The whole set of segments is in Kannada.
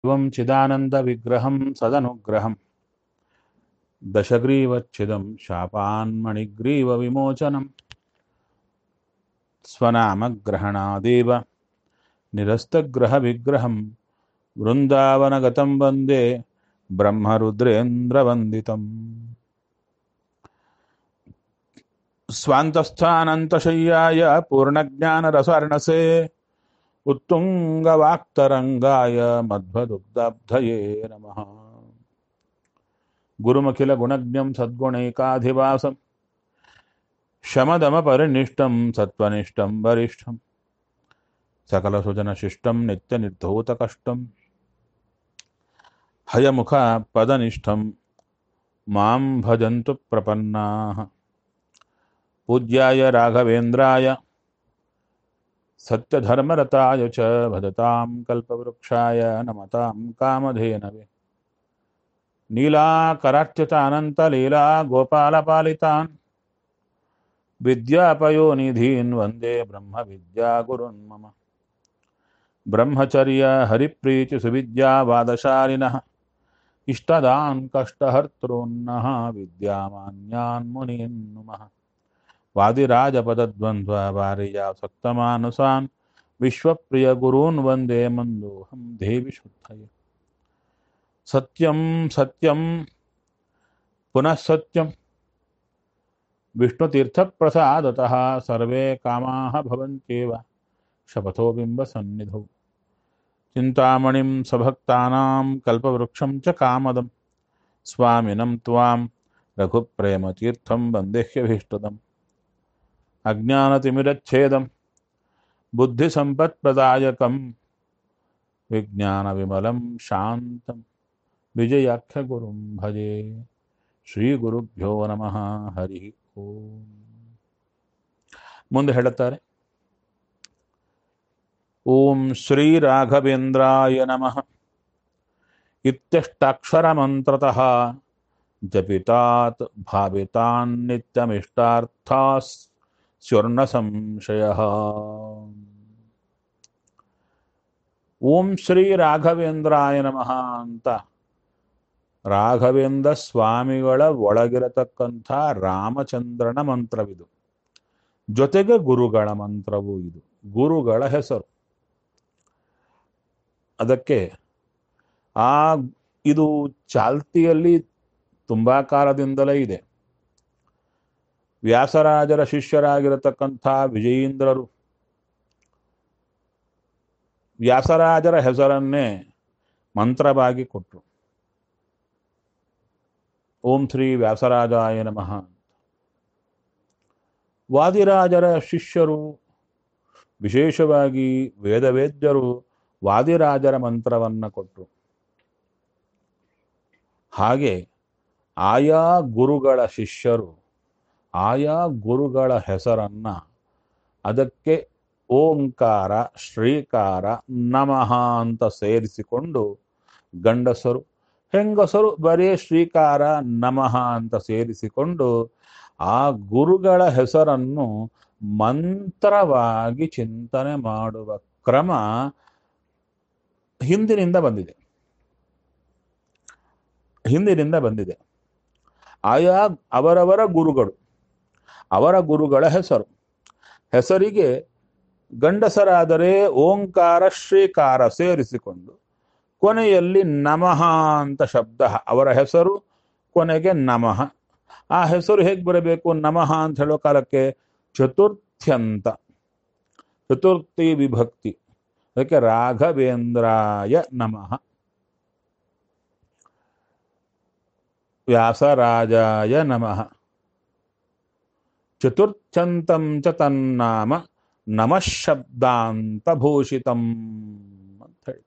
एवं चिदानन्दविग्रहं सदनुग्रहं दशग्रीवच्छिदं शापान्मणिग्रीवविमोचनं स्वनामग्रहणादेव निरस्तग्रहविग्रहं वृन्दावनगतं वन्दे ब्रह्मरुद्रेन्द्रवन्दितम् स्वान्तस्थानन्तशय्याय पूर्णज्ञानरसार्णसे उत्तुङ्गवाक्तरङ्गाय मध्वदुग्धाब्धये नमः गुरुमखिलगुणज्ञं सद्गुणैकाधिवासं शमदमपरिनिष्टं सत्त्वनिष्ठं वरिष्ठं सकलसुजनशिष्टं नित्यनिर्धूतकष्टं हयमुखपदनिष्ठं मां भजन्तु प्रपन्नाः पूज्याय राघवेन्द्राय सत्यधर्मरताय च भजतां कल्पवृक्षाय नमतां कामधेनवे नीलाकरार्च्युतानन्तलीला गोपालपालितान् विद्यापयोनिधीन् वन्दे ब्रह्मविद्यागुरुन् मम ब्रह्मचर्य हरिप्रीतिसुविद्यावादशालिनः इष्टदान् कष्टहर्तॄन्नः विद्यामान्यान् मुनीन् नुमः वादिराजपदद्वन्द्ववारिजासक्तमानसान् विश्वप्रियगुरून् वन्दे मन्दोऽहं देवि शुद्धये सत्यं सत्यं पुनः सत्यं विष्णुतीर्थप्रसादतः सर्वे कामाः भवन्त्येव शपथो बिम्बसन्निधौ चिन्तामणिं सभक्तानां कल्पवृक्षं च कामदं स्वामिनं त्वां रघुप्रेमतीर्थं वन्देह्यभीष्टदम् अज्ञानतिमिरच्छेदं बुद्धिसम्पत्प्रदायकं विज्ञानविमलं शान्तं विजयाख्यगुरुं भजे ಶ್ರೀಗುರುಭ್ಯೋ ನಮಃ ಹರಿ ಓಂ ಮುಂದೆ ಹೇಳುತ್ತಾರೆ ಓಂ ಶ್ರೀ ರಾಘವೇಂದ್ರಾಯ ನಮಃ ಇತ್ಯಷ್ಟಾಕ್ಷರಮಂತ್ರತಃ ಜಪಿತಾತ್ ಭಾವಿತಾನ್ ನಿತ್ಯಮಿಷ್ಟಾರ್ಥಾಸ್ ಸ್ಯುರ್ಣ ಸಂಶಯ ಓಂ ಶ್ರೀ ರಾಘವೇಂದ್ರಾಯ ನಮಃ ಅಂತ ರಾಘವೇಂದ್ರ ಸ್ವಾಮಿಗಳ ಒಳಗಿರತಕ್ಕಂಥ ರಾಮಚಂದ್ರನ ಮಂತ್ರವಿದು ಜೊತೆಗೆ ಗುರುಗಳ ಮಂತ್ರವೂ ಇದು ಗುರುಗಳ ಹೆಸರು ಅದಕ್ಕೆ ಆ ಇದು ಚಾಲ್ತಿಯಲ್ಲಿ ತುಂಬಾ ಕಾಲದಿಂದಲೇ ಇದೆ ವ್ಯಾಸರಾಜರ ಶಿಷ್ಯರಾಗಿರತಕ್ಕಂಥ ವಿಜಯೀಂದ್ರರು ವ್ಯಾಸರಾಜರ ಹೆಸರನ್ನೇ ಮಂತ್ರವಾಗಿ ಕೊಟ್ಟರು ಓಂ ಶ್ರೀ ವ್ಯಾಸರಾಜಾಯ ನಮಃ ವಾದಿರಾಜರ ಶಿಷ್ಯರು ವಿಶೇಷವಾಗಿ ವೇದವೇದ್ಯರು ವಾದಿರಾಜರ ಮಂತ್ರವನ್ನು ಕೊಟ್ಟರು ಹಾಗೆ ಆಯಾ ಗುರುಗಳ ಶಿಷ್ಯರು ಆಯಾ ಗುರುಗಳ ಹೆಸರನ್ನ ಅದಕ್ಕೆ ಓಂಕಾರ ಶ್ರೀಕಾರ ನಮಃ ಅಂತ ಸೇರಿಸಿಕೊಂಡು ಗಂಡಸರು ಹೆಂಗಸರು ಬರೀ ಶ್ರೀಕಾರ ನಮಃ ಅಂತ ಸೇರಿಸಿಕೊಂಡು ಆ ಗುರುಗಳ ಹೆಸರನ್ನು ಮಂತ್ರವಾಗಿ ಚಿಂತನೆ ಮಾಡುವ ಕ್ರಮ ಹಿಂದಿನಿಂದ ಬಂದಿದೆ ಹಿಂದಿನಿಂದ ಬಂದಿದೆ ಆಯಾ ಅವರವರ ಗುರುಗಳು ಅವರ ಗುರುಗಳ ಹೆಸರು ಹೆಸರಿಗೆ ಗಂಡಸರಾದರೆ ಓಂಕಾರ ಶ್ರೀಕಾರ ಸೇರಿಸಿಕೊಂಡು ಕೊನೆಯಲ್ಲಿ ನಮಃ ಅಂತ ಶಬ್ದ ಅವರ ಹೆಸರು ಕೊನೆಗೆ ನಮಃ ಆ ಹೆಸರು ಹೇಗೆ ಬರಬೇಕು ನಮಃ ಅಂತ ಹೇಳೋ ಕಾಲಕ್ಕೆ ಚತುರ್ಥ್ಯಂತ ಚತುರ್ಥಿ ವಿಭಕ್ತಿ ಅದಕ್ಕೆ ರಾಘವೇಂದ್ರಾಯ ನಮಃ ವ್ಯಾಸರಾಜಾಯ ನಮಃ ಚತುರ್ಥ್ಯಂತಂ ಚ ತನ್ನಾಮ ನಮಃ ಶಬ್ದಾಂತ ಭೂಷಿತಂ ಅಂತ ಹೇಳಿ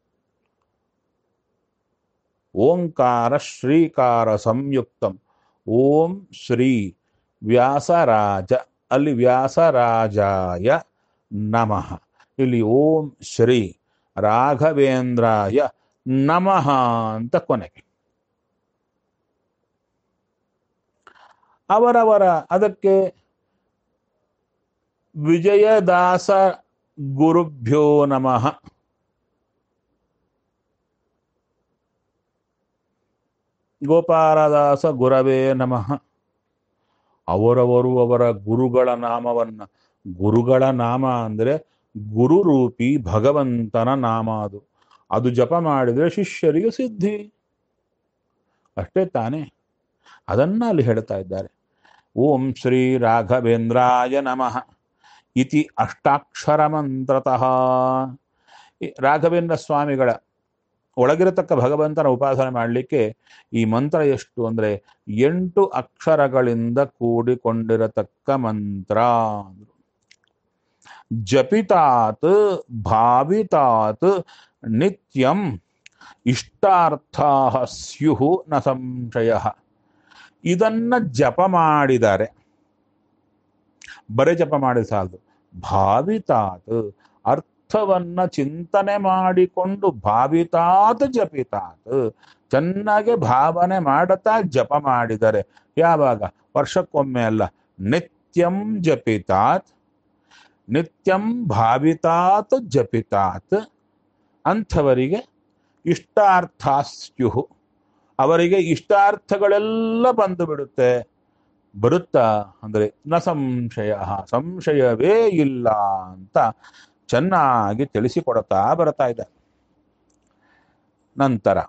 ಓಂಕಾರ ಶ್ರೀಕಾರ ಸಂಯುಕ್ತಂ ಓಂ ಶ್ರೀ ವ್ಯಾಸರಾಜ ಅಲ್ಲಿ ವ್ಯಾಸರಾಜಾಯ ನಮಃ ಇಲ್ಲಿ ಓಂ ಶ್ರೀ ರಾಘವೇಂದ್ರಾಯ ನಮಃ ಅಂತ ಕೊನೆಗೆ ಅವರವರ ಅದಕ್ಕೆ ವಿಜಯದಾಸ ಗುರುಭ್ಯೋ ನಮಃ ಗೋಪಾಲದಾಸ ಗುರವೇ ನಮಃ ಅವರವರು ಅವರ ಗುರುಗಳ ನಾಮವನ್ನ ಗುರುಗಳ ನಾಮ ಅಂದರೆ ಗುರುರೂಪಿ ಭಗವಂತನ ನಾಮ ಅದು ಅದು ಜಪ ಮಾಡಿದರೆ ಶಿಷ್ಯರಿಗೆ ಸಿದ್ಧಿ ಅಷ್ಟೇ ತಾನೇ ಅದನ್ನ ಅಲ್ಲಿ ಹೇಳ್ತಾ ಇದ್ದಾರೆ ಓಂ ಶ್ರೀ ರಾಘವೇಂದ್ರಾಯ ನಮಃ ಇತಿ ಅಷ್ಟಾಕ್ಷರ ಮಂತ್ರತಃ ಈ ರಾಘವೇಂದ್ರ ಸ್ವಾಮಿಗಳ ಒಳಗಿರತಕ್ಕ ಭಗವಂತನ ಉಪಾಸನೆ ಮಾಡಲಿಕ್ಕೆ ಈ ಮಂತ್ರ ಎಷ್ಟು ಅಂದರೆ ಎಂಟು ಅಕ್ಷರಗಳಿಂದ ಕೂಡಿಕೊಂಡಿರತಕ್ಕ ಮಂತ್ರ ಜಪಿತಾತ್ ಭಾವಿತಾತ್ ನಿತ್ಯಂ ಇಷ್ಟಾರ್ಥಾ ಸ್ಯು ನ ಸಂಶಯ ಇದನ್ನ ಜಪ ಮಾಡಿದರೆ ಬರೇ ಜಪ ಮಾಡಿ ಸಾಲದು ಭಾವಿತಾತ್ ಅರ್ಥವನ್ನ ಚಿಂತನೆ ಮಾಡಿಕೊಂಡು ಭಾವಿತಾತ್ ಜಪಿತಾತ್ ಚೆನ್ನಾಗಿ ಭಾವನೆ ಮಾಡುತ್ತಾ ಜಪ ಮಾಡಿದರೆ ಯಾವಾಗ ವರ್ಷಕ್ಕೊಮ್ಮೆ ಅಲ್ಲ ನಿತ್ಯಂ ಜಪಿತಾತ್ ನಿತ್ಯಂ ಭಾವಿತಾತ್ ಜಪಿತಾತ್ ಅಂಥವರಿಗೆ ಇಷ್ಟಾರ್ಥಾಸ್ಯು ಅವರಿಗೆ ಇಷ್ಟಾರ್ಥಗಳೆಲ್ಲ ಬಂದು ಬಿಡುತ್ತೆ ಬರುತ್ತಾ ಅಂದರೆ ನ ಸಂಶಯ ಸಂಶಯವೇ ಇಲ್ಲ ಅಂತ ಚೆನ್ನಾಗಿ ತಿಳಿಸಿಕೊಡುತ್ತಾ ಬರ್ತಾ ಇದೆ ನಂತರ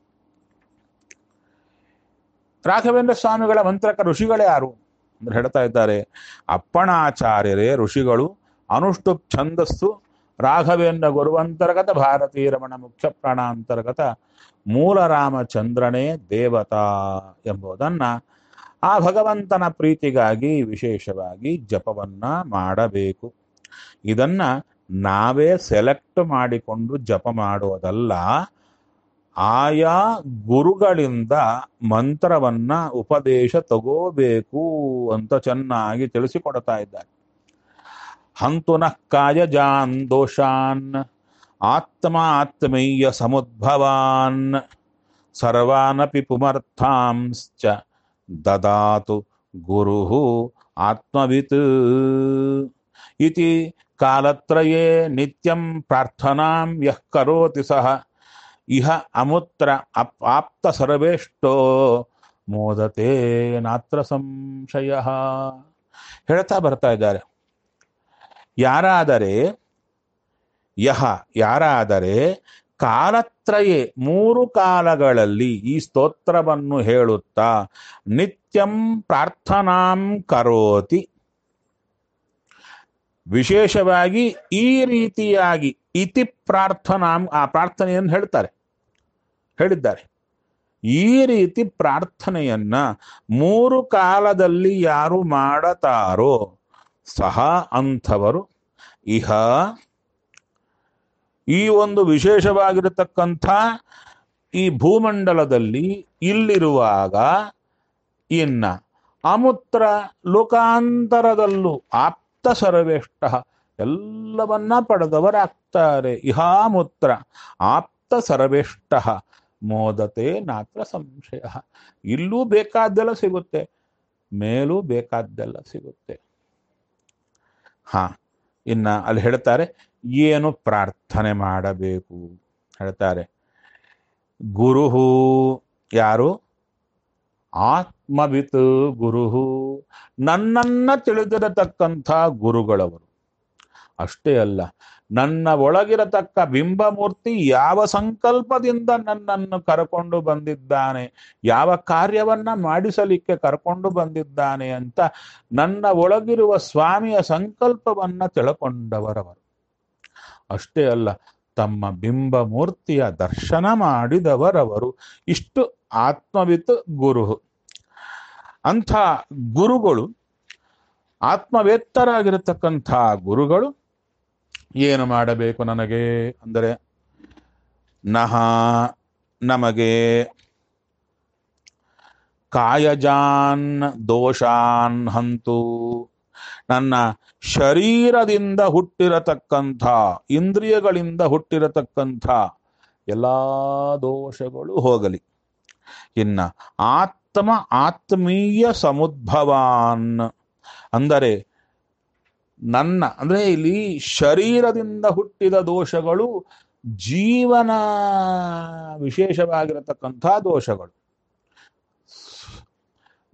ರಾಘವೇಂದ್ರ ಸ್ವಾಮಿಗಳ ಮಂತ್ರಕ ಋಷಿಗಳೇ ಯಾರು ಅಂದ್ರೆ ಹೇಳ್ತಾ ಇದ್ದಾರೆ ಅಪ್ಪಣಾಚಾರ್ಯರೇ ಋಷಿಗಳು ಅನುಷ್ಠುಪ್ ಛಂದಸ್ಸು ರಾಘವೇಂದ್ರ ಗುರುವಂತರ್ಗತ ಭಾರತೀಯ ರಮಣ ಮುಖ್ಯ ಪ್ರಾಣಾಂತರ್ಗತ ಮೂಲ ರಾಮಚಂದ್ರನೇ ದೇವತಾ ಎಂಬುದನ್ನ ಆ ಭಗವಂತನ ಪ್ರೀತಿಗಾಗಿ ವಿಶೇಷವಾಗಿ ಜಪವನ್ನ ಮಾಡಬೇಕು ಇದನ್ನ ನಾವೇ ಸೆಲೆಕ್ಟ್ ಮಾಡಿಕೊಂಡು ಜಪ ಮಾಡೋದಲ್ಲ ಆಯಾ ಗುರುಗಳಿಂದ ಮಂತ್ರವನ್ನ ಉಪದೇಶ ತಗೋಬೇಕು ಅಂತ ಚೆನ್ನಾಗಿ ತಿಳಿಸಿಕೊಡ್ತಾ ಇದ್ದಾರೆ ಹಂತುನಃ ಕಾಯಜಾನ್ ದೋಷಾನ್ ಆತ್ಮ ಆತ್ಮೀಯ ಸಮುದ್ಭವಾನ್ ಸರ್ವಾನಪಿ ಪುಮರ್ಥಾಂಶ್ಚ ದದಾತು ಗುರು ಆತ್ಮವಿತ್ ಇತಿ ಕಾಲತ್ರಯೇ ನಿತ್ಯಂ ಪ್ರಾರ್ಥನಾಂ ಯಃ ಕರೋತಿ ಸಹ ಇಹ ಅಮುತ್ರ ಅಪ್ ಆಪ್ತ ಸರ್ವೇಷ್ಟೋ ಮೋದತೆ ನಾತ್ರ ಸಂಶಯ ಹೇಳ್ತಾ ಬರ್ತಾ ಇದ್ದಾರೆ ಯಾರಾದರೆ ಯಹ ಯಾರಾದರೆ ಕಾಲತ್ರಯೇ ಮೂರು ಕಾಲಗಳಲ್ಲಿ ಈ ಸ್ತೋತ್ರವನ್ನು ಹೇಳುತ್ತಾ ನಿತ್ಯಂ ಪ್ರಾರ್ಥನಾಂ ಕರೋತಿ ವಿಶೇಷವಾಗಿ ಈ ರೀತಿಯಾಗಿ ಇತಿ ಪ್ರಾರ್ಥನಾಂ ಆ ಪ್ರಾರ್ಥನೆಯನ್ನು ಹೇಳ್ತಾರೆ ಹೇಳಿದ್ದಾರೆ ಈ ರೀತಿ ಪ್ರಾರ್ಥನೆಯನ್ನ ಮೂರು ಕಾಲದಲ್ಲಿ ಯಾರು ಮಾಡತಾರೋ ಸಹ ಅಂಥವರು ಇಹ ಈ ಒಂದು ವಿಶೇಷವಾಗಿರತಕ್ಕಂಥ ಈ ಭೂಮಂಡಲದಲ್ಲಿ ಇಲ್ಲಿರುವಾಗ ಇನ್ನ ಅಮುತ್ರ ಲೋಕಾಂತರದಲ್ಲೂ ಆಪ್ತ ಸರ್ವೇಷ್ಟ ಎಲ್ಲವನ್ನ ಪಡೆದವರಾಗ್ತಾರೆ ಇಹಾಮುತ್ರ ಆಪ್ತ ಸರ್ವೇಷ್ಟ ಮೋದತೆ ನಾತ್ರ ಸಂಶಯ ಇಲ್ಲೂ ಬೇಕಾದ್ದೆಲ್ಲ ಸಿಗುತ್ತೆ ಮೇಲೂ ಬೇಕಾದ್ದೆಲ್ಲ ಸಿಗುತ್ತೆ ಹಾ ಇನ್ನ ಅಲ್ಲಿ ಹೇಳ್ತಾರೆ ಏನು ಪ್ರಾರ್ಥನೆ ಮಾಡಬೇಕು ಹೇಳ್ತಾರೆ ಗುರುಹು ಯಾರು ಆತ್ಮವಿತ್ ಗುರುಹು ನನ್ನನ್ನ ತಿಳಿದಿರತಕ್ಕಂಥ ಗುರುಗಳವರು ಅಷ್ಟೇ ಅಲ್ಲ ನನ್ನ ಒಳಗಿರತಕ್ಕ ಬಿಂಬಮೂರ್ತಿ ಯಾವ ಸಂಕಲ್ಪದಿಂದ ನನ್ನನ್ನು ಕರ್ಕೊಂಡು ಬಂದಿದ್ದಾನೆ ಯಾವ ಕಾರ್ಯವನ್ನ ಮಾಡಿಸಲಿಕ್ಕೆ ಕರ್ಕೊಂಡು ಬಂದಿದ್ದಾನೆ ಅಂತ ನನ್ನ ಒಳಗಿರುವ ಸ್ವಾಮಿಯ ಸಂಕಲ್ಪವನ್ನ ತಿಳ್ಕೊಂಡವರವರು ಅಷ್ಟೇ ಅಲ್ಲ ತಮ್ಮ ಬಿಂಬ ಮೂರ್ತಿಯ ದರ್ಶನ ಮಾಡಿದವರವರು ಇಷ್ಟು ಆತ್ಮವಿತ್ ಗುರು ಅಂಥ ಗುರುಗಳು ಆತ್ಮವೇತ್ತರಾಗಿರತಕ್ಕಂಥ ಗುರುಗಳು ಏನು ಮಾಡಬೇಕು ನನಗೆ ಅಂದರೆ ನಹ ನಮಗೆ ಕಾಯಜಾನ್ ದೋಷಾನ್ ಹಂತು ನನ್ನ ಶರೀರದಿಂದ ಹುಟ್ಟಿರತಕ್ಕಂಥ ಇಂದ್ರಿಯಗಳಿಂದ ಹುಟ್ಟಿರತಕ್ಕಂಥ ಎಲ್ಲ ದೋಷಗಳು ಹೋಗಲಿ ಇನ್ನ ಆತ್ಮ ಆತ್ಮೀಯ ಸಮುದ್ಭವಾನ್ ಅಂದರೆ ನನ್ನ ಅಂದ್ರೆ ಇಲ್ಲಿ ಶರೀರದಿಂದ ಹುಟ್ಟಿದ ದೋಷಗಳು ಜೀವನ ವಿಶೇಷವಾಗಿರತಕ್ಕಂಥ ದೋಷಗಳು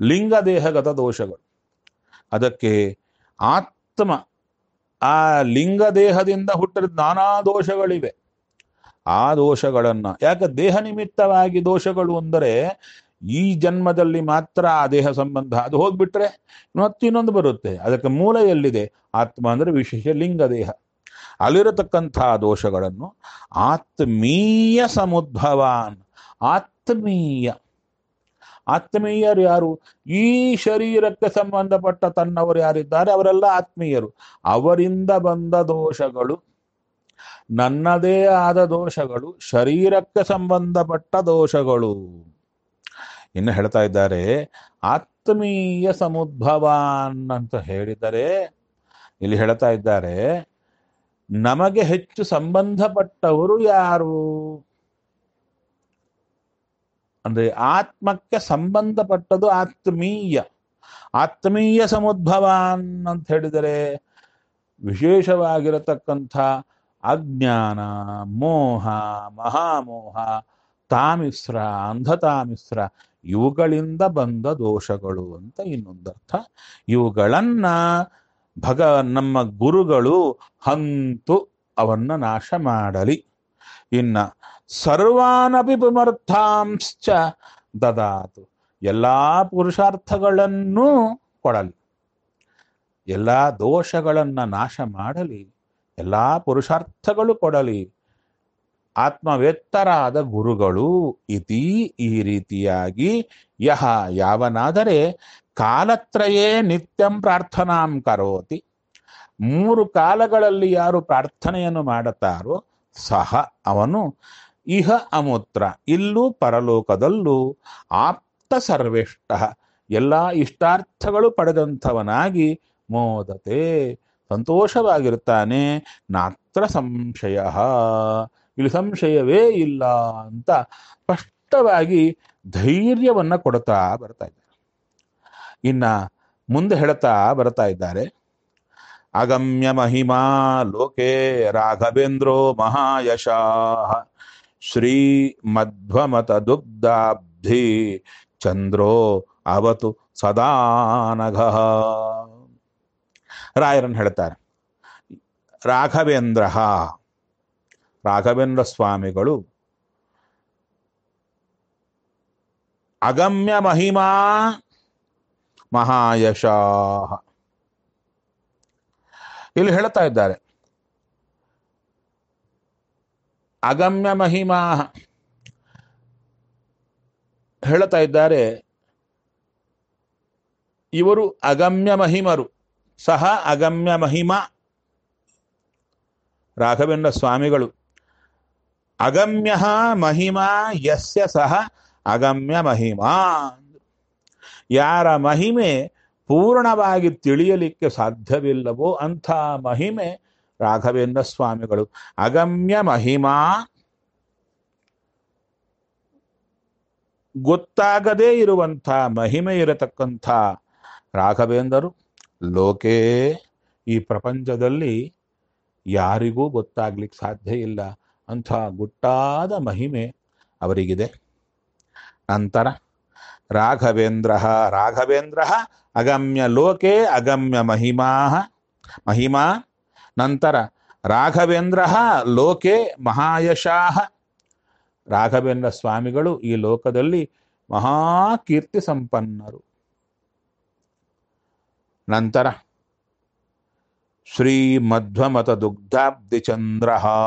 ಲಿಂಗದೇಹಗತ ದೋಷಗಳು ಅದಕ್ಕೆ ಆತ್ಮ ಆ ಲಿಂಗದೇಹದಿಂದ ಹುಟ್ಟಿದ ನಾನಾ ದೋಷಗಳಿವೆ ಆ ದೋಷಗಳನ್ನ ಯಾಕೆ ದೇಹ ನಿಮಿತ್ತವಾಗಿ ದೋಷಗಳು ಅಂದರೆ ಈ ಜನ್ಮದಲ್ಲಿ ಮಾತ್ರ ಆ ದೇಹ ಸಂಬಂಧ ಅದು ಹೋಗ್ಬಿಟ್ರೆ ಮತ್ತಿನ್ನೊಂದು ಬರುತ್ತೆ ಅದಕ್ಕೆ ಮೂಲ ಎಲ್ಲಿದೆ ಆತ್ಮ ಅಂದ್ರೆ ವಿಶೇಷ ಲಿಂಗ ದೇಹ ಅಲ್ಲಿರತಕ್ಕಂಥ ದೋಷಗಳನ್ನು ಆತ್ಮೀಯ ಸಮುದ್ಭವಾನ್ ಆತ್ಮೀಯ ಆತ್ಮೀಯರು ಯಾರು ಈ ಶರೀರಕ್ಕೆ ಸಂಬಂಧಪಟ್ಟ ತನ್ನವರು ಯಾರಿದ್ದಾರೆ ಅವರೆಲ್ಲ ಆತ್ಮೀಯರು ಅವರಿಂದ ಬಂದ ದೋಷಗಳು ನನ್ನದೇ ಆದ ದೋಷಗಳು ಶರೀರಕ್ಕೆ ಸಂಬಂಧಪಟ್ಟ ದೋಷಗಳು ಇನ್ನು ಹೇಳ್ತಾ ಇದ್ದಾರೆ ಆತ್ಮೀಯ ಸಮುದ್ಭವಾನ್ ಅಂತ ಹೇಳಿದರೆ ಇಲ್ಲಿ ಹೇಳ್ತಾ ಇದ್ದಾರೆ ನಮಗೆ ಹೆಚ್ಚು ಸಂಬಂಧಪಟ್ಟವರು ಯಾರು ಅಂದ್ರೆ ಆತ್ಮಕ್ಕೆ ಸಂಬಂಧಪಟ್ಟದು ಆತ್ಮೀಯ ಆತ್ಮೀಯ ಸಮುದ್ಭವಾನ್ ಅಂತ ಹೇಳಿದರೆ ವಿಶೇಷವಾಗಿರತಕ್ಕಂಥ ಅಜ್ಞಾನ ಮೋಹ ಮಹಾಮೋಹ ತಾಮಿಸ್ರ ಅಂಧತಾಮಿಸ್ರ ಇವುಗಳಿಂದ ಬಂದ ದೋಷಗಳು ಅಂತ ಇನ್ನೊಂದರ್ಥ ಇವುಗಳನ್ನ ಭಗ ನಮ್ಮ ಗುರುಗಳು ಹಂತು ಅವನ್ನ ನಾಶ ಮಾಡಲಿ ಇನ್ನ ಸರ್ವಾನಪಿ ಪುಮರ್ಥಾಂಶ್ಚ ದದಾತು ಎಲ್ಲಾ ಪುರುಷಾರ್ಥಗಳನ್ನೂ ಕೊಡಲಿ ಎಲ್ಲಾ ದೋಷಗಳನ್ನ ನಾಶ ಮಾಡಲಿ ಎಲ್ಲಾ ಪುರುಷಾರ್ಥಗಳು ಕೊಡಲಿ ಆತ್ಮವೇತ್ತರಾದ ಗುರುಗಳು ಇತಿ ಈ ರೀತಿಯಾಗಿ ಯಹ ಯಾವನಾದರೆ ಕಾಲತ್ರಯೇ ನಿತ್ಯಂ ಪ್ರಾರ್ಥನಾಂ ಕರೋತಿ ಮೂರು ಕಾಲಗಳಲ್ಲಿ ಯಾರು ಪ್ರಾರ್ಥನೆಯನ್ನು ಮಾಡುತ್ತಾರೋ ಸಹ ಅವನು ಇಹ ಅಮೂತ್ರ ಇಲ್ಲೂ ಪರಲೋಕದಲ್ಲೂ ಆಪ್ತ ಸರ್ವೇಷ್ಟ ಎಲ್ಲ ಇಷ್ಟಾರ್ಥಗಳು ಪಡೆದಂಥವನಾಗಿ ಮೋದತೆ ಸಂತೋಷವಾಗಿರ್ತಾನೆ ನಾತ್ರ ಸಂಶಯ ಇಲ್ಲಿ ಸಂಶಯವೇ ಇಲ್ಲ ಅಂತ ಸ್ಪಷ್ಟವಾಗಿ ಧೈರ್ಯವನ್ನ ಕೊಡ್ತಾ ಬರ್ತಾ ಇದ್ದಾರೆ ಇನ್ನ ಮುಂದೆ ಹೇಳ್ತಾ ಬರ್ತಾ ಇದ್ದಾರೆ ಅಗಮ್ಯ ಮಹಿಮಾ ಲೋಕೆ ರಾಘವೇಂದ್ರೋ ಮಹಾಯಶಾಹ ಶ್ರೀ ಮಧ್ವಮತ ದುಗ್ಧಾಬ್ಧಿ ಚಂದ್ರೋ ಅವತು ಸದಾನಘ ರಾಯರನ್ನು ಹೇಳ್ತಾರೆ ರಾಘವೇಂದ್ರ ರಾಘವೇಂದ್ರ ಸ್ವಾಮಿಗಳು ಅಗಮ್ಯ ಮಹಿಮಾ ಮಹಾಯಶಾಹ ಇಲ್ಲಿ ಹೇಳ್ತಾ ಇದ್ದಾರೆ ಅಗಮ್ಯ ಮಹಿಮಾ ಹೇಳ್ತಾ ಇದ್ದಾರೆ ಇವರು ಅಗಮ್ಯ ಮಹಿಮರು ಸಹ ಅಗಮ್ಯ ಮಹಿಮಾ ರಾಘವೇಂದ್ರ ಸ್ವಾಮಿಗಳು ಅಗಮ್ಯ ಮಹಿಮಾ ಯಸ್ಯ ಸಹ ಅಗಮ್ಯ ಮಹಿಮಾ ಯಾರ ಮಹಿಮೆ ಪೂರ್ಣವಾಗಿ ತಿಳಿಯಲಿಕ್ಕೆ ಸಾಧ್ಯವಿಲ್ಲವೋ ಅಂಥ ಮಹಿಮೆ ರಾಘವೇಂದ್ರ ಸ್ವಾಮಿಗಳು ಅಗಮ್ಯ ಮಹಿಮಾ ಗೊತ್ತಾಗದೇ ಇರುವಂಥ ಮಹಿಮೆ ಇರತಕ್ಕಂಥ ರಾಘವೇಂದ್ರರು ಲೋಕೇ ಈ ಪ್ರಪಂಚದಲ್ಲಿ ಯಾರಿಗೂ ಗೊತ್ತಾಗ್ಲಿಕ್ಕೆ ಸಾಧ್ಯ ಇಲ್ಲ ಅಂಥ ಗುಟ್ಟಾದ ಮಹಿಮೆ ಅವರಿಗಿದೆ ನಂತರ ರಾಘವೇಂದ್ರ ರಾಘವೇಂದ್ರ ಅಗಮ್ಯ ಲೋಕೆ ಅಗಮ್ಯ ಮಹಿಮಾ ಮಹಿಮಾ ನಂತರ ರಾಘವೇಂದ್ರ ಲೋಕೆ ಮಹಾಯಶಾಹ ರಾಘವೇಂದ್ರ ಸ್ವಾಮಿಗಳು ಈ ಲೋಕದಲ್ಲಿ ಮಹಾಕೀರ್ತಿ ಸಂಪನ್ನರು ನಂತರ ಶ್ರೀ ಮಧ್ವಮತ ದುಗ್ಧಾಬ್ಧಿ ಚಂದ್ರ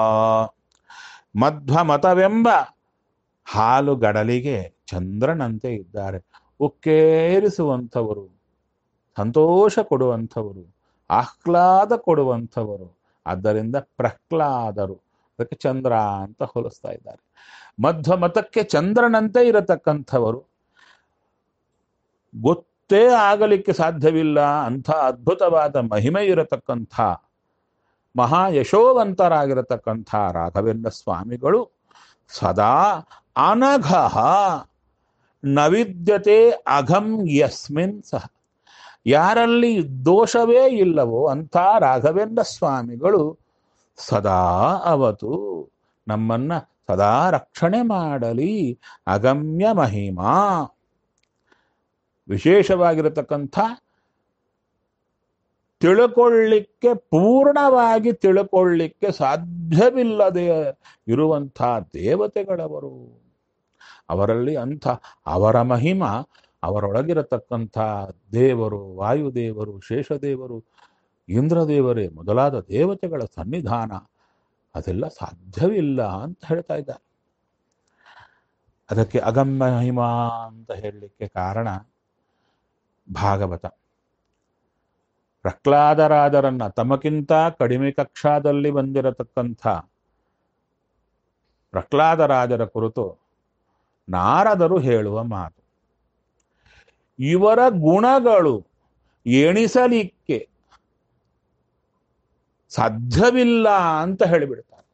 ಮಧ್ವಮತವೆಂಬ ಹಾಲು ಗಡಲಿಗೆ ಚಂದ್ರನಂತೆ ಇದ್ದಾರೆ ಉಕ್ಕೇರಿಸುವಂಥವರು ಸಂತೋಷ ಕೊಡುವಂಥವರು ಆಹ್ಲಾದ ಕೊಡುವಂಥವರು ಆದ್ದರಿಂದ ಪ್ರಹ್ಲಾದರು ಅದಕ್ಕೆ ಚಂದ್ರ ಅಂತ ಹೋಲಿಸ್ತಾ ಇದ್ದಾರೆ ಮಧ್ವ ಮತಕ್ಕೆ ಚಂದ್ರನಂತೆ ಇರತಕ್ಕಂಥವರು ಗೊತ್ತೇ ಆಗಲಿಕ್ಕೆ ಸಾಧ್ಯವಿಲ್ಲ ಅಂಥ ಅದ್ಭುತವಾದ ಮಹಿಮೆ ಇರತಕ್ಕಂಥ ಮಹಾ ಯಶೋವಂತರಾಗಿರತಕ್ಕಂಥ ರಾಘವೇಂದ್ರ ಸ್ವಾಮಿಗಳು ಸದಾ ಅನಘ ನವಿದ್ಯತೆ ಅಘಂ ಯಸ್ಮಿನ್ ಸಹ ಯಾರಲ್ಲಿ ದೋಷವೇ ಇಲ್ಲವೋ ಅಂಥ ರಾಘವೇಂದ್ರ ಸ್ವಾಮಿಗಳು ಸದಾ ಅವತು ನಮ್ಮನ್ನ ಸದಾ ರಕ್ಷಣೆ ಮಾಡಲಿ ಅಗಮ್ಯ ಮಹಿಮಾ ವಿಶೇಷವಾಗಿರತಕ್ಕಂಥ ತಿಳ್ಕೊಳ್ಳಿಕ್ಕೆ ಪೂರ್ಣವಾಗಿ ತಿಳ್ಕೊಳ್ಳಿಕ್ಕೆ ಸಾಧ್ಯವಿಲ್ಲದೆ ಇರುವಂಥ ದೇವತೆಗಳವರು ಅವರಲ್ಲಿ ಅಂಥ ಅವರ ಮಹಿಮ ಅವರೊಳಗಿರತಕ್ಕಂಥ ದೇವರು ವಾಯುದೇವರು ಶೇಷದೇವರು ಇಂದ್ರದೇವರೇ ಮೊದಲಾದ ದೇವತೆಗಳ ಸನ್ನಿಧಾನ ಅದೆಲ್ಲ ಸಾಧ್ಯವಿಲ್ಲ ಅಂತ ಹೇಳ್ತಾ ಇದ್ದಾರೆ ಅದಕ್ಕೆ ಅಗಮ್ಯ ಮಹಿಮಾ ಅಂತ ಹೇಳಲಿಕ್ಕೆ ಕಾರಣ ಭಾಗವತ ಪ್ರಹ್ಲಾದರಾಜರನ್ನ ತಮಗಿಂತ ಕಡಿಮೆ ಕಕ್ಷಾದಲ್ಲಿ ಬಂದಿರತಕ್ಕಂಥ ಪ್ರಹ್ಲಾದರಾಜರ ಕುರಿತು ನಾರದರು ಹೇಳುವ ಮಾತು ಇವರ ಗುಣಗಳು ಎಣಿಸಲಿಕ್ಕೆ ಸಾಧ್ಯವಿಲ್ಲ ಅಂತ ಹೇಳಿಬಿಡ್ತಾರೆ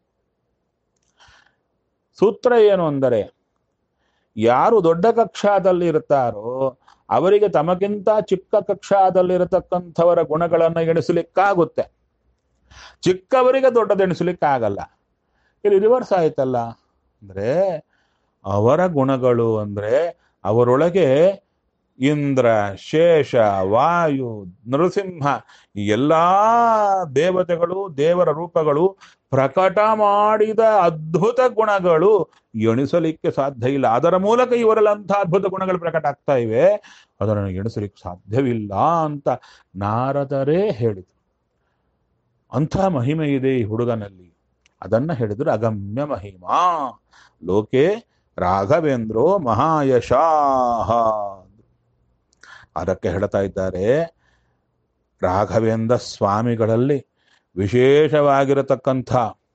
ಸೂತ್ರ ಏನು ಅಂದರೆ ಯಾರು ದೊಡ್ಡ ಕಕ್ಷಾದಲ್ಲಿ ಇರ್ತಾರೋ ಅವರಿಗೆ ತಮಗಿಂತ ಚಿಕ್ಕ ಕಕ್ಷಾದಲ್ಲಿರತಕ್ಕಂಥವರ ಗುಣಗಳನ್ನು ಎಣಿಸಲಿಕ್ಕಾಗುತ್ತೆ ಚಿಕ್ಕವರಿಗೆ ದೊಡ್ಡದೆಣಿಸಲಿಕ್ಕಾಗಲ್ಲ ಇಲ್ಲಿ ರಿವರ್ಸ್ ಆಯ್ತಲ್ಲ ಅಂದ್ರೆ ಅವರ ಗುಣಗಳು ಅಂದ್ರೆ ಅವರೊಳಗೆ ಇಂದ್ರ ಶೇಷ ವಾಯು ನರಸಿಂಹ ಈ ಎಲ್ಲಾ ದೇವತೆಗಳು ದೇವರ ರೂಪಗಳು ಪ್ರಕಟ ಮಾಡಿದ ಅದ್ಭುತ ಗುಣಗಳು ಎಣಿಸಲಿಕ್ಕೆ ಸಾಧ್ಯ ಇಲ್ಲ ಅದರ ಮೂಲಕ ಇವರಲ್ಲಿ ಅಂಥ ಅದ್ಭುತ ಗುಣಗಳು ಪ್ರಕಟ ಆಗ್ತಾ ಇವೆ ಅದನ್ನು ಎಣಿಸಲಿಕ್ಕೆ ಸಾಧ್ಯವಿಲ್ಲ ಅಂತ ನಾರದರೇ ಹೇಳಿದರು ಅಂಥ ಮಹಿಮೆ ಇದೆ ಈ ಹುಡುಗನಲ್ಲಿ ಅದನ್ನ ಹೇಳಿದ್ರು ಅಗಮ್ಯ ಮಹಿಮಾ ಲೋಕೆ ರಾಘವೇಂದ್ರೋ ಮಹಾಯಶಾಹ ಅದಕ್ಕೆ ಹೇಳ್ತಾ ಇದ್ದಾರೆ ರಾಘವೇಂದ್ರ ಸ್ವಾಮಿಗಳಲ್ಲಿ ವಿಶೇಷವಾಗಿರತಕ್ಕಂಥ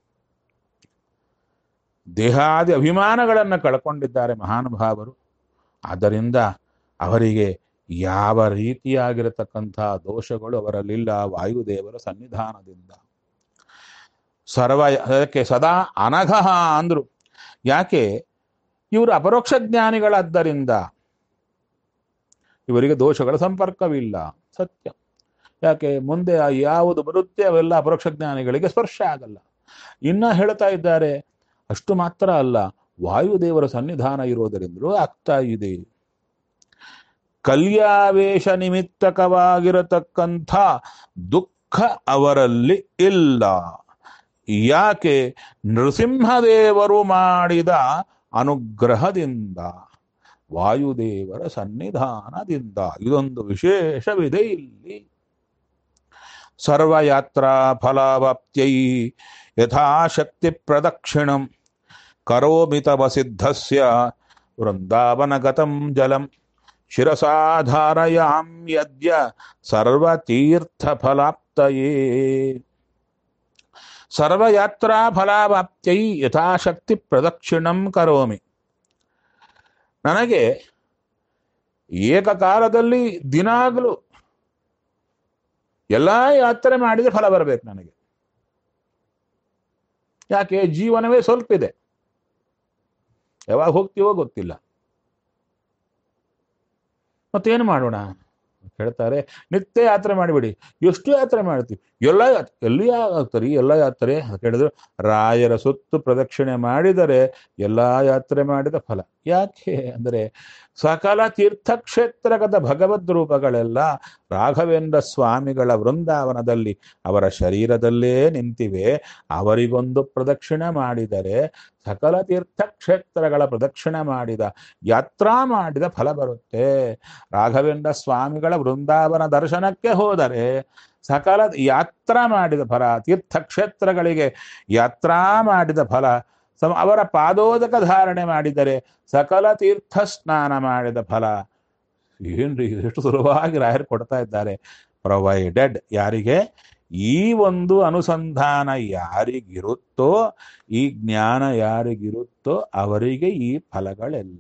ದೇಹಾದಿ ಅಭಿಮಾನಗಳನ್ನು ಕಳ್ಕೊಂಡಿದ್ದಾರೆ ಮಹಾನುಭಾವರು ಆದ್ದರಿಂದ ಅವರಿಗೆ ಯಾವ ರೀತಿಯಾಗಿರತಕ್ಕಂಥ ದೋಷಗಳು ಅವರಲ್ಲಿಲ್ಲ ವಾಯುದೇವರ ಸನ್ನಿಧಾನದಿಂದ ಸರ್ವ ಅದಕ್ಕೆ ಸದಾ ಅನಘಃ ಅಂದ್ರು ಯಾಕೆ ಇವರು ಅಪರೋಕ್ಷ ಜ್ಞಾನಿಗಳಾದ್ದರಿಂದ ಇವರಿಗೆ ದೋಷಗಳ ಸಂಪರ್ಕವಿಲ್ಲ ಸತ್ಯ ಯಾಕೆ ಮುಂದೆ ಯಾವುದು ಬರುತ್ತೆ ಅವೆಲ್ಲ ಅಪರೋಕ್ಷ ಜ್ಞಾನಿಗಳಿಗೆ ಸ್ಪರ್ಶ ಆಗಲ್ಲ ಇನ್ನ ಹೇಳ್ತಾ ಇದ್ದಾರೆ ಅಷ್ಟು ಮಾತ್ರ ಅಲ್ಲ ವಾಯುದೇವರ ಸನ್ನಿಧಾನ ಇರೋದರಿಂದಲೂ ಆಗ್ತಾ ಇದೆ ಕಲ್ಯಾವೇಶ ನಿಮಿತ್ತಕವಾಗಿರತಕ್ಕಂಥ ದುಃಖ ಅವರಲ್ಲಿ ಇಲ್ಲ ಯಾಕೆ ನೃಸಿಂಹದೇವರು ಮಾಡಿದ ಅನುಗ್ರಹದಿಂದ ವಾಯುದೇವರ ಸನ್ನಿಧಾನದಿಂದ ಇದೊಂದು ವಿಶೇಷವಿದೆ ಇಲ್ಲಿ ಸರ್ವಯಾತ್ರಾ ಫಲಾವಾಪ್ತ್ಯೈ ಯಥಾಶಕ್ತಿ ಪ್ರದಕ್ಷಿಣಂ ಕರೋಮಿ ತವ ಸಿದ್ಧಸ್ಯ ವೃಂದಾವನಗತಂ ಜಲಂ ಶಿರಸಾಧಾರಯಾಂ ಯದ್ಯ ಸರ್ವತೀರ್ಥಫಲಾಪ್ತಯೇ ಸರ್ವಯಾತ್ರಾ ಫಲಾವಾಪ್ತ್ಯೈ ಯಥಾಶಕ್ತಿ ಪ್ರದಕ್ಷಿಣಂ ಕರೋಮಿ ನನಗೆ ಏಕಕಾಲದಲ್ಲಿ ದಿನಾಗಲೂ ಎಲ್ಲ ಯಾತ್ರೆ ಮಾಡಿದ್ರೆ ಫಲ ಬರಬೇಕು ನನಗೆ ಯಾಕೆ ಜೀವನವೇ ಸ್ವಲ್ಪ ಇದೆ ಯಾವಾಗ ಹೋಗ್ತೀವೋ ಗೊತ್ತಿಲ್ಲ ಮತ್ತೇನು ಮಾಡೋಣ ಹೇಳ್ತಾರೆ ನಿತ್ಯ ಯಾತ್ರೆ ಮಾಡಿಬಿಡಿ ಎಷ್ಟು ಯಾತ್ರೆ ಮಾಡ್ತೀವಿ ಎಲ್ಲ ಯಾತ್- ಎಲ್ಲಿ ಆಗ್ತಾರೆ ಎಲ್ಲ ಯಾತ್ರೆ ಅಂತ ಕೇಳಿದ್ರು ರಾಯರ ಸುತ್ತು ಪ್ರದಕ್ಷಿಣೆ ಮಾಡಿದರೆ ಎಲ್ಲ ಯಾತ್ರೆ ಮಾಡಿದ ಫಲ ಯಾಕೆ ಅಂದರೆ ಸಕಲ ತೀರ್ಥಕ್ಷೇತ್ರಗತ ಭಗವದ್ ರೂಪಗಳೆಲ್ಲ ರಾಘವೇಂದ್ರ ಸ್ವಾಮಿಗಳ ವೃಂದಾವನದಲ್ಲಿ ಅವರ ಶರೀರದಲ್ಲೇ ನಿಂತಿವೆ ಅವರಿಗೊಂದು ಪ್ರದಕ್ಷಿಣೆ ಮಾಡಿದರೆ ಸಕಲ ತೀರ್ಥಕ್ಷೇತ್ರಗಳ ಪ್ರದಕ್ಷಿಣೆ ಮಾಡಿದ ಯಾತ್ರಾ ಮಾಡಿದ ಫಲ ಬರುತ್ತೆ ರಾಘವೇಂದ್ರ ಸ್ವಾಮಿಗಳ ವೃಂದಾವನ ದರ್ಶನಕ್ಕೆ ಹೋದರೆ ಸಕಲ ಯಾತ್ರಾ ಮಾಡಿದ ಫಲ ತೀರ್ಥಕ್ಷೇತ್ರಗಳಿಗೆ ಯಾತ್ರಾ ಮಾಡಿದ ಫಲ ಸಮ ಅವರ ಪಾದೋದಕ ಧಾರಣೆ ಮಾಡಿದರೆ ಸಕಲ ತೀರ್ಥ ಸ್ನಾನ ಮಾಡಿದ ಫಲ ಏನ್ರಿ ಎಷ್ಟು ಸುಲಭವಾಗಿ ರಾಯರು ಕೊಡ್ತಾ ಇದ್ದಾರೆ ಪ್ರೊವೈಡೆಡ್ ಯಾರಿಗೆ ಈ ಒಂದು ಅನುಸಂಧಾನ ಯಾರಿಗಿರುತ್ತೋ ಈ ಜ್ಞಾನ ಯಾರಿಗಿರುತ್ತೋ ಅವರಿಗೆ ಈ ಫಲಗಳೆಲ್ಲ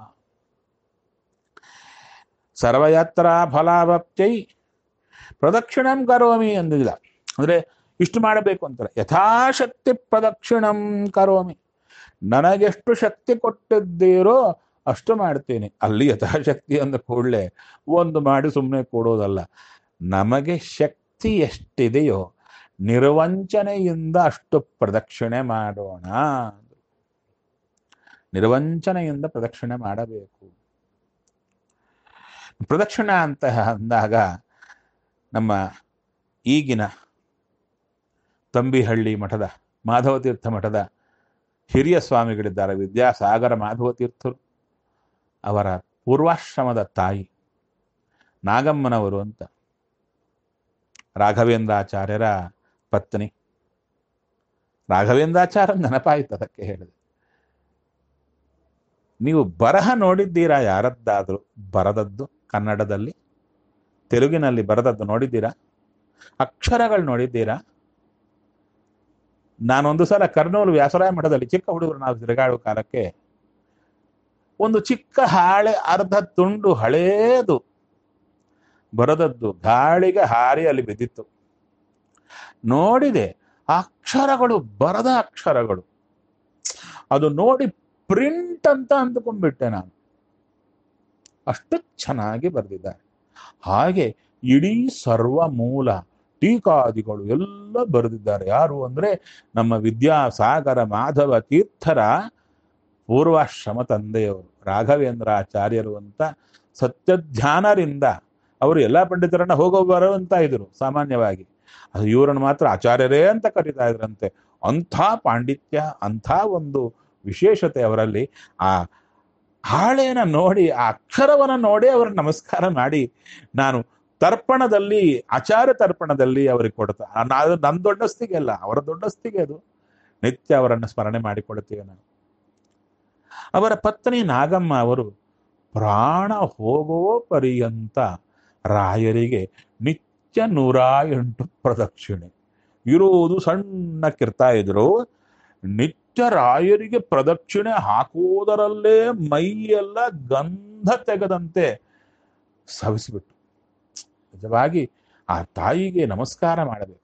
ಸರ್ವಯಾತ್ರಾ ಫಲಾವಪ್ತೈ ಪ್ರದಕ್ಷಿಣಂ ಕರೋಮಿ ಅಂದಿಲ್ಲ ಅಂದ್ರೆ ಇಷ್ಟು ಮಾಡಬೇಕು ಅಂತಾರೆ ಯಥಾಶಕ್ತಿ ಪ್ರದಕ್ಷಿಣಂ ಕರೋಮಿ ನನಗೆಷ್ಟು ಶಕ್ತಿ ಕೊಟ್ಟಿದ್ದೀರೋ ಅಷ್ಟು ಮಾಡ್ತೀನಿ ಅಲ್ಲಿ ಯಥಾಶಕ್ತಿ ಅಂದ ಕೂಡಲೇ ಒಂದು ಮಾಡಿ ಸುಮ್ಮನೆ ಕೊಡೋದಲ್ಲ ನಮಗೆ ಶಕ್ತಿ ಎಷ್ಟಿದೆಯೋ ನಿರ್ವಂಚನೆಯಿಂದ ಅಷ್ಟು ಪ್ರದಕ್ಷಿಣೆ ಮಾಡೋಣ ನಿರ್ವಂಚನೆಯಿಂದ ಪ್ರದಕ್ಷಿಣೆ ಮಾಡಬೇಕು ಪ್ರದಕ್ಷಿಣ ಅಂತ ಅಂದಾಗ ನಮ್ಮ ಈಗಿನ ತಂಬಿಹಳ್ಳಿ ಮಠದ ಮಾಧವತೀರ್ಥ ಮಠದ ಹಿರಿಯ ಸ್ವಾಮಿಗಳಿದ್ದಾರೆ ವಿದ್ಯಾಸಾಗರ ಮಾಧವತೀರ್ಥರು ಅವರ ಪೂರ್ವಾಶ್ರಮದ ತಾಯಿ ನಾಗಮ್ಮನವರು ಅಂತ ರಾಘವೇಂದ್ರಾಚಾರ್ಯರ ಪತ್ನಿ ರಾಘವೇಂದ್ರಾಚಾರ್ಯ ನೆನಪಾಯಿತು ಅದಕ್ಕೆ ಹೇಳಿದೆ ನೀವು ಬರಹ ನೋಡಿದ್ದೀರಾ ಯಾರದ್ದಾದರೂ ಬರದದ್ದು ಕನ್ನಡದಲ್ಲಿ ತೆಲುಗಿನಲ್ಲಿ ಬರದದ್ದು ನೋಡಿದ್ದೀರಾ ಅಕ್ಷರಗಳು ನೋಡಿದ್ದೀರಾ ನಾನೊಂದು ಸಲ ಕರ್ನೂಲು ವ್ಯಾಸರಾಯ ಮಠದಲ್ಲಿ ಚಿಕ್ಕ ಹುಡುಗರು ನಾವು ತಿರುಗಾಡುವ ಕಾಲಕ್ಕೆ ಒಂದು ಚಿಕ್ಕ ಹಾಳೆ ಅರ್ಧ ತುಂಡು ಹಳೇದು ಬರದದ್ದು ಗಾಳಿಗೆ ಹಾರಿ ಅಲ್ಲಿ ಬಿದ್ದಿತ್ತು ನೋಡಿದೆ ಆ ಅಕ್ಷರಗಳು ಬರದ ಅಕ್ಷರಗಳು ಅದು ನೋಡಿ ಪ್ರಿಂಟ್ ಅಂತ ಅಂದುಕೊಂಡ್ಬಿಟ್ಟೆ ನಾನು ಅಷ್ಟು ಚೆನ್ನಾಗಿ ಬರೆದಿದ್ದಾರೆ ಹಾಗೆ ಇಡೀ ಸರ್ವ ಮೂಲ ಟೀಕಾದಿಗಳು ಎಲ್ಲ ಬರೆದಿದ್ದಾರೆ ಯಾರು ಅಂದ್ರೆ ನಮ್ಮ ವಿದ್ಯಾಸಾಗರ ಮಾಧವ ತೀರ್ಥರ ಪೂರ್ವಾಶ್ರಮ ತಂದೆಯವರು ರಾಘವೇಂದ್ರಾಚಾರ್ಯರು ಅಂತ ಸತ್ಯಧ್ಯಾನರಿಂದ ಅವರು ಎಲ್ಲ ಪಂಡಿತರನ್ನ ಹೋಗೋ ಬರೋ ಅಂತ ಇದ್ರು ಸಾಮಾನ್ಯವಾಗಿ ಅದು ಇವರನ್ನು ಮಾತ್ರ ಆಚಾರ್ಯರೇ ಅಂತ ಕರೀತಾ ಇದ್ರಂತೆ ಅಂಥ ಪಾಂಡಿತ್ಯ ಅಂಥ ಒಂದು ವಿಶೇಷತೆ ಅವರಲ್ಲಿ ಆ ಹಾಳೆನ ನೋಡಿ ಆ ಅಕ್ಷರವನ್ನ ನೋಡಿ ಅವ್ರ ನಮಸ್ಕಾರ ಮಾಡಿ ನಾನು ತರ್ಪಣದಲ್ಲಿ ಆಚಾರ್ಯ ತರ್ಪಣದಲ್ಲಿ ಅವರಿಗೆ ಕೊಡ್ತಾ ನಾನು ನನ್ನ ದೊಡ್ಡಸ್ತಿಗೆ ಅಲ್ಲ ಅವರ ದೊಡ್ಡಸ್ತಿಗೆ ಅದು ನಿತ್ಯ ಅವರನ್ನು ಸ್ಮರಣೆ ಮಾಡಿಕೊಡ್ತೀವಿ ನಾನು ಅವರ ಪತ್ನಿ ನಾಗಮ್ಮ ಅವರು ಪ್ರಾಣ ಹೋಗೋ ಪರ್ಯಂತ ರಾಯರಿಗೆ ನಿತ್ಯ ನೂರ ಎಂಟು ಪ್ರದಕ್ಷಿಣೆ ಇರುವುದು ಸಣ್ಣಕ್ಕಿರ್ತಾ ಇದ್ರು ನಿತ್ಯ ರಾಯರಿಗೆ ಪ್ರದಕ್ಷಿಣೆ ಹಾಕುವುದರಲ್ಲೇ ಮೈಯೆಲ್ಲ ಗಂಧ ತೆಗೆದಂತೆ ಸವಿಸಿಬಿಟ್ಟು ನಿಜವಾಗಿ ಆ ತಾಯಿಗೆ ನಮಸ್ಕಾರ ಮಾಡಬೇಕು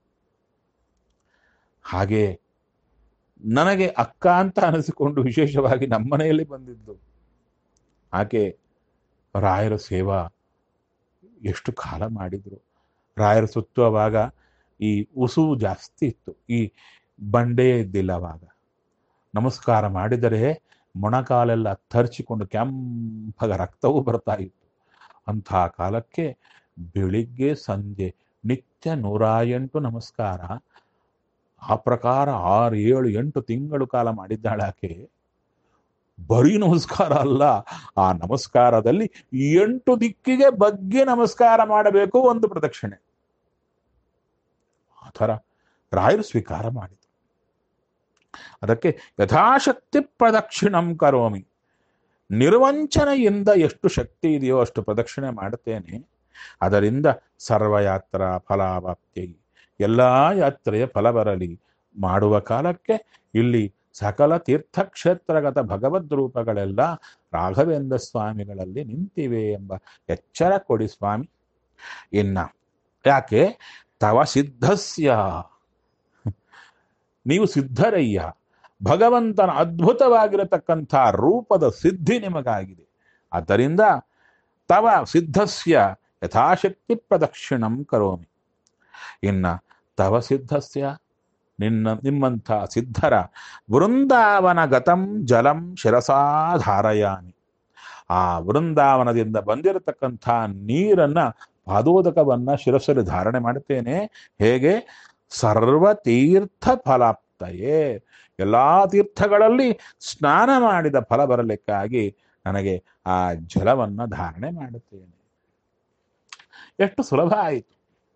ಹಾಗೆ ನನಗೆ ಅಕ್ಕ ಅಂತ ಅನಿಸಿಕೊಂಡು ವಿಶೇಷವಾಗಿ ನಮ್ಮನೆಯಲ್ಲಿ ಬಂದಿದ್ದು ಆಕೆ ರಾಯರ ಸೇವಾ ಎಷ್ಟು ಕಾಲ ಮಾಡಿದ್ರು ರಾಯರ ಸುತ್ತುವಾಗ ಈ ಉಸುವು ಜಾಸ್ತಿ ಇತ್ತು ಈ ಬಂಡೆ ಇದ್ದಿಲ್ಲ ಅವಾಗ ನಮಸ್ಕಾರ ಮಾಡಿದರೆ ಮೊಣಕಾಲೆಲ್ಲ ತರ್ಚಿಕೊಂಡು ಕೆಂಪಗ ರಕ್ತವೂ ಬರ್ತಾ ಇತ್ತು ಅಂಥ ಕಾಲಕ್ಕೆ ಬೆಳಿಗ್ಗೆ ಸಂಜೆ ನಿತ್ಯ ನೂರ ಎಂಟು ನಮಸ್ಕಾರ ಆ ಪ್ರಕಾರ ಆರು ಏಳು ಎಂಟು ತಿಂಗಳು ಕಾಲ ಮಾಡಿದ್ದಾಳೆ ಆಕೆ ಬರೀ ನಮಸ್ಕಾರ ಅಲ್ಲ ಆ ನಮಸ್ಕಾರದಲ್ಲಿ ಎಂಟು ದಿಕ್ಕಿಗೆ ಬಗ್ಗೆ ನಮಸ್ಕಾರ ಮಾಡಬೇಕು ಒಂದು ಪ್ರದಕ್ಷಿಣೆ ಆ ಥರ ರಾಯರು ಸ್ವೀಕಾರ ಮಾಡಿದರು ಅದಕ್ಕೆ ಯಥಾಶಕ್ತಿ ಪ್ರದಕ್ಷಿಣಂ ಕರೋಮಿ ನಿರ್ವಂಚನೆಯಿಂದ ಎಷ್ಟು ಶಕ್ತಿ ಇದೆಯೋ ಅಷ್ಟು ಪ್ರದಕ್ಷಿಣೆ ಮಾಡುತ್ತೇನೆ ಅದರಿಂದ ಸರ್ವಯಾತ್ರಾ ಫಲಾವಾಪ್ತಿ ಎಲ್ಲ ಯಾತ್ರೆಯ ಫಲ ಬರಲಿ ಮಾಡುವ ಕಾಲಕ್ಕೆ ಇಲ್ಲಿ ಸಕಲ ತೀರ್ಥಕ್ಷೇತ್ರಗತ ಭಗವದ್ ರೂಪಗಳೆಲ್ಲ ರಾಘವೇಂದ್ರ ಸ್ವಾಮಿಗಳಲ್ಲಿ ನಿಂತಿವೆ ಎಂಬ ಎಚ್ಚರ ಕೊಡಿ ಸ್ವಾಮಿ ಇನ್ನ ಯಾಕೆ ತವ ಸಿದ್ಧಸ್ಯ ನೀವು ಸಿದ್ಧರಯ್ಯ ಭಗವಂತನ ಅದ್ಭುತವಾಗಿರತಕ್ಕಂಥ ರೂಪದ ಸಿದ್ಧಿ ನಿಮಗಾಗಿದೆ ಆದ್ದರಿಂದ ತವ ಸಿದ್ಧಸ್ಯ ಯಥಾಶಕ್ತಿ ಪ್ರದಕ್ಷಿಣಂ ಕರೋಮಿ ಇನ್ನ ತವ ಸಿದ್ಧಸ್ಯ ನಿನ್ನ ನಿಮ್ಮಂಥ ಸಿದ್ಧರ ವೃಂದಾವನ ಗತಂ ಜಲಂ ಶಿರಸಾಧಾರಯಾಮಿ ಆ ವೃಂದಾವನದಿಂದ ಬಂದಿರತಕ್ಕಂಥ ನೀರನ್ನ ಪಾದೋದಕವನ್ನ ಶಿರಸ್ಸಲ್ಲಿ ಧಾರಣೆ ಮಾಡುತ್ತೇನೆ ಹೇಗೆ ಸರ್ವತೀರ್ಥ ಫಲಾಪ್ತಯೇ ಎಲ್ಲಾ ತೀರ್ಥಗಳಲ್ಲಿ ಸ್ನಾನ ಮಾಡಿದ ಫಲ ಬರಲಿಕ್ಕಾಗಿ ನನಗೆ ಆ ಜಲವನ್ನ ಧಾರಣೆ ಮಾಡುತ್ತೇನೆ ಎಷ್ಟು ಸುಲಭ ಆಯಿತು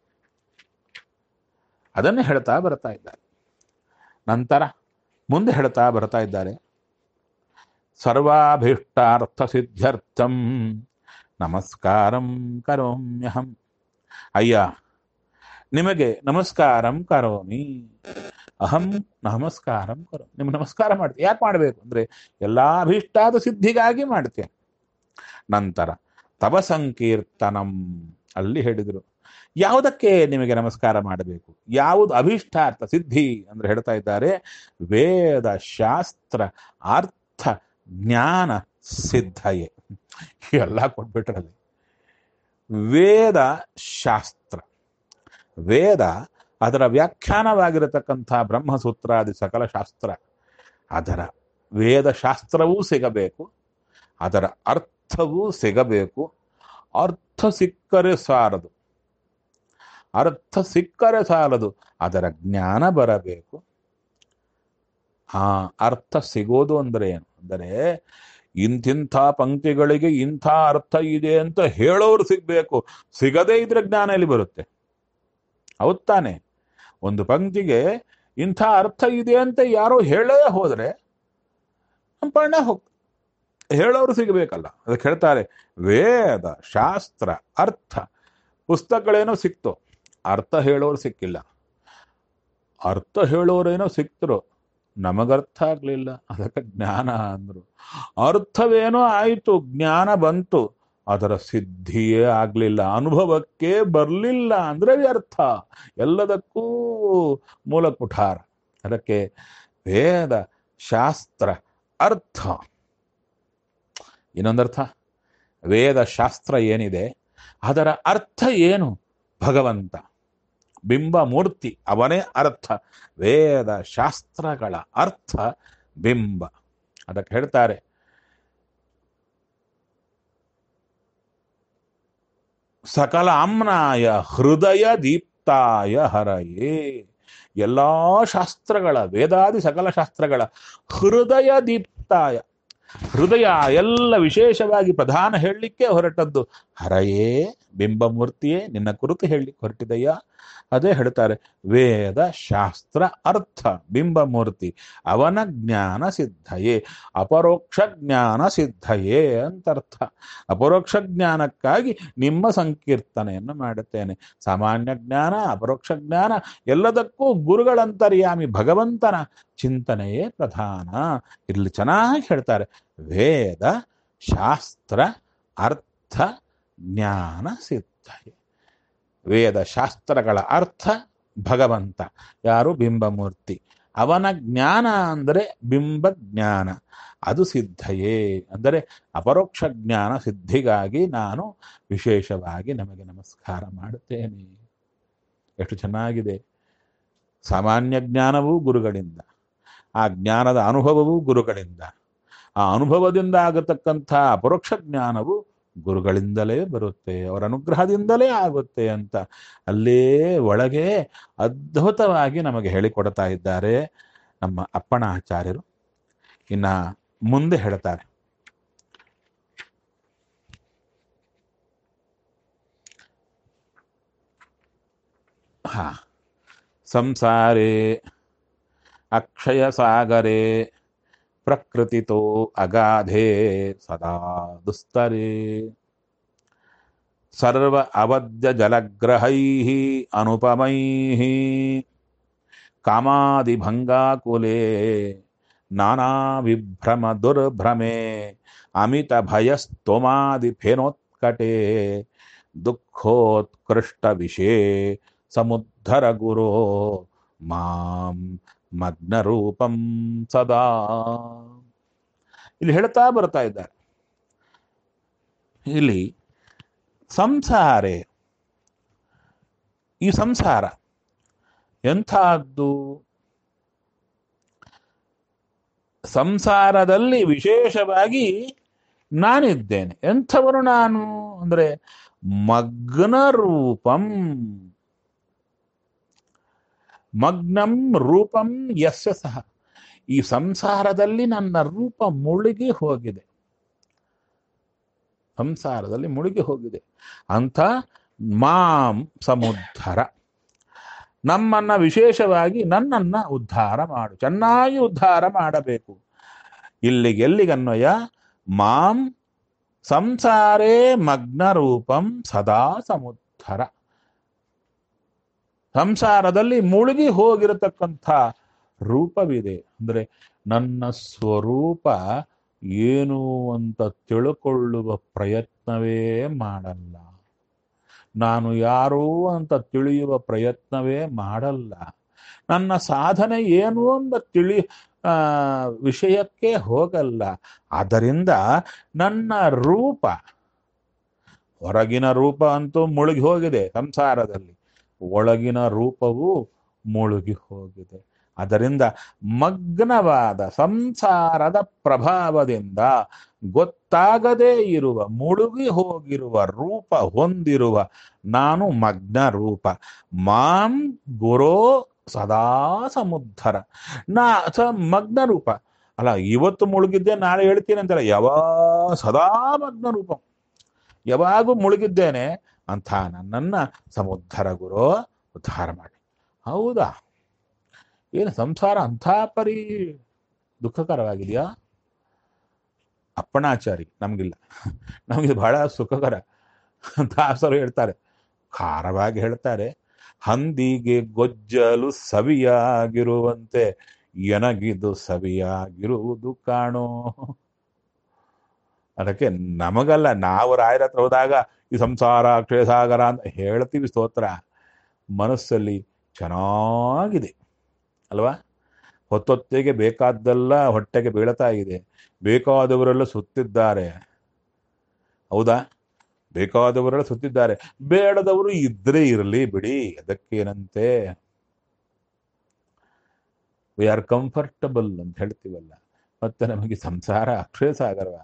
ಅದನ್ನೇ ಹೇಳ್ತಾ ಬರ್ತಾ ಇದ್ದಾರೆ ನಂತರ ಮುಂದೆ ಹೇಳ್ತಾ ಬರ್ತಾ ಇದ್ದಾರೆ ಸರ್ವಾಭೀಷ್ಟಾರ್ಥ ಸಿದ್ಧ್ಯರ್ಥಂ ನಮಸ್ಕಾರಂ ಕರೋಮ್ಯಹಂ ಅಯ್ಯ ನಿಮಗೆ ನಮಸ್ಕಾರಂ ಕರೋಮಿ ಅಹಂ ನಮಸ್ಕಾರಂ ಕರೋ ನಿಮ್ಗೆ ನಮಸ್ಕಾರ ಮಾಡ್ತೀನಿ ಯಾಕೆ ಮಾಡಬೇಕು ಅಂದ್ರೆ ಎಲ್ಲಾ ಅಭೀಷ್ಟಾದ ಸಿದ್ಧಿಗಾಗಿ ಮಾಡ್ತೇನೆ ನಂತರ ತವ ಸಂಕೀರ್ತನಂ ಅಲ್ಲಿ ಹೇಳಿದರು ಯಾವುದಕ್ಕೆ ನಿಮಗೆ ನಮಸ್ಕಾರ ಮಾಡಬೇಕು ಯಾವುದು ಅಭೀಷ್ಟಾರ್ಥ ಸಿದ್ಧಿ ಅಂದ್ರೆ ಹೇಳ್ತಾ ಇದ್ದಾರೆ ವೇದ ಶಾಸ್ತ್ರ ಅರ್ಥ ಜ್ಞಾನ ಸಿದ್ಧಯೇ ಎಲ್ಲ ಕೊಟ್ಬಿಟ್ರಲ್ಲಿ ವೇದ ಶಾಸ್ತ್ರ ವೇದ ಅದರ ವ್ಯಾಖ್ಯಾನವಾಗಿರತಕ್ಕಂಥ ಬ್ರಹ್ಮಸೂತ್ರಾದಿ ಸಕಲ ಶಾಸ್ತ್ರ ಅದರ ವೇದ ಶಾಸ್ತ್ರವೂ ಸಿಗಬೇಕು ಅದರ ಅರ್ಥವೂ ಸಿಗಬೇಕು ಅರ್ಥ ಸಿಕ್ಕರೆ ಸಾರದು ಅರ್ಥ ಸಿಕ್ಕರೆ ಸಾಲದು ಅದರ ಜ್ಞಾನ ಬರಬೇಕು ಆ ಅರ್ಥ ಸಿಗೋದು ಅಂದ್ರೆ ಏನು ಅಂದರೆ ಇಂತಿಂಥ ಪಂಕ್ತಿಗಳಿಗೆ ಇಂಥ ಅರ್ಥ ಇದೆ ಅಂತ ಹೇಳೋರು ಸಿಗ್ಬೇಕು ಸಿಗದೇ ಇದ್ರೆ ಜ್ಞಾನ ಎಲ್ಲಿ ಬರುತ್ತೆ ಹೌದ್ ತಾನೆ ಒಂದು ಪಂಕ್ತಿಗೆ ಇಂಥ ಅರ್ಥ ಇದೆ ಅಂತ ಯಾರೋ ಹೇಳೇ ಹೋದ್ರೆ ನಮ್ಮ ಪಣ್ಣ ಹೋಗ್ ಹೇಳೋರು ಸಿಗಬೇಕಲ್ಲ ಅದಕ್ಕೆ ಹೇಳ್ತಾರೆ ವೇದ ಶಾಸ್ತ್ರ ಅರ್ಥ ಪುಸ್ತಕಗಳೇನೋ ಸಿಕ್ತು ಅರ್ಥ ಹೇಳೋರು ಸಿಕ್ಕಿಲ್ಲ ಅರ್ಥ ಹೇಳೋರೇನೋ ಸಿಕ್ತರು ನಮಗರ್ಥ ಆಗ್ಲಿಲ್ಲ ಅದಕ್ಕೆ ಜ್ಞಾನ ಅಂದ್ರು ಅರ್ಥವೇನೋ ಆಯಿತು ಜ್ಞಾನ ಬಂತು ಅದರ ಸಿದ್ಧಿಯೇ ಆಗ್ಲಿಲ್ಲ ಅನುಭವಕ್ಕೆ ಬರಲಿಲ್ಲ ಅಂದ್ರೆ ವ್ಯರ್ಥ ಎಲ್ಲದಕ್ಕೂ ಮೂಲ ಕುಠಾರ ಅದಕ್ಕೆ ವೇದ ಶಾಸ್ತ್ರ ಅರ್ಥ ಇನ್ನೊಂದರ್ಥ ವೇದ ಶಾಸ್ತ್ರ ಏನಿದೆ ಅದರ ಅರ್ಥ ಏನು ಭಗವಂತ ಬಿಂಬ ಮೂರ್ತಿ ಅವನೇ ಅರ್ಥ ವೇದ ಶಾಸ್ತ್ರಗಳ ಅರ್ಥ ಬಿಂಬ ಅದಕ್ಕೆ ಹೇಳ್ತಾರೆ ಸಕಲ ಆಮ್ನಾಯ ಹೃದಯ ದೀಪ್ತಾಯ ಹರಯೇ ಎಲ್ಲಾ ಶಾಸ್ತ್ರಗಳ ವೇದಾದಿ ಸಕಲ ಶಾಸ್ತ್ರಗಳ ಹೃದಯ ದೀಪ್ತಾಯ ಹೃದಯ ಎಲ್ಲ ವಿಶೇಷವಾಗಿ ಪ್ರಧಾನ ಹೇಳಲಿಕ್ಕೆ ಹೊರಟದ್ದು ಹರಯೇ ಬಿಂಬಮೂರ್ತಿಯೇ ನಿನ್ನ ಕುರಿತು ಹೇಳಲಿಕ್ಕೆ ಹೊರಟಿದೆಯಾ ಅದೇ ಹೇಳ್ತಾರೆ ವೇದ ಶಾಸ್ತ್ರ ಅರ್ಥ ಬಿಂಬಮೂರ್ತಿ ಅವನ ಜ್ಞಾನ ಸಿದ್ಧಯೇ ಅಪರೋಕ್ಷ ಜ್ಞಾನ ಸಿದ್ಧಯೇ ಅಂತರ್ಥ ಅಪರೋಕ್ಷ ಜ್ಞಾನಕ್ಕಾಗಿ ನಿಮ್ಮ ಸಂಕೀರ್ತನೆಯನ್ನು ಮಾಡುತ್ತೇನೆ ಸಾಮಾನ್ಯ ಜ್ಞಾನ ಅಪರೋಕ್ಷ ಜ್ಞಾನ ಎಲ್ಲದಕ್ಕೂ ಗುರುಗಳಂತರ್ಯಾಮಿ ಭಗವಂತನ ಚಿಂತನೆಯೇ ಪ್ರಧಾನ ಇಲ್ಲಿ ಚೆನ್ನಾಗಿ ಹೇಳ್ತಾರೆ ವೇದ ಶಾಸ್ತ್ರ ಅರ್ಥ ಜ್ಞಾನ ಸಿದ್ಧಯೇ ವೇದ ಶಾಸ್ತ್ರಗಳ ಅರ್ಥ ಭಗವಂತ ಯಾರು ಬಿಂಬಮೂರ್ತಿ ಅವನ ಜ್ಞಾನ ಅಂದರೆ ಬಿಂಬ ಜ್ಞಾನ ಅದು ಸಿದ್ಧಯೇ ಅಂದರೆ ಅಪರೋಕ್ಷ ಜ್ಞಾನ ಸಿದ್ಧಿಗಾಗಿ ನಾನು ವಿಶೇಷವಾಗಿ ನಮಗೆ ನಮಸ್ಕಾರ ಮಾಡುತ್ತೇನೆ ಎಷ್ಟು ಚೆನ್ನಾಗಿದೆ ಸಾಮಾನ್ಯ ಜ್ಞಾನವೂ ಗುರುಗಳಿಂದ ಆ ಜ್ಞಾನದ ಅನುಭವವೂ ಗುರುಗಳಿಂದ ಆ ಅನುಭವದಿಂದ ಆಗತಕ್ಕಂಥ ಅಪರೋಕ್ಷ ಜ್ಞಾನವು ಗುರುಗಳಿಂದಲೇ ಬರುತ್ತೆ ಅವರ ಅನುಗ್ರಹದಿಂದಲೇ ಆಗುತ್ತೆ ಅಂತ ಅಲ್ಲೇ ಒಳಗೆ ಅದ್ಭುತವಾಗಿ ನಮಗೆ ಹೇಳಿಕೊಡ್ತಾ ಇದ್ದಾರೆ ನಮ್ಮ ಅಪ್ಪಣ ಆಚಾರ್ಯರು ಇನ್ನ ಮುಂದೆ ಹೇಳ್ತಾರೆ ಹಾ ಸಂಸಾರೇ ಅಕ್ಷಯ ಸಾಗರೇ ಪ್ರಕೃತಿತೋ ಅಗಾಧೆ ಸದಾ ದುಸ್ತರೇ ಸರ್ವ ಅವಧ್ಯ ಜಲಗ್ರಹೈ ಅನುಪಮೈ ಕಾಮಾದಿಭಂಗಾಕುಲೆ ನಾನಾ ವಿಭ್ರಮ ದುರ್ಭ್ರಮೆ ಅಮಿತ ಭಯಸ್ತೋಮಾದಿ ಫೇನೋತ್ಕಟೆ ದುಃಖೋತ್ಕೃಷ್ಟ ವಿಷೇ ಸಮುದ್ಧರ ಗುರೋ ಮಾಂ ಮಗ್ನರೂಪಂ ಸದಾ ಇಲ್ಲಿ ಹೇಳ್ತಾ ಬರ್ತಾ ಇದ್ದಾರೆ ಇಲ್ಲಿ ಸಂಸಾರೆ ಈ ಸಂಸಾರ ಎಂಥದ್ದು ಸಂಸಾರದಲ್ಲಿ ವಿಶೇಷವಾಗಿ ನಾನಿದ್ದೇನೆ ಎಂಥವನು ನಾನು ಅಂದ್ರೆ ಮಗ್ನ ರೂಪಂ ಮಗ್ನಂ ರೂಪಂ ಯಸ್ಯ ಸಹ ಈ ಸಂಸಾರದಲ್ಲಿ ನನ್ನ ರೂಪ ಮುಳುಗಿ ಹೋಗಿದೆ ಸಂಸಾರದಲ್ಲಿ ಮುಳುಗಿ ಹೋಗಿದೆ ಅಂತ ಮಾಂ ಸಮುದ್ಧರ ನಮ್ಮನ್ನ ವಿಶೇಷವಾಗಿ ನನ್ನನ್ನ ಉದ್ಧಾರ ಮಾಡು ಚೆನ್ನಾಗಿ ಉದ್ಧಾರ ಮಾಡಬೇಕು ಇಲ್ಲಿಗೆ ಎಲ್ಲಿಗನ್ವಯ ಮಾಂ ಸಂಸಾರೇ ಮಗ್ನ ರೂಪಂ ಸದಾ ಸಮುದ್ಧರ ಸಂಸಾರದಲ್ಲಿ ಮುಳುಗಿ ಹೋಗಿರತಕ್ಕಂಥ ರೂಪವಿದೆ ಅಂದ್ರೆ ನನ್ನ ಸ್ವರೂಪ ಏನು ಅಂತ ತಿಳ್ಕೊಳ್ಳುವ ಪ್ರಯತ್ನವೇ ಮಾಡಲ್ಲ ನಾನು ಯಾರು ಅಂತ ತಿಳಿಯುವ ಪ್ರಯತ್ನವೇ ಮಾಡಲ್ಲ ನನ್ನ ಸಾಧನೆ ಏನು ಎಂಬ ತಿಳಿ ಆ, ವಿಷಯಕ್ಕೆ ಹೋಗಲ್ಲ ಆದ್ದರಿಂದ ನನ್ನ ರೂಪ ಹೊರಗಿನ ರೂಪ ಅಂತೂ ಮುಳುಗಿ ಹೋಗಿದೆ ಸಂಸಾರದಲ್ಲಿ ಒಳಗಿನ ರೂಪವು ಮುಳುಗಿ ಹೋಗಿದೆ ಅದರಿಂದ ಮಗ್ನವಾದ ಸಂಸಾರದ ಪ್ರಭಾವದಿಂದ ಗೊತ್ತಾಗದೇ ಇರುವ ಮುಳುಗಿ ಹೋಗಿರುವ ರೂಪ ಹೊಂದಿರುವ ನಾನು ಮಗ್ನ ರೂಪ ಮಾಂ ಗುರೋ ಸದಾ ಸಮುದ್ಧರ ನಾ ಸ ಮಗ್ನ ರೂಪ ಅಲ್ಲ ಇವತ್ತು ಮುಳುಗಿದ್ದೆ ನಾಳೆ ಹೇಳ್ತೀನಿ ಅಂತಲ್ಲ ಯಾವ ಸದಾ ಮಗ್ನ ರೂಪ ಯಾವಾಗೂ ಮುಳುಗಿದ್ದೇನೆ ಅಂತ ನನ್ನನ್ನ ಸಮುದ್ಧರ ಗುರು ಉದ್ಧಾರ ಮಾಡಿ ಹೌದಾ ಏನು ಸಂಸಾರ ಅಂಥ ಪರಿ ದುಃಖಕರವಾಗಿದೆಯಾ ಅಪ್ಪಣಾಚಾರಿ ನಮಗಿಲ್ಲ ನಮಗೆ ಬಹಳ ಸುಖಕರ ದಾಸರು ಹೇಳ್ತಾರೆ ಖಾರವಾಗಿ ಹೇಳ್ತಾರೆ ಹಂದಿಗೆ ಗೊಜ್ಜಲು ಸವಿಯಾಗಿರುವಂತೆ ಎನಗಿದು ಸವಿಯಾಗಿರುವುದು ಕಾಣೋ ಅದಕ್ಕೆ ನಮಗಲ್ಲ ನಾವು ರಾಯರ ಹತ್ರ ಹೋದಾಗ ಈ ಸಂಸಾರ ಕ್ಷೇಸಾಗರ ಅಂತ ಹೇಳ್ತೀವಿ ಸ್ತೋತ್ರ ಮನಸ್ಸಲ್ಲಿ ಚೆನ್ನಾಗಿದೆ ಅಲ್ವಾ ಹೊತ್ತೊತ್ತಿಗೆ ಬೇಕಾದ್ದೆಲ್ಲ ಹೊಟ್ಟೆಗೆ ಬೀಳ್ತಾ ಇದೆ ಬೇಕಾದವರೆಲ್ಲ ಸುತ್ತಿದ್ದಾರೆ ಹೌದಾ ಬೇಕಾದವರೆಲ್ಲ ಸುತ್ತಿದ್ದಾರೆ ಬೇಡದವರು ಇದ್ರೆ ಇರಲಿ ಬಿಡಿ ಅದಕ್ಕೇನಂತೆ ವಿ ಆರ್ ಕಂಫರ್ಟಬಲ್ ಅಂತ ಹೇಳ್ತೀವಲ್ಲ ಮತ್ತೆ ನಮಗೆ ಸಂಸಾರ ಅಕ್ಷಯ ಸಾಗರವ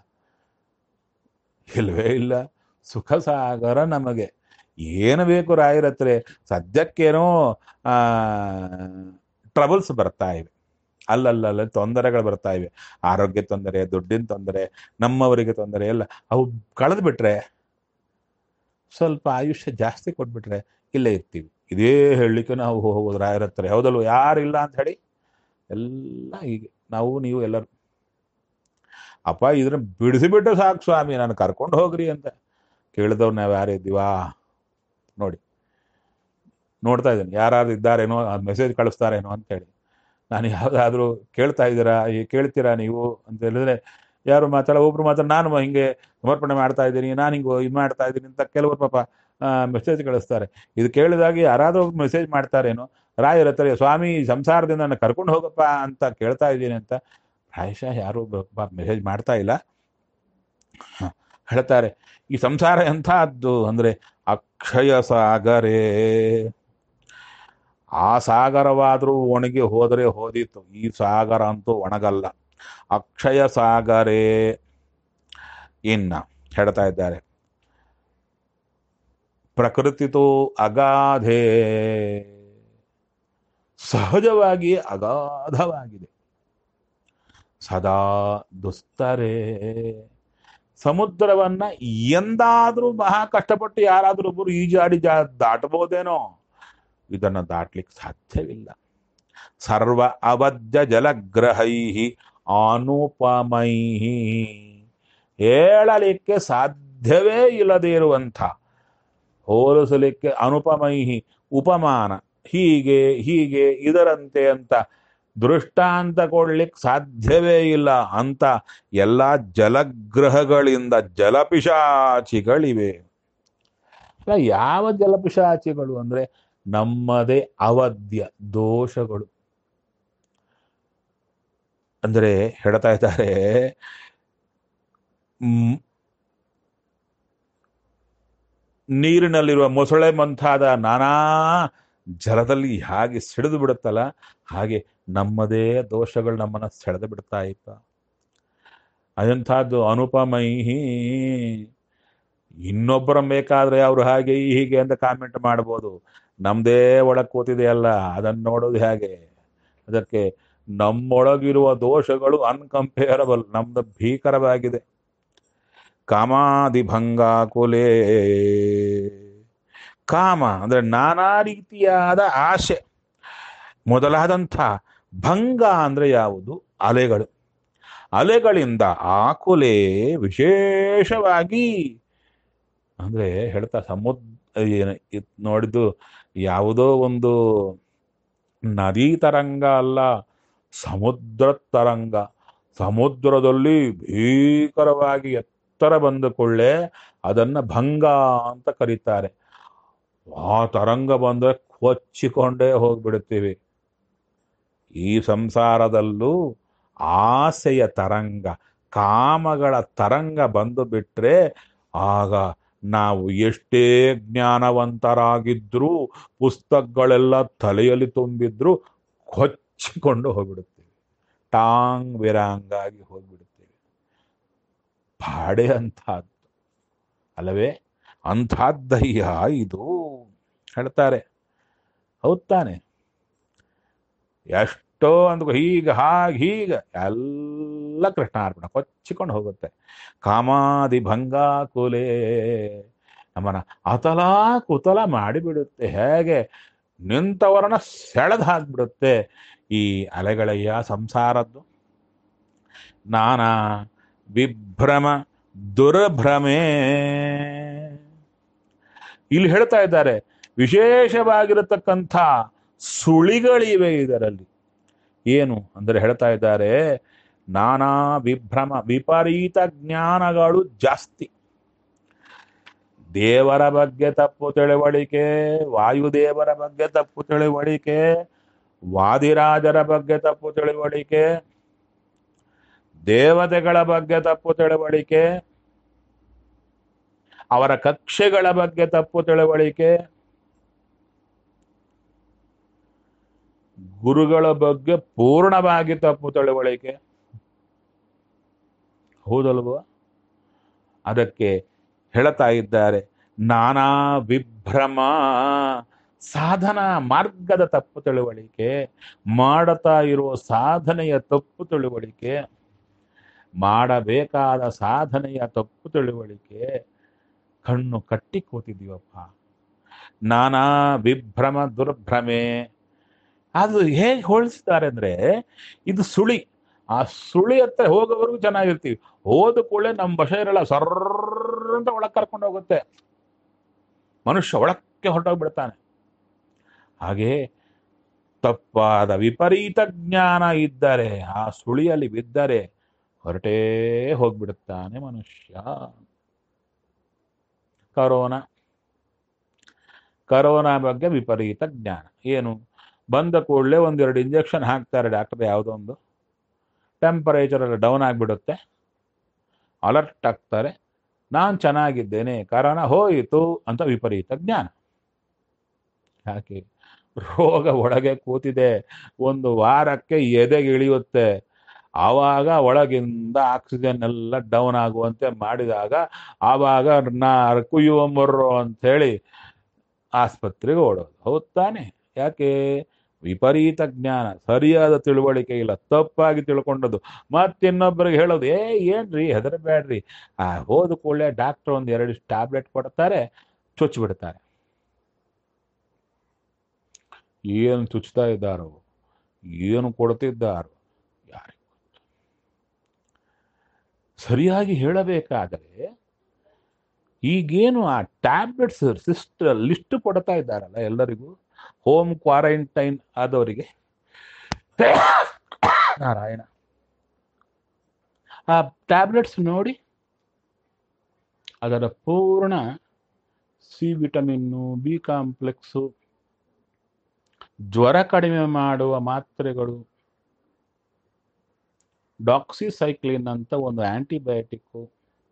ಇಲ್ವೇ ಇಲ್ಲ ಸುಖ ಸಾಗರ ನಮಗೆ ಏನು ಬೇಕು ರಾಯರತ್ರ ಸದ್ಯಕ್ಕೇನೋ ಆ ಟ್ರಬಲ್ಸ್ ಬರ್ತಾ ಇವೆ ಅಲ್ಲಲ್ಲ ತೊಂದರೆಗಳು ಬರ್ತಾ ಇವೆ ಆರೋಗ್ಯ ತೊಂದರೆ ದುಡ್ಡಿನ ತೊಂದರೆ ನಮ್ಮವರಿಗೆ ತೊಂದರೆ ಎಲ್ಲ ಅವು ಕಳೆದು ಬಿಟ್ರೆ ಸ್ವಲ್ಪ ಆಯುಷ್ಯ ಜಾಸ್ತಿ ಕೊಟ್ಬಿಟ್ರೆ ಇಲ್ಲೇ ಇರ್ತೀವಿ ಇದೇ ಹೇಳಲಿಕ್ಕೆ ನಾವು ಹೋಗೋದು ರಾಯರ ಹತ್ರ ಹೌದಲ್ವ ಯಾರಿಲ್ಲ ಅಂತ ಹೇಳಿ ಎಲ್ಲ ಹೀಗೆ ನಾವು ನೀವು ಎಲ್ಲರೂ ಅಪ್ಪ ಇದನ್ನ ಬಿಡಿಸಿಬಿಟ್ಟು ಸಾಕು ಸ್ವಾಮಿ ನಾನು ಕರ್ಕೊಂಡು ಹೋಗ್ರಿ ಅಂತ ಕೇಳಿದವ್ರು ನಾವು ಯಾರು ಇದ್ದೀವಾ ನೋಡಿ ನೋಡ್ತಾ ಇದ್ದೀನಿ ಯಾರು ಇದ್ದಾರೇನೋ ಮೆಸೇಜ್ ಕಳಿಸ್ತಾರೇನೋ ಅಂತೇಳಿ ನಾನು ಯಾವುದಾದ್ರೂ ಕೇಳ್ತಾ ಇದ್ದೀರಾ ಈ ಕೇಳ್ತೀರಾ ನೀವು ಅಂತ ಹೇಳಿದ್ರೆ ಯಾರು ಮಾತಾಡ ಒಬ್ರು ಮಾತ್ರ ನಾನು ಹಿಂಗೆ ಸಮರ್ಪಣೆ ಮಾಡ್ತಾ ಇದ್ದೀನಿ ನಾನು ಹಿಂಗೆ ಇದು ಮಾಡ್ತಾ ಇದ್ದೀನಿ ಅಂತ ಕೆಲವರು ಪಾಪ ಮೆಸೇಜ್ ಕಳಿಸ್ತಾರೆ ಇದು ಕೇಳಿದಾಗ ಯಾರಾದರೂ ಮೆಸೇಜ್ ಮಾಡ್ತಾರೇನೋ ರಾಯರ ಹತ್ರ ಸ್ವಾಮಿ ಸಂಸಾರದಿಂದ ನನ್ನ ಕರ್ಕೊಂಡು ಹೋಗಪ್ಪ ಅಂತ ಕೇಳ್ತಾ ಇದ್ದೀನಿ ಅಂತ ಪ್ರಾಯಶಃ ಯಾರು ಮೆಸೇಜ್ ಮಾಡ್ತಾ ಇಲ್ಲ ಹ, ಹೇಳ್ತಾರೆ ಈ ಸಂಸಾರ ಎಂಥದ್ದು ಅಂದ್ರೆ ಅಕ್ಷಯ ಸಾಗರೇ ಆ ಸಾಗರವಾದರೂ ಒಣಗಿ ಹೋದರೆ ಹೋದಿತ್ತು ಈ ಸಾಗರ ಅಂತೂ ಒಣಗಲ್ಲ ಅಕ್ಷಯ ಸಾಗರೇ ಇನ್ನ ಹೇಳ್ತಾ ಇದ್ದಾರೆ ಪ್ರಕೃತಿತು ಅಗಾಧೇ ಸಹಜವಾಗಿ ಅಗಾಧವಾಗಿದೆ ಸದಾ ದುಸ್ತರೇ ಸಮುದ್ರವನ್ನ ಎಂದಾದ್ರೂ ಮಹಾ ಕಷ್ಟಪಟ್ಟು ಯಾರಾದ್ರೂ ಒಬ್ಬರು ಈಜಾಡಿ ಜಾ ದಾಟಬಹುದೇನೋ ಇದನ್ನ ದಾಟ್ಲಿಕ್ಕೆ ಸಾಧ್ಯವಿಲ್ಲ ಸರ್ವ ಅವಧ್ಯ ಜಲಗ್ರಹೈ ಅನುಪಮೈ ಹೇಳಲಿಕ್ಕೆ ಸಾಧ್ಯವೇ ಇಲ್ಲದೆ ಇರುವಂಥ ಹೋಲಿಸಲಿಕ್ಕೆ ಅನುಪಮೈ ಉಪಮಾನ ಹೀಗೆ ಹೀಗೆ ಇದರಂತೆ ಅಂತ ದೃಷ್ಟಾಂತ ಕೊಡ್ಲಿಕ್ಕೆ ಸಾಧ್ಯವೇ ಇಲ್ಲ ಅಂತ ಎಲ್ಲ ಜಲಗ್ರಹಗಳಿಂದ ಜಲಪಿಶಾಚಿಗಳಿವೆ ಅಲ್ಲ, ಯಾವ ಜಲಪಿಶಾಚಿಗಳು ಅಂದ್ರೆ ನಮ್ಮದೇ ಅವಧ್ಯ ದೋಷಗಳು ಅಂದ್ರೆ ಹೇಳ್ತಾ ಇದ್ದಾರೆ ಮ್, ನೀರಿನಲ್ಲಿರುವ ಮೊಸಳೆ ಮಂತಾದ ನಾನಾ ಜಲದಲ್ಲಿ ಹೇಗೆ ಸಿಡಿದು ಬಿಡುತ್ತಲ್ಲ ಹಾಗೆ ನಮ್ಮದೇ ದೋಷಗಳು ನಮ್ಮನ್ನ ಸೆಳೆದು ಬಿಡ್ತಾ ಇತ್ತ ಅದಂಥದ್ದು ಅನುಪಮೈಹಿ ಇನ್ನೊಬ್ಬರ ಬೇಕಾದ್ರೆ ಅವ್ರು ಹಾಗೆ ಹೀಗೆ ಅಂತ ಕಾಮೆಂಟ್ ಮಾಡ್ಬೋದು ನಮ್ದೇ ಒಳಗ್ ಕೂತಿದೆಯಲ್ಲ ಅದನ್ನ ನೋಡೋದು ಹೇಗೆ ಅದಕ್ಕೆ ನಮ್ಮೊಳಗಿರುವ ದೋಷಗಳು ಅನ್ಕಂಪೇರಬಲ್ ನಮ್ದು ಭೀಕರವಾಗಿದೆ ಕಾಮಾದಿಭಂಗ ಕುಲೇ ಕಾಮ ಅಂದ್ರೆ ನಾನಾ ರೀತಿಯಾದ ಆಸೆ ಮೊದಲಾದಂಥ ಭಂಗ ಅಂದ್ರೆ ಯಾವುದು ಅಲೆಗಳು ಅಲೆಗಳಿಂದ ಆಕುಲೆ ವಿಶೇಷವಾಗಿ ಅಂದ್ರೆ ಹೇಳ್ತಾ ಸಮುದ್ರ ಏನ್- ಇದ್ ನೋಡಿದ್ದು ಯಾವುದೋ ಒಂದು ನದಿ ತರಂಗ ಅಲ್ಲ ಸಮುದ್ರ ತರಂಗ ಸಮುದ್ರದಲ್ಲಿ ಭೀಕರವಾಗಿ ಎತ್ತರ ಬಂದ ಕೊಳ್ಳೆ ಅದನ್ನ ಭಂಗ ಅಂತ ಕರೀತಾರೆ ಆ ತರಂಗ ಬಂದ್ರೆ ಕೊಚ್ಚಿಕೊಂಡೇ ಹೋಗ್ಬಿಡುತ್ತೀವಿ ಈ ಸಂಸಾರದಲ್ಲೂ ಆಸೆಯ ತರಂಗ ಕಾಮಗಳ ತರಂಗ ಬಂದು ಬಿಟ್ರೆ ಆಗ ನಾವು ಎಷ್ಟೇ ಜ್ಞಾನವಂತರಾಗಿದ್ರೂ ಪುಸ್ತಕಗಳೆಲ್ಲ ತಲೆಯಲ್ಲಿ ತುಂಬಿದ್ರು ಕೊಚ್ಚಿಕೊಂಡು ಹೋಗ್ಬಿಡುತ್ತೇವೆ ಟಾಂಗ್ ವಿರಾಂಗಾಗಿ ಹೋಗ್ಬಿಡುತ್ತೇವೆ ಪಾಡೆ ಅಂಥದ್ದು ಅಲ್ಲವೇ ಅಂಥದ್ದಯ್ಯ ಇದು ಹೇಳ್ತಾರೆ ಹೌದ್ ತಾನೆ ಎಷ್ಟೋ ಅಂದ ಹೀಗ ಹಾಗೆ ಹೀಗ ಎಲ್ಲ ಕೃಷ್ಣಾರ್ಪಣ ಕೊಚ್ಚಿಕೊಂಡು ಹೋಗುತ್ತೆ ಕಾಮಾದಿ ಭಂಗ ಕುಲೆ ನಮ್ಮನ್ನ ಅತಲ ಕುತಲ ಮಾಡಿಬಿಡುತ್ತೆ ಹೇಗೆ ನಿಂತವರನ್ನ ಸೆಳೆದು ಹಾಕ್ಬಿಡುತ್ತೆ ಈ ಅಲೆಗಳಯ್ಯ ಸಂಸಾರದ್ದು ನಾನಾ ವಿಭ್ರಮ ದುರ್ಭ್ರಮೆ ಇಲ್ಲಿ ಹೇಳ್ತಾ ಇದ್ದಾರೆ ವಿಶೇಷವಾಗಿರತಕ್ಕಂಥ ಸುಳಿಗಳಿವೆ ಇದರಲ್ಲಿ ಏನು ಅಂದರೆ ಹೇಳ್ತಾ ಇದ್ದಾರೆ ನಾನಾ ವಿಭ್ರಮ ವಿಪರೀತ ಜ್ಞಾನಗಳು ಜಾಸ್ತಿ ದೇವರ ಬಗ್ಗೆ ತಪ್ಪು ತಿಳುವಳಿಕೆ ವಾಯುದೇವರ ಬಗ್ಗೆ ತಪ್ಪು ತಿಳುವಳಿಕೆ ವಾದಿರಾಜರ ಬಗ್ಗೆ ತಪ್ಪು ತಿಳುವಳಿಕೆ ದೇವತೆಗಳ ಬಗ್ಗೆ ತಪ್ಪು ತಿಳುವಳಿಕೆ ಅವರ ಕಕ್ಷೆಗಳ ಬಗ್ಗೆ ತಪ್ಪು ತಿಳುವಳಿಕೆ ಗುರುಗಳ ಬಗ್ಗೆ ಪೂರ್ಣವಾಗಿ ತಪ್ಪು ತಿಳುವಳಿಕೆ ಹೌದಲ್ವ ಅದಕ್ಕೆ ಹೇಳ್ತಾ ಇದ್ದಾರೆ ನಾನಾ ವಿಭ್ರಮ ಸಾಧನ ಮಾರ್ಗದ ತಪ್ಪು ತಿಳುವಳಿಕೆ ಮಾಡುತ್ತಾ ಇರುವ ಸಾಧನೆಯ ತಪ್ಪು ತಿಳುವಳಿಕೆ ಮಾಡಬೇಕಾದ ಸಾಧನೆಯ ತಪ್ಪು ತಿಳುವಳಿಕೆ ಕಣ್ಣು ಕಟ್ಟಿ ಕೂತಿದೀವಪ್ಪ ನಾನಾ ವಿಭ್ರಮ ದುರ್ಭ್ರಮೆ ಅದು ಹೇಗೆ ಹೋಲಿಸ್ತಾರೆ ಅಂದ್ರೆ ಇದು ಸುಳಿ ಆ ಸುಳಿ ಹತ್ರ ಹೋಗೋವರೆಗೂ ಚೆನ್ನಾಗಿರ್ತೀವಿ ಹೋದ ಕೂಡಲೇ ನಮ್ಮ ಬಶ ಇರಲ್ಲ ಸರ್ರ ಅಂತ ಒಳಗೆ ಕರ್ಕೊಂಡು ಹೋಗುತ್ತೆ ಮನುಷ್ಯ ಒಳಕ್ಕೆ ಹೊರಟೋಗ್ಬಿಡ್ತಾನೆ ಹಾಗೆ ತಪ್ಪಾದ ವಿಪರೀತ ಜ್ಞಾನ ಇದ್ದರೆ ಆ ಸುಳಿಯಲ್ಲಿ ಬಿದ್ದರೆ ಹೊರಟೇ ಹೋಗ್ಬಿಡುತ್ತಾನೆ ಮನುಷ್ಯ ಕರೋನಾ ಕರೋನಾ ಬಗ್ಗೆ ವಿಪರೀತ ಜ್ಞಾನ ಏನು ಬಂದ ಕೂಡಲೇ ಒಂದೆರಡು ಇಂಜೆಕ್ಷನ್ ಹಾಕ್ತಾರೆ ಡಾಕ್ಟರ್ ಯಾವುದೋ ಒಂದು ಟೆಂಪರೇಚರ್ ಎಲ್ಲ ಡೌನ್ ಆಗಿಬಿಡುತ್ತೆ ಅಲರ್ಟ್ ಆಗ್ತಾರೆ ನಾನು ಚೆನ್ನಾಗಿದ್ದೇನೆ ಕಾರಣ ಹೋಯಿತು ಅಂತ ವಿಪರೀತ ಜ್ಞಾನ ಯಾಕೆ ರೋಗ ಒಳಗೆ ಕೂತಿದೆ ಒಂದು ವಾರಕ್ಕೆ ಎದೆಗೆ ಇಳಿಯುತ್ತೆ ಆವಾಗ ಒಳಗಿಂದ ಆಕ್ಸಿಜನ್ ಎಲ್ಲ ಡೌನ್ ಆಗುವಂತೆ ಮಾಡಿದಾಗ ಆವಾಗ ನಾ ಕುಯ್ಯುವಂಬರ್ರು ಅಂಥೇಳಿ ಆಸ್ಪತ್ರೆಗೆ ಓಡೋದು ಹೌದ್ ತಾನೆ ಯಾಕೆ ವಿಪರೀತ ಜ್ಞಾನ ಸರಿಯಾದ ತಿಳುವಳಿಕೆ ಇಲ್ಲ ತಪ್ಪಾಗಿ ತಿಳ್ಕೊಂಡದ್ದು ಮತ್ತಿನ್ನೊಬ್ಬರಿಗೆ ಹೇಳೋದು ಏ ಏನ್ರಿ ಹೆದರಬೇಡ್ರಿ ಆ ಹೋದ ಕೂಡಲೇ ಡಾಕ್ಟರ್ ಒಂದು ಎರಡು ಟ್ಯಾಬ್ಲೆಟ್ ಕೊಡ್ತಾರೆ ಚುಚ್ಚಿಬಿಡ್ತಾರೆ ಏನು ಚುಚ್ತಾ ಇದ್ದಾರೋ ಏನು ಕೊಡ್ತಿದ್ದಾರೋ ಯಾರಿಗೆ ಗೊತ್ತು ಸರಿಯಾಗಿ ಹೇಳಬೇಕಾದರೆ ಈಗೇನು ಆ ಟ್ಯಾಬ್ಲೆಟ್ಸ್ ಸಿಸ್ಟ್ ಲಿಸ್ಟ್ ಕೊಡ್ತಾ ಇದ್ದಾರಲ್ಲ ಎಲ್ಲರಿಗೂ ಹೋಮ್ ಕ್ವಾರಂಟೈನ್ ಆದವರಿಗೆ ನಾರಾಯಣ ಆ ಟ್ಯಾಬ್ಲೆಟ್ಸ್ ನೋಡಿ ಅದರ ಪೂರ್ಣ ಸಿ ವಿಟಮಿನ್ನು ಬಿ ಕಾಂಪ್ಲೆಕ್ಸು ಜ್ವರ ಕಡಿಮೆ ಮಾಡುವ ಮಾತ್ರೆಗಳು ಡಾಕ್ಸಿಸೈಕ್ಲಿನ್ ಅಂತ ಒಂದು ಆಂಟಿಬಯೋಟಿಕ್ಕು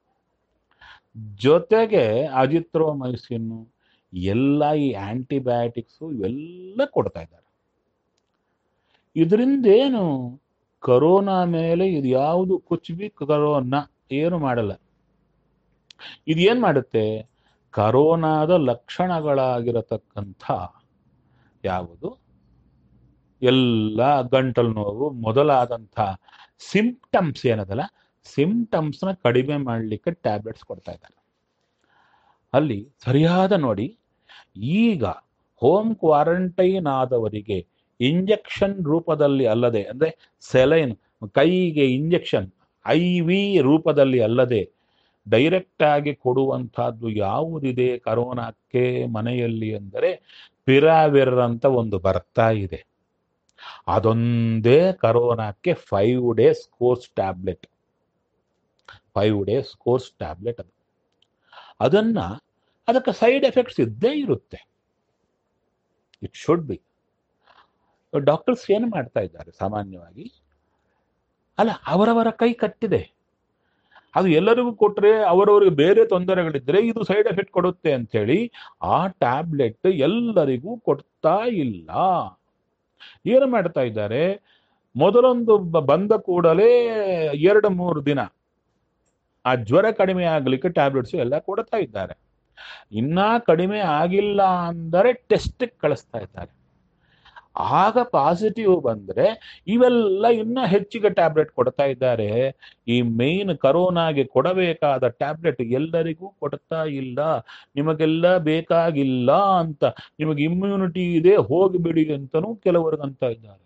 ಜೊತೆಗೆ ಅಜಿತ್ರೋಮೈಸಿನ್ನು ಎಲ್ಲ ಈ ಆಂಟಿಬಯೋಟಿಕ್ಸು ಇವೆಲ್ಲ ಕೊಡ್ತಾ ಇದ್ದಾರೆ ಇದರಿಂದ ಏನು ಕರೋನಾ ಮೇಲೆ ಇದು ಯಾವುದು ಕುಚ್ಬಿ ಕರೋನಾ ಏನು ಮಾಡಲ್ಲ ಇದು ಏನ್ ಮಾಡುತ್ತೆ ಕರೋನಾದ ಲಕ್ಷಣಗಳಾಗಿರತಕ್ಕಂಥ ಯಾವುದು ಎಲ್ಲ ಗಂಟಲು ನೋವು ಮೊದಲಾದಂಥ ಸಿಂಪ್ಟಮ್ಸ್ ಏನದಲ್ಲ ಸಿಂಪ್ಟಮ್ಸ್ನ ಕಡಿಮೆ ಮಾಡಲಿಕ್ಕೆ ಟ್ಯಾಬ್ಲೆಟ್ಸ್ ಕೊಡ್ತಾ ಇದ್ದಾರೆ ಅಲ್ಲಿ ಸರಿಯಾದ ನೋಡಿ ಈಗ ಹೋಮ್ ಕ್ವಾರಂಟೈನ್ ಆದವರಿಗೆ ಇಂಜೆಕ್ಷನ್ ರೂಪದಲ್ಲಿ ಅಲ್ಲದೆ ಅಂದ್ರೆ ಸೆಲೈನ್ ಕೈಗೆ ಇಂಜೆಕ್ಷನ್ ಐ ವಿ ರೂಪದಲ್ಲಿ ಅಲ್ಲದೆ ಡೈರೆಕ್ಟ್ ಆಗಿ ಕೊಡುವಂತಹದ್ದು ಯಾವುದಿದೆ ಕರೋನಾಕ್ಕೆ ಮನೆಯಲ್ಲಿ ಅಂದರೆ ಪಿರಾವಿರ್ ಅಂತ ಒಂದು ಬರ್ತಾ ಇದೆ ಅದೊಂದೇ ಕರೋನಾಕ್ಕೆ five days course tablet five days course tablet ಅದು ಅದನ್ನ ಅದಕ್ಕೆ ಸೈಡ್ ಎಫೆಕ್ಟ್ಸ್ ಇದ್ದೇ ಇರುತ್ತೆ ಇಟ್ ಶುಡ್ ಬಿ ಡಾಕ್ಟರ್ಸ್ ಏನು ಮಾಡ್ತಾ ಇದ್ದಾರೆ ಸಾಮಾನ್ಯವಾಗಿ ಅಲ್ಲ ಅವರವರ ಕೈ ಕಟ್ಟಿದೆ ಅದು ಎಲ್ಲರಿಗೂ ಕೊಟ್ಟರೆ ಅವರವರಿಗೆ ಬೇರೆ ತೊಂದರೆಗಳಿದ್ರೆ ಇದು ಸೈಡ್ ಎಫೆಕ್ಟ್ ಕೊಡುತ್ತೆ ಅಂತೇಳಿ ಆ ಟ್ಯಾಬ್ಲೆಟ್ ಎಲ್ಲರಿಗೂ ಕೊಡ್ತಾ ಇಲ್ಲ ಏನು ಮಾಡ್ತಾ ಇದ್ದಾರೆ ಮೊದಲೊಂದು ಬ- ಬಂದ ಕೂಡಲೇ ಎರಡು ಮೂರು ದಿನ ಆ ಜ್ವರ ಕಡಿಮೆ ಆಗ್ಲಿಕ್ಕೆ ಟ್ಯಾಬ್ಲೆಟ್ಸ್ ಎಲ್ಲ ಕೊಡ್ತಾ ಇದ್ದಾರೆ ಇನ್ನ ಕಡಿಮೆ ಆಗಿಲ್ಲ ಅಂದರೆ ಟೆಸ್ಟ್ ಕಳಿಸ್ತಾ ಇದ್ದಾರೆ ಆಗ ಪಾಸಿಟಿವ್ ಬಂದ್ರೆ ಇವೆಲ್ಲ ಇನ್ನ ಹೆಚ್ಚಿಗೆ ಟ್ಯಾಬ್ಲೆಟ್ ಕೊಡ್ತಾ ಇದ್ದಾರೆ ಈ ಮೇನ್ ಕರೋನಾಗೆ ಕೊಡಬೇಕಾದ ಟ್ಯಾಬ್ಲೆಟ್ ಎಲ್ಲರಿಗೂ ಕೊಡ್ತಾ ಇಲ್ಲ ನಿಮಗೆಲ್ಲ ಬೇಕಾಗಿಲ್ಲ ಅಂತ ನಿಮಗೆ ಇಮ್ಯುನಿಟಿ ಇದೆ ಹೋಗಿಬಿಡಿ ಅಂತನೂ ಕೆಲವರು ಅಂತ ಇದ್ದಾರೆ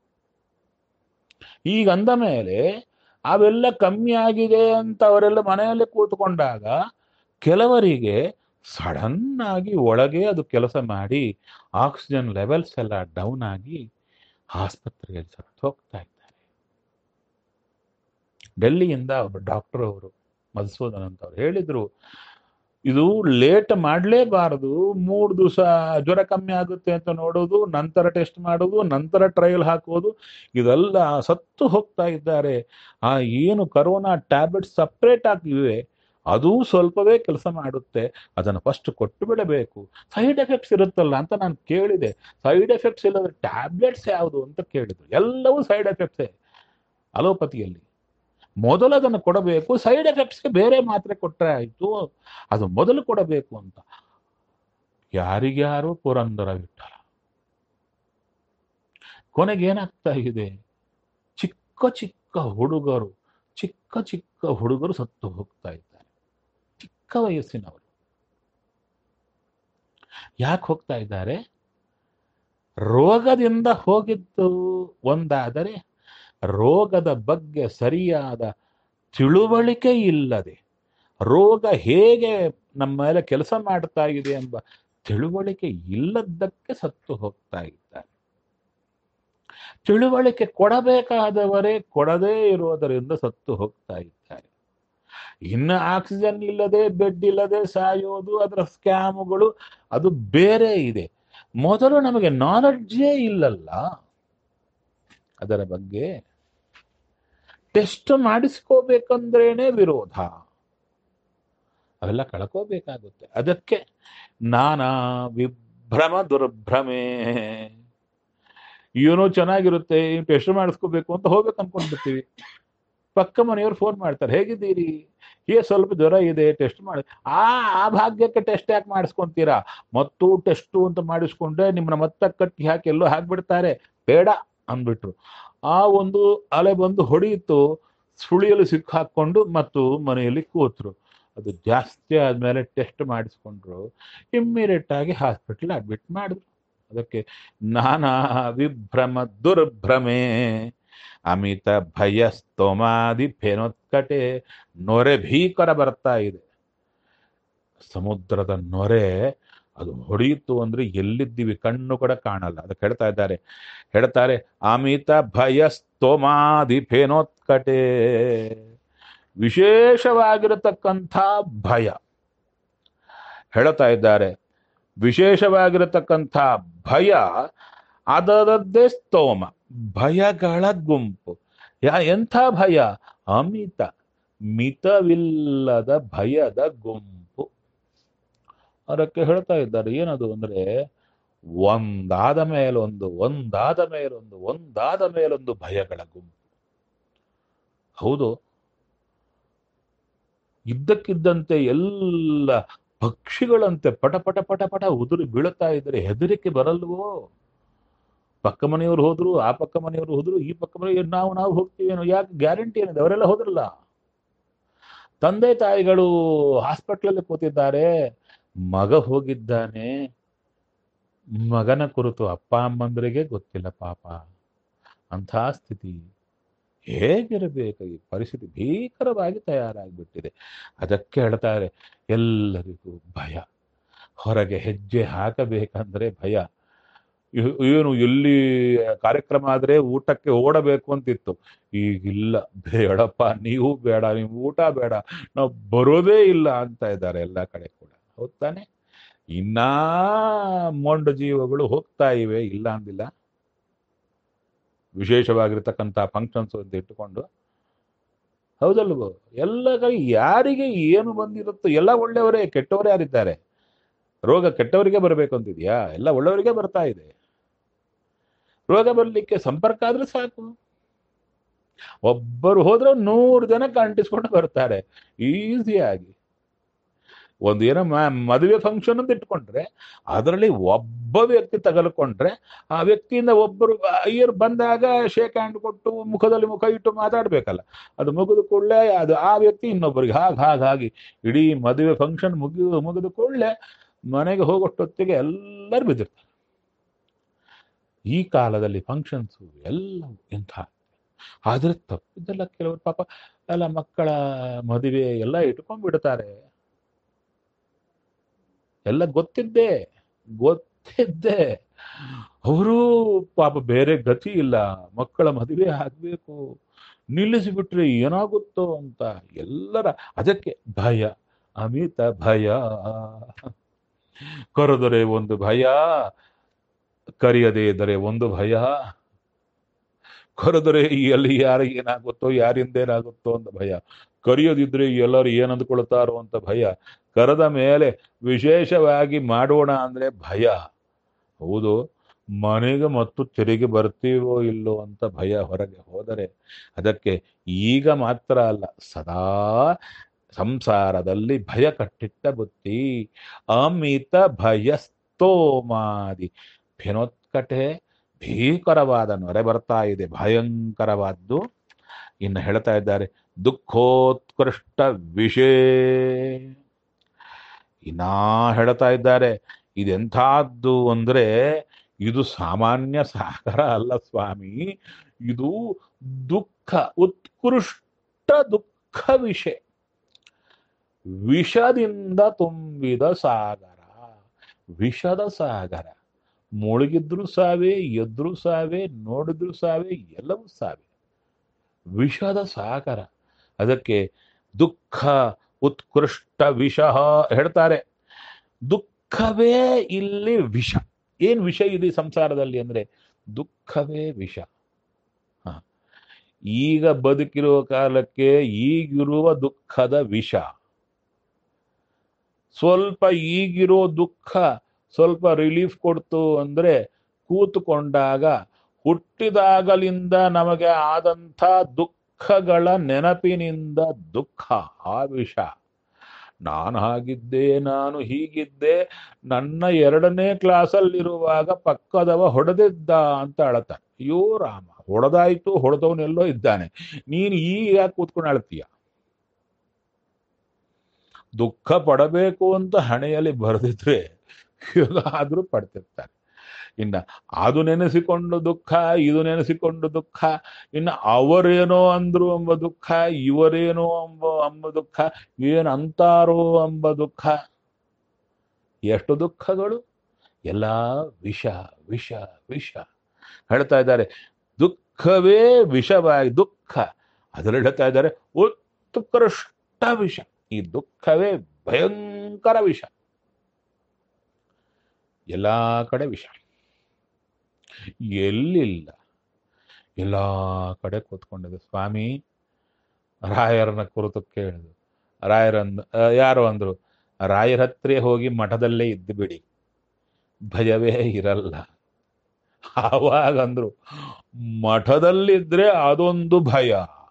ಈಗ ಅಂದ ಮೇಲೆ ಅವೆಲ್ಲ ಕಮ್ಮಿ ಆಗಿದೆ ಅಂತ ಅವರೆಲ್ಲ ಮನೆಯಲ್ಲೇ ಕೂತ್ಕೊಂಡಾಗ ಕೆಲವರಿಗೆ ಸಡನ್ ಆಗಿ ಒಳಗೆ ಅದು ಕೆಲಸ ಮಾಡಿ ಆಕ್ಸಿಜನ್ ಲೆವೆಲ್ಸ್ ಎಲ್ಲ ಡೌನ್ ಆಗಿ ಆಸ್ಪತ್ರೆಗೆ ಸತ್ತು ಹೋಗ್ತಾ ಇದ್ದಾರೆ ಡೆಲ್ಲಿಯಿಂದ ಒಬ್ಬ ಡಾಕ್ಟರ್ ಅವರು ಮಧುಸೂದನ್ ಅಂತ ಅವ್ರು ಹೇಳಿದ್ರು ಇದು ಲೇಟ್ ಮಾಡಲೇಬಾರದು ಮೂರು ದಿವಸ ಜ್ವರ ಕಮ್ಮಿ ಆಗುತ್ತೆ ಅಂತ ನೋಡೋದು ನಂತರ ಟೆಸ್ಟ್ ಮಾಡೋದು ನಂತರ ಟ್ರಯಲ್ ಹಾಕೋದು ಇದೆಲ್ಲ ಸತ್ತು ಹೋಗ್ತಾ ಇದ್ದಾರೆ ಆ ಏನು ಕರೋನಾ ಟ್ಯಾಬ್ಲೆಟ್ ಸಪ್ರೇಟ್ ಆಗಿವೆ ಅದು ಸ್ವಲ್ಪವೇ ಕೆಲಸ ಮಾಡುತ್ತೆ ಅದನ್ನು ಫಸ್ಟ್ ಕೊಟ್ಟು ಬಿಡಬೇಕು ಸೈಡ್ ಎಫೆಕ್ಟ್ಸ್ ಇರುತ್ತಲ್ಲ ಅಂತ ನಾನು ಕೇಳಿದೆ ಸೈಡ್ ಎಫೆಕ್ಟ್ಸ್ ಇಲ್ಲದ ಟ್ಯಾಬ್ಲೆಟ್ಸ್ ಯಾವುದು ಅಂತ ಕೇಳಿದ್ರು ಎಲ್ಲವೂ ಸೈಡ್ ಎಫೆಕ್ಟ್ಸೇ ಅಲೋಪತಿಯಲ್ಲಿ ಮೊದಲು ಅದನ್ನು ಕೊಡಬೇಕು ಸೈಡ್ ಎಫೆಕ್ಟ್ಸ್ಗೆ ಬೇರೆ ಮಾತ್ರೆ ಕೊಟ್ಟರೆ ಆಯಿತು ಅದು ಮೊದಲು ಕೊಡಬೇಕು ಅಂತ ಯಾರಿಗ್ಯಾರು ಪುರಂದರ ವಿಠಲ ಕೊನೆಗೇನಾಗ್ತಾ ಇದೆ ಚಿಕ್ಕ ಚಿಕ್ಕ ಹುಡುಗರು ಚಿಕ್ಕ ಚಿಕ್ಕ ಹುಡುಗರು ಸತ್ತು ಹೋಗ್ತಾ ಇದ್ದಾರೆ ಚಿಕ್ಕ ವಯಸ್ಸಿನವರು ಯಾಕೆ ಹೋಗ್ತಾ ಇದ್ದಾರೆ ರೋಗದಿಂದ ಹೋಗಿದ್ದು ಒಂದಾದರೆ ರೋಗದ ಬಗ್ಗೆ ಸರಿಯಾದ ತಿಳುವಳಿಕೆ ಇಲ್ಲದೆ ರೋಗ ಹೇಗೆ ನಮ್ಮ ಮೇಲೆ ಕೆಲಸ ಮಾಡ್ತಾ ಇದೆ ಎಂಬ ತಿಳುವಳಿಕೆ ಇಲ್ಲದ್ದಕ್ಕೆ ಸತ್ತು ಹೋಗ್ತಾ ಇದ್ದಾರೆ ತಿಳುವಳಿಕೆ ಕೊಡಬೇಕಾದವರೇ ಕೊಡದೇ ಇರೋದರಿಂದ ಸತ್ತು ಹೋಗ್ತಾ ಇದ್ದಾರೆ ಇನ್ನು ಆಕ್ಸಿಜನ್ ಇಲ್ಲದೆ ಬೆಡ್ ಇಲ್ಲದೆ ಸಾಯೋದು ಅದರ ಸ್ಕ್ಯಾಮ್ಗಳು ಅದು ಬೇರೆ ಇದೆ ಮೊದಲು ನಮಗೆ ನಾಲೆಡ್ಜೇ ಇಲ್ಲಲ್ಲ ಅದರ ಬಗ್ಗೆ ಟೆಸ್ಟ್ ಮಾಡಿಸ್ಕೋಬೇಕಂದ್ರೇನೆ ವಿರೋಧ ಅವೆಲ್ಲ ಕಳ್ಕೋಬೇಕಾಗುತ್ತೆ ಅದಕ್ಕೆ ನಾನಾ ವಿಭ್ರಮ ದುರ್ಭ್ರಮೆ ಏನೋ ಚೆನ್ನಾಗಿರುತ್ತೆ ಟೆಸ್ಟ್ ಮಾಡಿಸ್ಕೋಬೇಕು ಅಂತ ಹೋಗ್ಬೇಕು ಅನ್ಕೊಂಡ್ಬಿಡ್ತೀವಿ ಪಕ್ಕ ಮನೆಯವ್ರು ಫೋನ್ ಮಾಡ್ತಾರೆ ಹೇಗಿದ್ದೀರಿ ಏ ಸ್ವಲ್ಪ ಜ್ವರ ಇದೆ ಟೆಸ್ಟ್ ಮಾಡಿ ಆ ಆ ಭಾಗ್ಯಕ್ಕೆ ಟೆಸ್ಟ್ ಯಾಕೆ ಮಾಡಿಸ್ಕೊಂತೀರಾ ಮತ್ತು ಟೆಸ್ಟು ಅಂತ ಮಾಡಿಸ್ಕೊಂಡ್ರೆ ನಿಮ್ಮನ್ನ ಮತ್ತೆ ಕಟ್ಟಿ ಹಾಕಿ ಎಲ್ಲೋ ಹಾಕ್ಬಿಡ್ತಾರೆ ಬೇಡ ಅಂದ್ಬಿಟ್ರು ಆ ಒಂದು ಅಲೆ ಬಂದು ಹೊಡೆಯಿತು ಸುಳಿಯಲ್ಲಿ ಸಿಕ್ಕು ಹಾಕೊಂಡು ಮತ್ತು ಮನೆಯಲ್ಲಿ ಕೂತ್ರು ಅದು ಜಾಸ್ತಿ ಆದ್ಮೇಲೆ ಟೆಸ್ಟ್ ಮಾಡಿಸ್ಕೊಂಡ್ರು ಇಮ್ಮಿಡಿಯೇಟ್ ಆಗಿ ಹಾಸ್ಪಿಟಲ್ ಅಡ್ಮಿಟ್ ಮಾಡಿದ್ರು ಅದಕ್ಕೆ ನಾನಾ ವಿಭ್ರಮ ದುರ್ಭ್ರಮೆ ಅಮಿತ ಭಯ ಸ್ತೋಮಾದಿ ಫೇನೋತ್ಕಟೆ ನೊರೆ ಭೀಕರ ಬರ್ತಾ ಇದೆ ಸಮುದ್ರದ ನೊರೆ ಅದು ಹೊಡೆಯಿತು ಅಂದ್ರೆ ಎಲ್ಲಿದ್ದೀವಿ ಕಣ್ಣು ಕೂಡ ಕಾಣಲ್ಲ ಅದಕ್ಕೆ ಹೇಳ್ತಾ ಇದ್ದಾರೆ ಹೇಳ್ತಾರೆ ಅಮಿತ ಭಯ ಸ್ತೋಮಾದಿ ಫೇನೋತ್ಕಟೆ ವಿಶೇಷವಾಗಿರತಕ್ಕಂಥ ಭಯ ಹೇಳ್ತಾ ಇದ್ದಾರೆ ವಿಶೇಷವಾಗಿರತಕ್ಕಂಥ ಭಯ ಅದರದ್ದೇ ಸ್ತೋಮ ಭಯಗಳ ಗುಂಪು ಯಾ ಎಂಥ ಭಯ ಅಮಿತ ಮಿತವಿಲ್ಲದ ಭಯದ ಗುಂಪು ಅದಕ್ಕೆ ಹೇಳ್ತಾ ಇದ್ದಾರೆ ಏನದು ಅಂದ್ರೆ ಒಂದಾದ ಮೇಲೊಂದು ಒಂದಾದ ಮೇಲೊಂದು ಒಂದಾದ ಮೇಲೊಂದು ಭಯಗಳ ಗುಂಪು ಹೌದು ಇದ್ದಕ್ಕಿದ್ದಂತೆ ಎಲ್ಲ ಪಕ್ಷಿಗಳಂತೆ ಪಟ ಪಟ ಪಟ ಪಟ ಉದುರಿ ಬೀಳುತ್ತಾ ಇದ್ರೆ ಹೆದರಿಕೆ ಬರಲ್ವೋ ಪಕ್ಕ ಮನೆಯವರು ಹೋದ್ರು ಆ ಪಕ್ಕ ಮನೆಯವರು ಹೋದ್ರು ಈ ಪಕ್ಕ ಮನೆಯವರು ನಾವು ನಾವು ಹೋಗ್ತೀವೇನೋ ಯಾಕೆ ಗ್ಯಾರಂಟಿ ಏನಿದೆ ಅವರೆಲ್ಲ ಹೋದ್ರಲ್ಲ ತಂದೆ ತಾಯಿಗಳು ಹಾಸ್ಪಿಟ್ಲಲ್ಲಿ ಕೂತಿದ್ದಾರೆ ಮಗ ಹೋಗಿದ್ದಾನೆ ಮಗನ ಕುರಿತು ಅಪ್ಪ ಅಮ್ಮಂದರಿಗೆ ಗೊತ್ತಿಲ್ಲ ಪಾಪ ಅಂಥ ಸ್ಥಿತಿ ಹೇಗಿರಬೇಕು ಈ ಪರಿಸ್ಥಿತಿ ಭೀಕರವಾಗಿ ತಯಾರಾಗ್ಬಿಟ್ಟಿದೆ ಅದಕ್ಕೆ ಹೇಳ್ತಾರೆ ಎಲ್ಲರಿಗೂ ಭಯ ಹೊರಗೆ ಹೆಜ್ಜೆ ಹಾಕಬೇಕಂದ್ರೆ ಭಯ ಇ- ಏನು ಎಲ್ಲಿ ಕಾರ್ಯಕ್ರಮ ಆದ್ರೆ ಊಟಕ್ಕೆ ಓಡಬೇಕು ಅಂತಿತ್ತು ಈಗಿಲ್ಲ ಬೇಡಪ್ಪ ನೀವು ಬೇಡ ನೀವು ಊಟ ಬೇಡ ನಾವು ಬರೋದೇ ಇಲ್ಲ ಅಂತ ಇದ್ದಾರೆ ಎಲ್ಲ ಕಡೆ ಕೂಡ ಹೌದ್ ತಾನೆ ಇನ್ನಾ ಮೊಂಡ ಜೀವಗಳು ಹೋಗ್ತಾ ಇವೆ ಇಲ್ಲ ಅಂದಿಲ್ಲ ವಿಶೇಷವಾಗಿರ್ತಕ್ಕಂಥ ಫಂಕ್ಷನ್ಸ್ ಅಂತ ಇಟ್ಟುಕೊಂಡು ಹೌದಲ್ವೋ ಎಲ್ಲ ಕಡೆ ಯಾರಿಗೆ ಏನು ಬಂದಿರುತ್ತೋ ಎಲ್ಲ ಒಳ್ಳೆಯವರೇ ಕೆಟ್ಟವರೇ ಯಾರಿದ್ದಾರೆ ರೋಗ ಕೆಟ್ಟವರಿಗೆ ಬರಬೇಕು ಅಂತಿದ್ಯಾ ಎಲ್ಲ ಒಳ್ಳೆಯವರಿಗೆ ಬರ್ತಾ ಇದೆ ರೋಗ ಬರಲಿಕ್ಕೆ ಸಂಪರ್ಕ ಆದ್ರೆ ಸಾಕು ಒಬ್ಬರು ಹೋದ್ರೆ ನೂರು ಜನಕ್ಕೆ ಅಂಟಿಸ್ಕೊಂಡು ಬರ್ತಾರೆ ಈಸಿಯಾಗಿ ಒಂದು ಏನೋ ಮ- ಮದುವೆ ಫಂಕ್ಷನ್ ಅಂತ ಇಟ್ಕೊಂಡ್ರೆ ಅದರಲ್ಲಿ ಒಬ್ಬ ವ್ಯಕ್ತಿ ತಗಲ್ಕೊಂಡ್ರೆ ಆ ವ್ಯಕ್ತಿಯಿಂದ ಒಬ್ಬರು ಅಯ್ಯರು ಬಂದಾಗ ಶೇಕ್ ಹ್ಯಾಂಡ್ ಕೊಟ್ಟು ಮುಖದಲ್ಲಿ ಮುಖ ಇಟ್ಟು ಮಾತಾಡ್ಬೇಕಲ್ಲ ಅದು ಮುಗಿದ ಕೂಡಲೇ ಅದು ಆ ವ್ಯಕ್ತಿ ಇನ್ನೊಬ್ಬರಿಗೆ ಹಾಗೆ ಹಾಗೆ ಹಾಗೆ ಇಡೀ ಮದುವೆ ಫಂಕ್ಷನ್ ಮುಗಿದು ಮುಗಿದ ಕೂಡಲೇ ಮನೆಗೆ ಹೋಗೋಷ್ಟೊತ್ತಿಗೆ ಎಲ್ಲರೂ ಬಿದ್ದಿರ್ತಾರೆ ಈ ಕಾಲದಲ್ಲಿ ಫಂಕ್ಷನ್ಸು ಎಲ್ಲ ಎಂಥ ಆದ್ರೆ ತಪ್ಪಿದ್ದಲ್ಲ ಕೆಲವರು ಪಾಪ ಎಲ್ಲ ಮಕ್ಕಳ ಮದುವೆ ಎಲ್ಲ ಇಟ್ಕೊಂಡ್ಬಿಡ್ತಾರೆ ಎಲ್ಲ ಗೊತ್ತಿದ್ದೆ ಗೊತ್ತಿದ್ದೆ ಅವರು ಪಾಪ ಬೇರೆ ಗತಿ ಇಲ್ಲ ಮಕ್ಕಳ ಮದುವೆ ಆಗ್ಬೇಕು ನಿಲ್ಲಿಸಿಬಿಟ್ರೆ ಏನಾಗುತ್ತೋ ಅಂತ ಎಲ್ಲರ ಅದಕ್ಕೆ ಭಯ ಅಮಿತ ಭಯ ಕರೆದರೆ ಒಂದು ಭಯ ಕರೆಯದೇ ಇದ್ದರೆ ಒಂದು ಭಯ ಕರೆದರೆ ಎಲ್ಲಿ ಯಾರಿಗೆ ಏನಾಗುತ್ತೋ ಯಾರಿಂದ ಏನಾಗುತ್ತೋ ಅಂತ ಭಯ ಕರೆಯೋದಿದ್ರೆ ಎಲ್ಲರೂ ಏನ್ ಅಂದ್ಕೊಳ್ತಾರೋ ಅಂತ ಭಯ ಕರೆದ ಮೇಲೆ ವಿಶೇಷವಾಗಿ ಮಾಡೋಣ ಅಂದ್ರೆ ಭಯ ಹೌದು ಮನೆಗೆ ಮತ್ತು ತಿರುಗಿ ಬರ್ತೀವೋ ಇಲ್ಲೋ ಅಂತ ಭಯ ಹೊರಗೆ ಹೋದರೆ ಅದಕ್ಕೆ ಈಗ ಮಾತ್ರ ಅಲ್ಲ ಸದಾ ಸಂಸಾರದಲ್ಲಿ ಭಯ ಕಟ್ಟಿಟ್ಟ ಬುತ್ತಿ ಅಮಿತ ಭಯಸ್ತೋಮಾದಿ ಫೆನೋತ್ಕಟೆ ಭೀಕರವಾದ ನೊರೆ ಬರ್ತಾ ಇದೆ ಭಯಂಕರವಾದ್ದು ಇನ್ನು ಹೇಳ್ತಾ ಇದ್ದಾರೆ ದುಃಖೋತ್ಕೃಷ್ಟ ವಿಷೇ ಇನ್ನ ಹೇಳ್ತಾ ಇದ್ದಾರೆ ಇದೆಂಥದ್ದು ಅಂದ್ರೆ ಇದು ಸಾಮಾನ್ಯ ಸಾಗರ ಅಲ್ಲ ಸ್ವಾಮಿ ಇದು ದುಃಖ ಉತ್ಕೃಷ್ಟ ದುಃಖ ವಿಷಯ ವಿಷದಿಂದ ತುಂಬಿದ ಸಾಗರ ವಿಷದ ಸಾಗರ ಮುಳುಗಿದ್ರು ಸಾವೆ ಎದ್ರು ಸಾವೆ ನೋಡಿದ್ರು ಸಾವೆ ಎಲ್ಲವೂ ಸಾವೆ ವಿಷದ ಸಾಗರ ಅದಕ್ಕೆ ದುಃಖ ಉತ್ಕೃಷ್ಟ ವಿಷ ಹೇಳ್ತಾರೆ ದುಃಖವೇ ಇಲ್ಲಿ ವಿಷ ಏನ್ ವಿಷ ಇದೆ ಈ ಸಂಸಾರದಲ್ಲಿ ಅಂದ್ರೆ ದುಃಖವೇ ವಿಷ ಹ. ಈಗ ಬದುಕಿರುವ ಕಾಲಕ್ಕೆ ಈಗಿರುವ ದುಃಖದ ವಿಷ ಸ್ವಲ್ಪ ಈಗಿರೋ ದುಃಖ ಸ್ವಲ್ಪ ರಿಲೀಫ್ ಕೊಡ್ತು ಅಂದ್ರೆ ಕೂತುಕೊಂಡಾಗ ಹುಟ್ಟಿದಾಗಲಿಂದ ನಮಗೆ ಆದಂಥ ದುಃಖಗಳ ನೆನಪಿನಿಂದ ದುಃಖ ಆ ವಿಷ ನಾನು ಹಾಗಿದ್ದೆ ನಾನು ಹೀಗಿದ್ದೆ ನನ್ನ ಎರಡನೇ ಕ್ಲಾಸಲ್ಲಿರುವಾಗ ಪಕ್ಕದವ ಹೊಡೆದಿದ್ದ ಅಂತ ಅಳತಾನೆ ಅಯ್ಯೋ ರಾಮ ಹೊಡೆದಾಯ್ತು ಹೊಡೆದವನೆಲ್ಲೋ ಇದ್ದಾನೆ ನೀನು ಈಗ ಯಾಕೆ ಕೂತ್ಕೊಂಡು ಅಳ್ತೀಯ ದುಃಖ ಪಡಬೇಕು ಅಂತ ಹಣೆಯಲ್ಲಿ ಬರೆದಿದ್ರೆ ಆದ್ರೂ ಪಡ್ತಿರ್ತಾರೆ ಇನ್ನ ಅದು ನೆನೆಸಿಕೊಂಡು ದುಃಖ ಇದು ನೆನೆಸಿಕೊಂಡು ದುಃಖ ಇನ್ನು ಅವರೇನೋ ಅಂದ್ರು ಎಂಬ ದುಃಖ ಇವರೇನೋ ಎಂಬ ಎಂಬ ದುಃಖ ಏನ್ ಅಂತಾರೋ ಎಂಬ ದುಃಖ ಎಷ್ಟು ದುಃಖಗಳು ಎಲ್ಲ ವಿಷ ವಿಷ ವಿಷ ಹೇಳ್ತಾ ಇದ್ದಾರೆ ದುಃಖವೇ ವಿಷವಾಗಿ ದುಃಖ ಅದರಲ್ಲಿ ಹೇಳ್ತಾ ಇದ್ದಾರೆ ಉತ್ಕೃಷ್ಟ ವಿಷ ಈ ದುಃಖವೇ ಭಯಂಕರ ವಿಷ ಎಲ್ಲಾ ಕಡೆ ವಿಷ ಎಲ್ಲಿಲ್ಲ ಎಲ್ಲಾ ಕಡೆ ಕೂತ್ಕೊಂಡಿದೆ ಸ್ವಾಮಿ ರಾಯರನ್ನ ಕುರಿತು ಕೇಳಿದ್ರು ರಾಯರಂದ್ ಆ, ಯಾರು ಅಂದ್ರು ರಾಯರ ಹತ್ರ ಹೋಗಿ ಮಠದಲ್ಲೇ ಇದ್ದು ಬಿಡಿ ಭಯವೇ ಇರಲ್ಲ ಆವಾಗ ಅಂದ್ರು ಮಠದಲ್ಲಿದ್ರೆ ಅದೊಂದು ಭಯ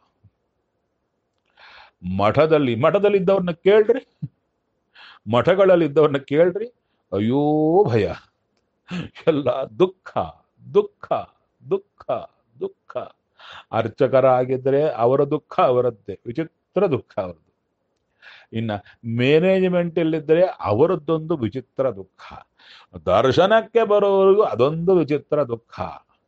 ಮಠದಲ್ಲಿ ಮಠದಲ್ಲಿದ್ದವ್ರನ್ನ ಕೇಳ್ರಿ ಮಠಗಳಲ್ಲಿದ್ದವ್ರನ್ನ ಕೇಳ್ರಿ ಅಯ್ಯೋ ಭಯ ಎಲ್ಲ ದುಃಖ ದುಃಖ ದುಃಖ ದುಃಖ ಅರ್ಚಕರಾಗಿದ್ರೆ ಅವರ ದುಃಖ ಅವರದ್ದೇ ವಿಚಿತ್ರ ದುಃಖ ಅವರದ್ದು ಇನ್ನ ಮ್ಯಾನೇಜ್ಮೆಂಟ್ ಇಲ್ಲಿದ್ರೆ ಅವರದ್ದೊಂದು ವಿಚಿತ್ರ ದುಃಖ ದರ್ಶನಕ್ಕೆ ಬರೋವರೆಗೂ ಅದೊಂದು ವಿಚಿತ್ರ ದುಃಖ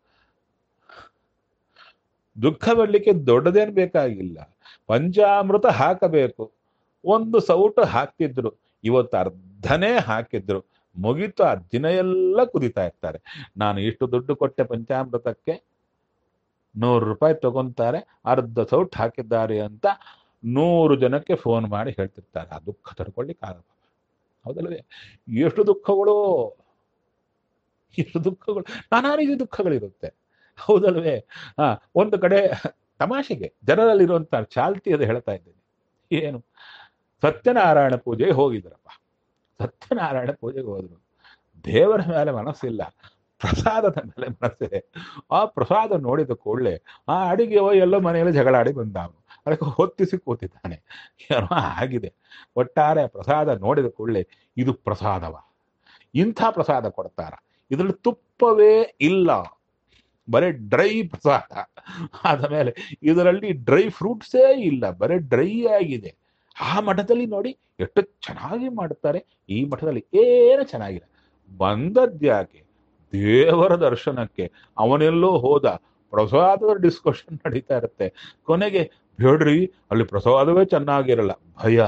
ದುಃಖ ಬರ್ಲಿಕ್ಕೆ ದೊಡ್ಡದೇನ್ ಬೇಕಾಗಿಲ್ಲ ಪಂಚಾಮೃತ ಹಾಕಬೇಕು ಒಂದು ಸೌಟು ಹಾಕ್ತಿದ್ರು ಇವತ್ತು ಅರ್ಧನೇ ಹಾಕಿದ್ರು ಮುಗೀತು ಆ ದಿನ ಎಲ್ಲ ಕುದಿತಾ ಇರ್ತಾರೆ ನಾನು ಇಷ್ಟು ದುಡ್ಡು ಕೊಟ್ಟೆ ಪಂಚಾಮೃತಕ್ಕೆ ನೂರು ರೂಪಾಯಿ ತಗೊಂತಾರೆ ಅರ್ಧ ಸೌಟ್ ಹಾಕಿದ್ದಾರೆ ಅಂತ ನೂರು ಜನಕ್ಕೆ ಫೋನ್ ಮಾಡಿ ಹೇಳ್ತಿರ್ತಾರೆ ಆ ದುಃಖ ತಡ್ಕೊಳ್ಳಿಕ್ಕೆ ಆಗಲ್ಲ ಹೌದಲ್ಲವೇ ಎಷ್ಟು ದುಃಖಗಳು ಎಷ್ಟು ದುಃಖಗಳು ನಾನಾ ರೀತಿ ದುಃಖಗಳಿರುತ್ತೆ ಹೌದಲ್ವೇ ಹಾ ಒಂದು ಕಡೆ ತಮಾಷೆಗೆ ಜನರಲ್ಲಿರುವಂತ ಚಾಲ್ತಿ ಅದು ಹೇಳ್ತಾ ಇದ್ದೇನೆ ಏನು ಸತ್ಯನಾರಾಯಣ ಪೂಜೆಗೆ ಹೋಗಿದ್ರಪ್ಪ ಸತ್ಯನಾರಾಯಣ ಪೂಜೆಗೆ ಹೋದ್ರು ದೇವರ ಮೇಲೆ ಮನಸ್ಸಿಲ್ಲ ಪ್ರಸಾದದ ಮೇಲೆ ಮನಸ್ಸೆ ಆ ಪ್ರಸಾದ ನೋಡಿದ ಕೂಡಲೇ ಆ ಅಡಿಗೆಯೋ ಎಲ್ಲೋ ಮನೆಯಲ್ಲಿ ಜಗಳಾಡಿ ಬಂದ ಅವನು ಅದಕ್ಕೆ ಹೊತ್ತಿಸಿ ಕೂತಿದ್ದಾನೆ ಏನೋ ಆಗಿದೆ ಒಟ್ಟಾರೆ ಪ್ರಸಾದ ನೋಡಿದ ಕೂಡಲೇ ಇದು ಪ್ರಸಾದವ ಇಂಥ ಪ್ರಸಾದ ಕೊಡ್ತಾರ ಇದರಲ್ಲಿ ತುಪ್ಪವೇ ಇಲ್ಲ ಬರೀ ಡ್ರೈ ಪ್ರಸಾದ ಆದ ಮೇಲೆ ಇದರಲ್ಲಿ ಡ್ರೈ ಫ್ರೂಟ್ಸೇ ಇಲ್ಲ ಬರೀ ಡ್ರೈ ಆಗಿದೆ ಆ ಮಠದಲ್ಲಿ ನೋಡಿ ಎಷ್ಟು ಚೆನ್ನಾಗಿ ಮಾಡ್ತಾರೆ ಈ ಮಠದಲ್ಲಿ ಏನು ಚೆನ್ನಾಗಿಲ್ಲ ಬಂದದ್ಯಾಕೆ ದೇವರ ದರ್ಶನಕ್ಕೆ ಅವನೆಲ್ಲೋ ಹೋದ ಪ್ರಸಾದದ ಡಿಸ್ಕಷನ್ ನಡೀತಾ ಇರುತ್ತೆ ಕೊನೆಗೆ ಬೇಡ್ರಿ ಅಲ್ಲಿ ಪ್ರಸಾದವೇ ಚೆನ್ನಾಗಿರಲ್ಲ ಭಯ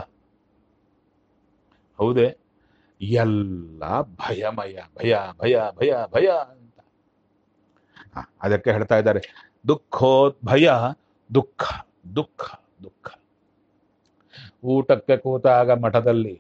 ಹೌದೇ ಎಲ್ಲ ಭಯಮಯ ಭಯ ಭಯ ಭಯ ಭಯ ಅಂತ ಹ, ಅದಕ್ಕೆ ಹೇಳ್ತಾ ಇದ್ದಾರೆ ದುಃಖೋದ್ಭಯ ದುಃಖ ದುಃಖ ದುಃಖ ಊಟಕ್ಕೆ ಕೂತಾಗ ಮಠದಲ್ಲಿ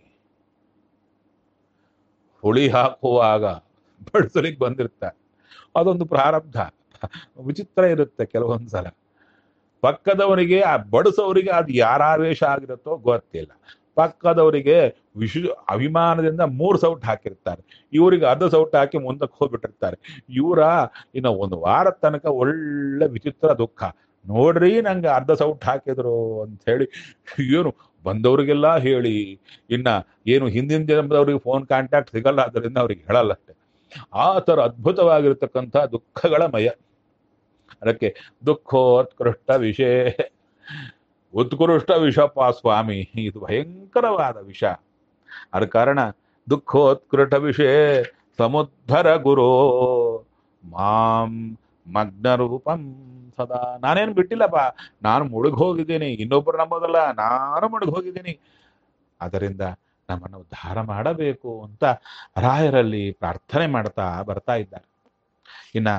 ಹುಳಿ ಹಾಕುವಾಗ ಬಡಿಸಲಿಕ್ಕೆ ಬಂದಿರ್ತಾರೆ ಅದೊಂದು ಪ್ರಾರಬ್ಧ ವಿಚಿತ್ರ ಇರುತ್ತೆ ಕೆಲವೊಂದು ಸಲ ಪಕ್ಕದವರಿಗೆ ಆ ಬಡಿಸೋರಿಗೆ ಅದು ಯಾರ ಆವೇಶ ಆಗಿರುತ್ತೋ ಗೊತ್ತಿಲ್ಲ ಪಕ್ಕದವರಿಗೆ ವಿಶ್ ಅಭಿಮಾನದಿಂದ ಮೂರು ಸೌಟ್ ಹಾಕಿರ್ತಾರೆ ಇವರಿಗೆ ಅರ್ಧ ಸೌಟ್ ಹಾಕಿ ಮುಂದಕ್ಕೆ ಹೋಗ್ಬಿಟ್ಟಿರ್ತಾರೆ ಇವರ ಇನ್ನು ಒಂದು ವಾರದ ತನಕ ಒಳ್ಳೆ ವಿಚಿತ್ರ ದುಃಖ ನೋಡ್ರಿ ನಂಗೆ ಅರ್ಧ ಸೌಟ್ ಹಾಕಿದ್ರು ಅಂತ ಹೇಳಿ ಏನು ಬಂದವರಿಗೆಲ್ಲ ಹೇಳಿ ಇನ್ನ ಏನು ಹಿಂದಿನ ಜನ್ಮದವ್ರಿಗೆ ಫೋನ್ ಕಾಂಟ್ಯಾಕ್ಟ್ ಸಿಗಲ್ಲ ಅದರಿಂದ ಅವ್ರಿಗೆ ಹೇಳಲ್ಲ ಅಷ್ಟೇ ಆ ಥರ ಅದ್ಭುತವಾಗಿರ್ತಕ್ಕಂಥ ದುಃಖಗಳ ಮಯ ಅದಕ್ಕೆ ದುಃಖೋತ್ಕೃಷ್ಟ ವಿಷಯ ಉತ್ಕೃಷ್ಟ ವಿಷಪ್ಪ ಸ್ವಾಮಿ ಇದು ಭಯಂಕರವಾದ ವಿಷ ಅದ ಕಾರಣ ದುಃಖೋತ್ಕೃಷ್ಟ ವಿಷಯ ಸಮುದ್ಧರ ಗುರು ಮಾಂ ಮಗ್ನ ರೂಪಂ ಸದಾ ನಾನೇನು ಬಿಟ್ಟಿಲ್ಲಪ್ಪ ನಾನು ಮುಳುಗ್ ಹೋಗಿದ್ದೀನಿ ಇನ್ನೊಬ್ಬರು ನಂಬೋದಲ್ಲ ನಾನು ಮುಳುಗ್ ಹೋಗಿದ್ದೀನಿ ಅದರಿಂದ ನಮ್ಮನ್ನು ಉದ್ಧಾರ ಮಾಡಬೇಕು ಅಂತ ರಾಯರಲ್ಲಿ ಪ್ರಾರ್ಥನೆ ಮಾಡ್ತಾ ಬರ್ತಾ ಇದ್ದಾರೆ ಇನ್ನ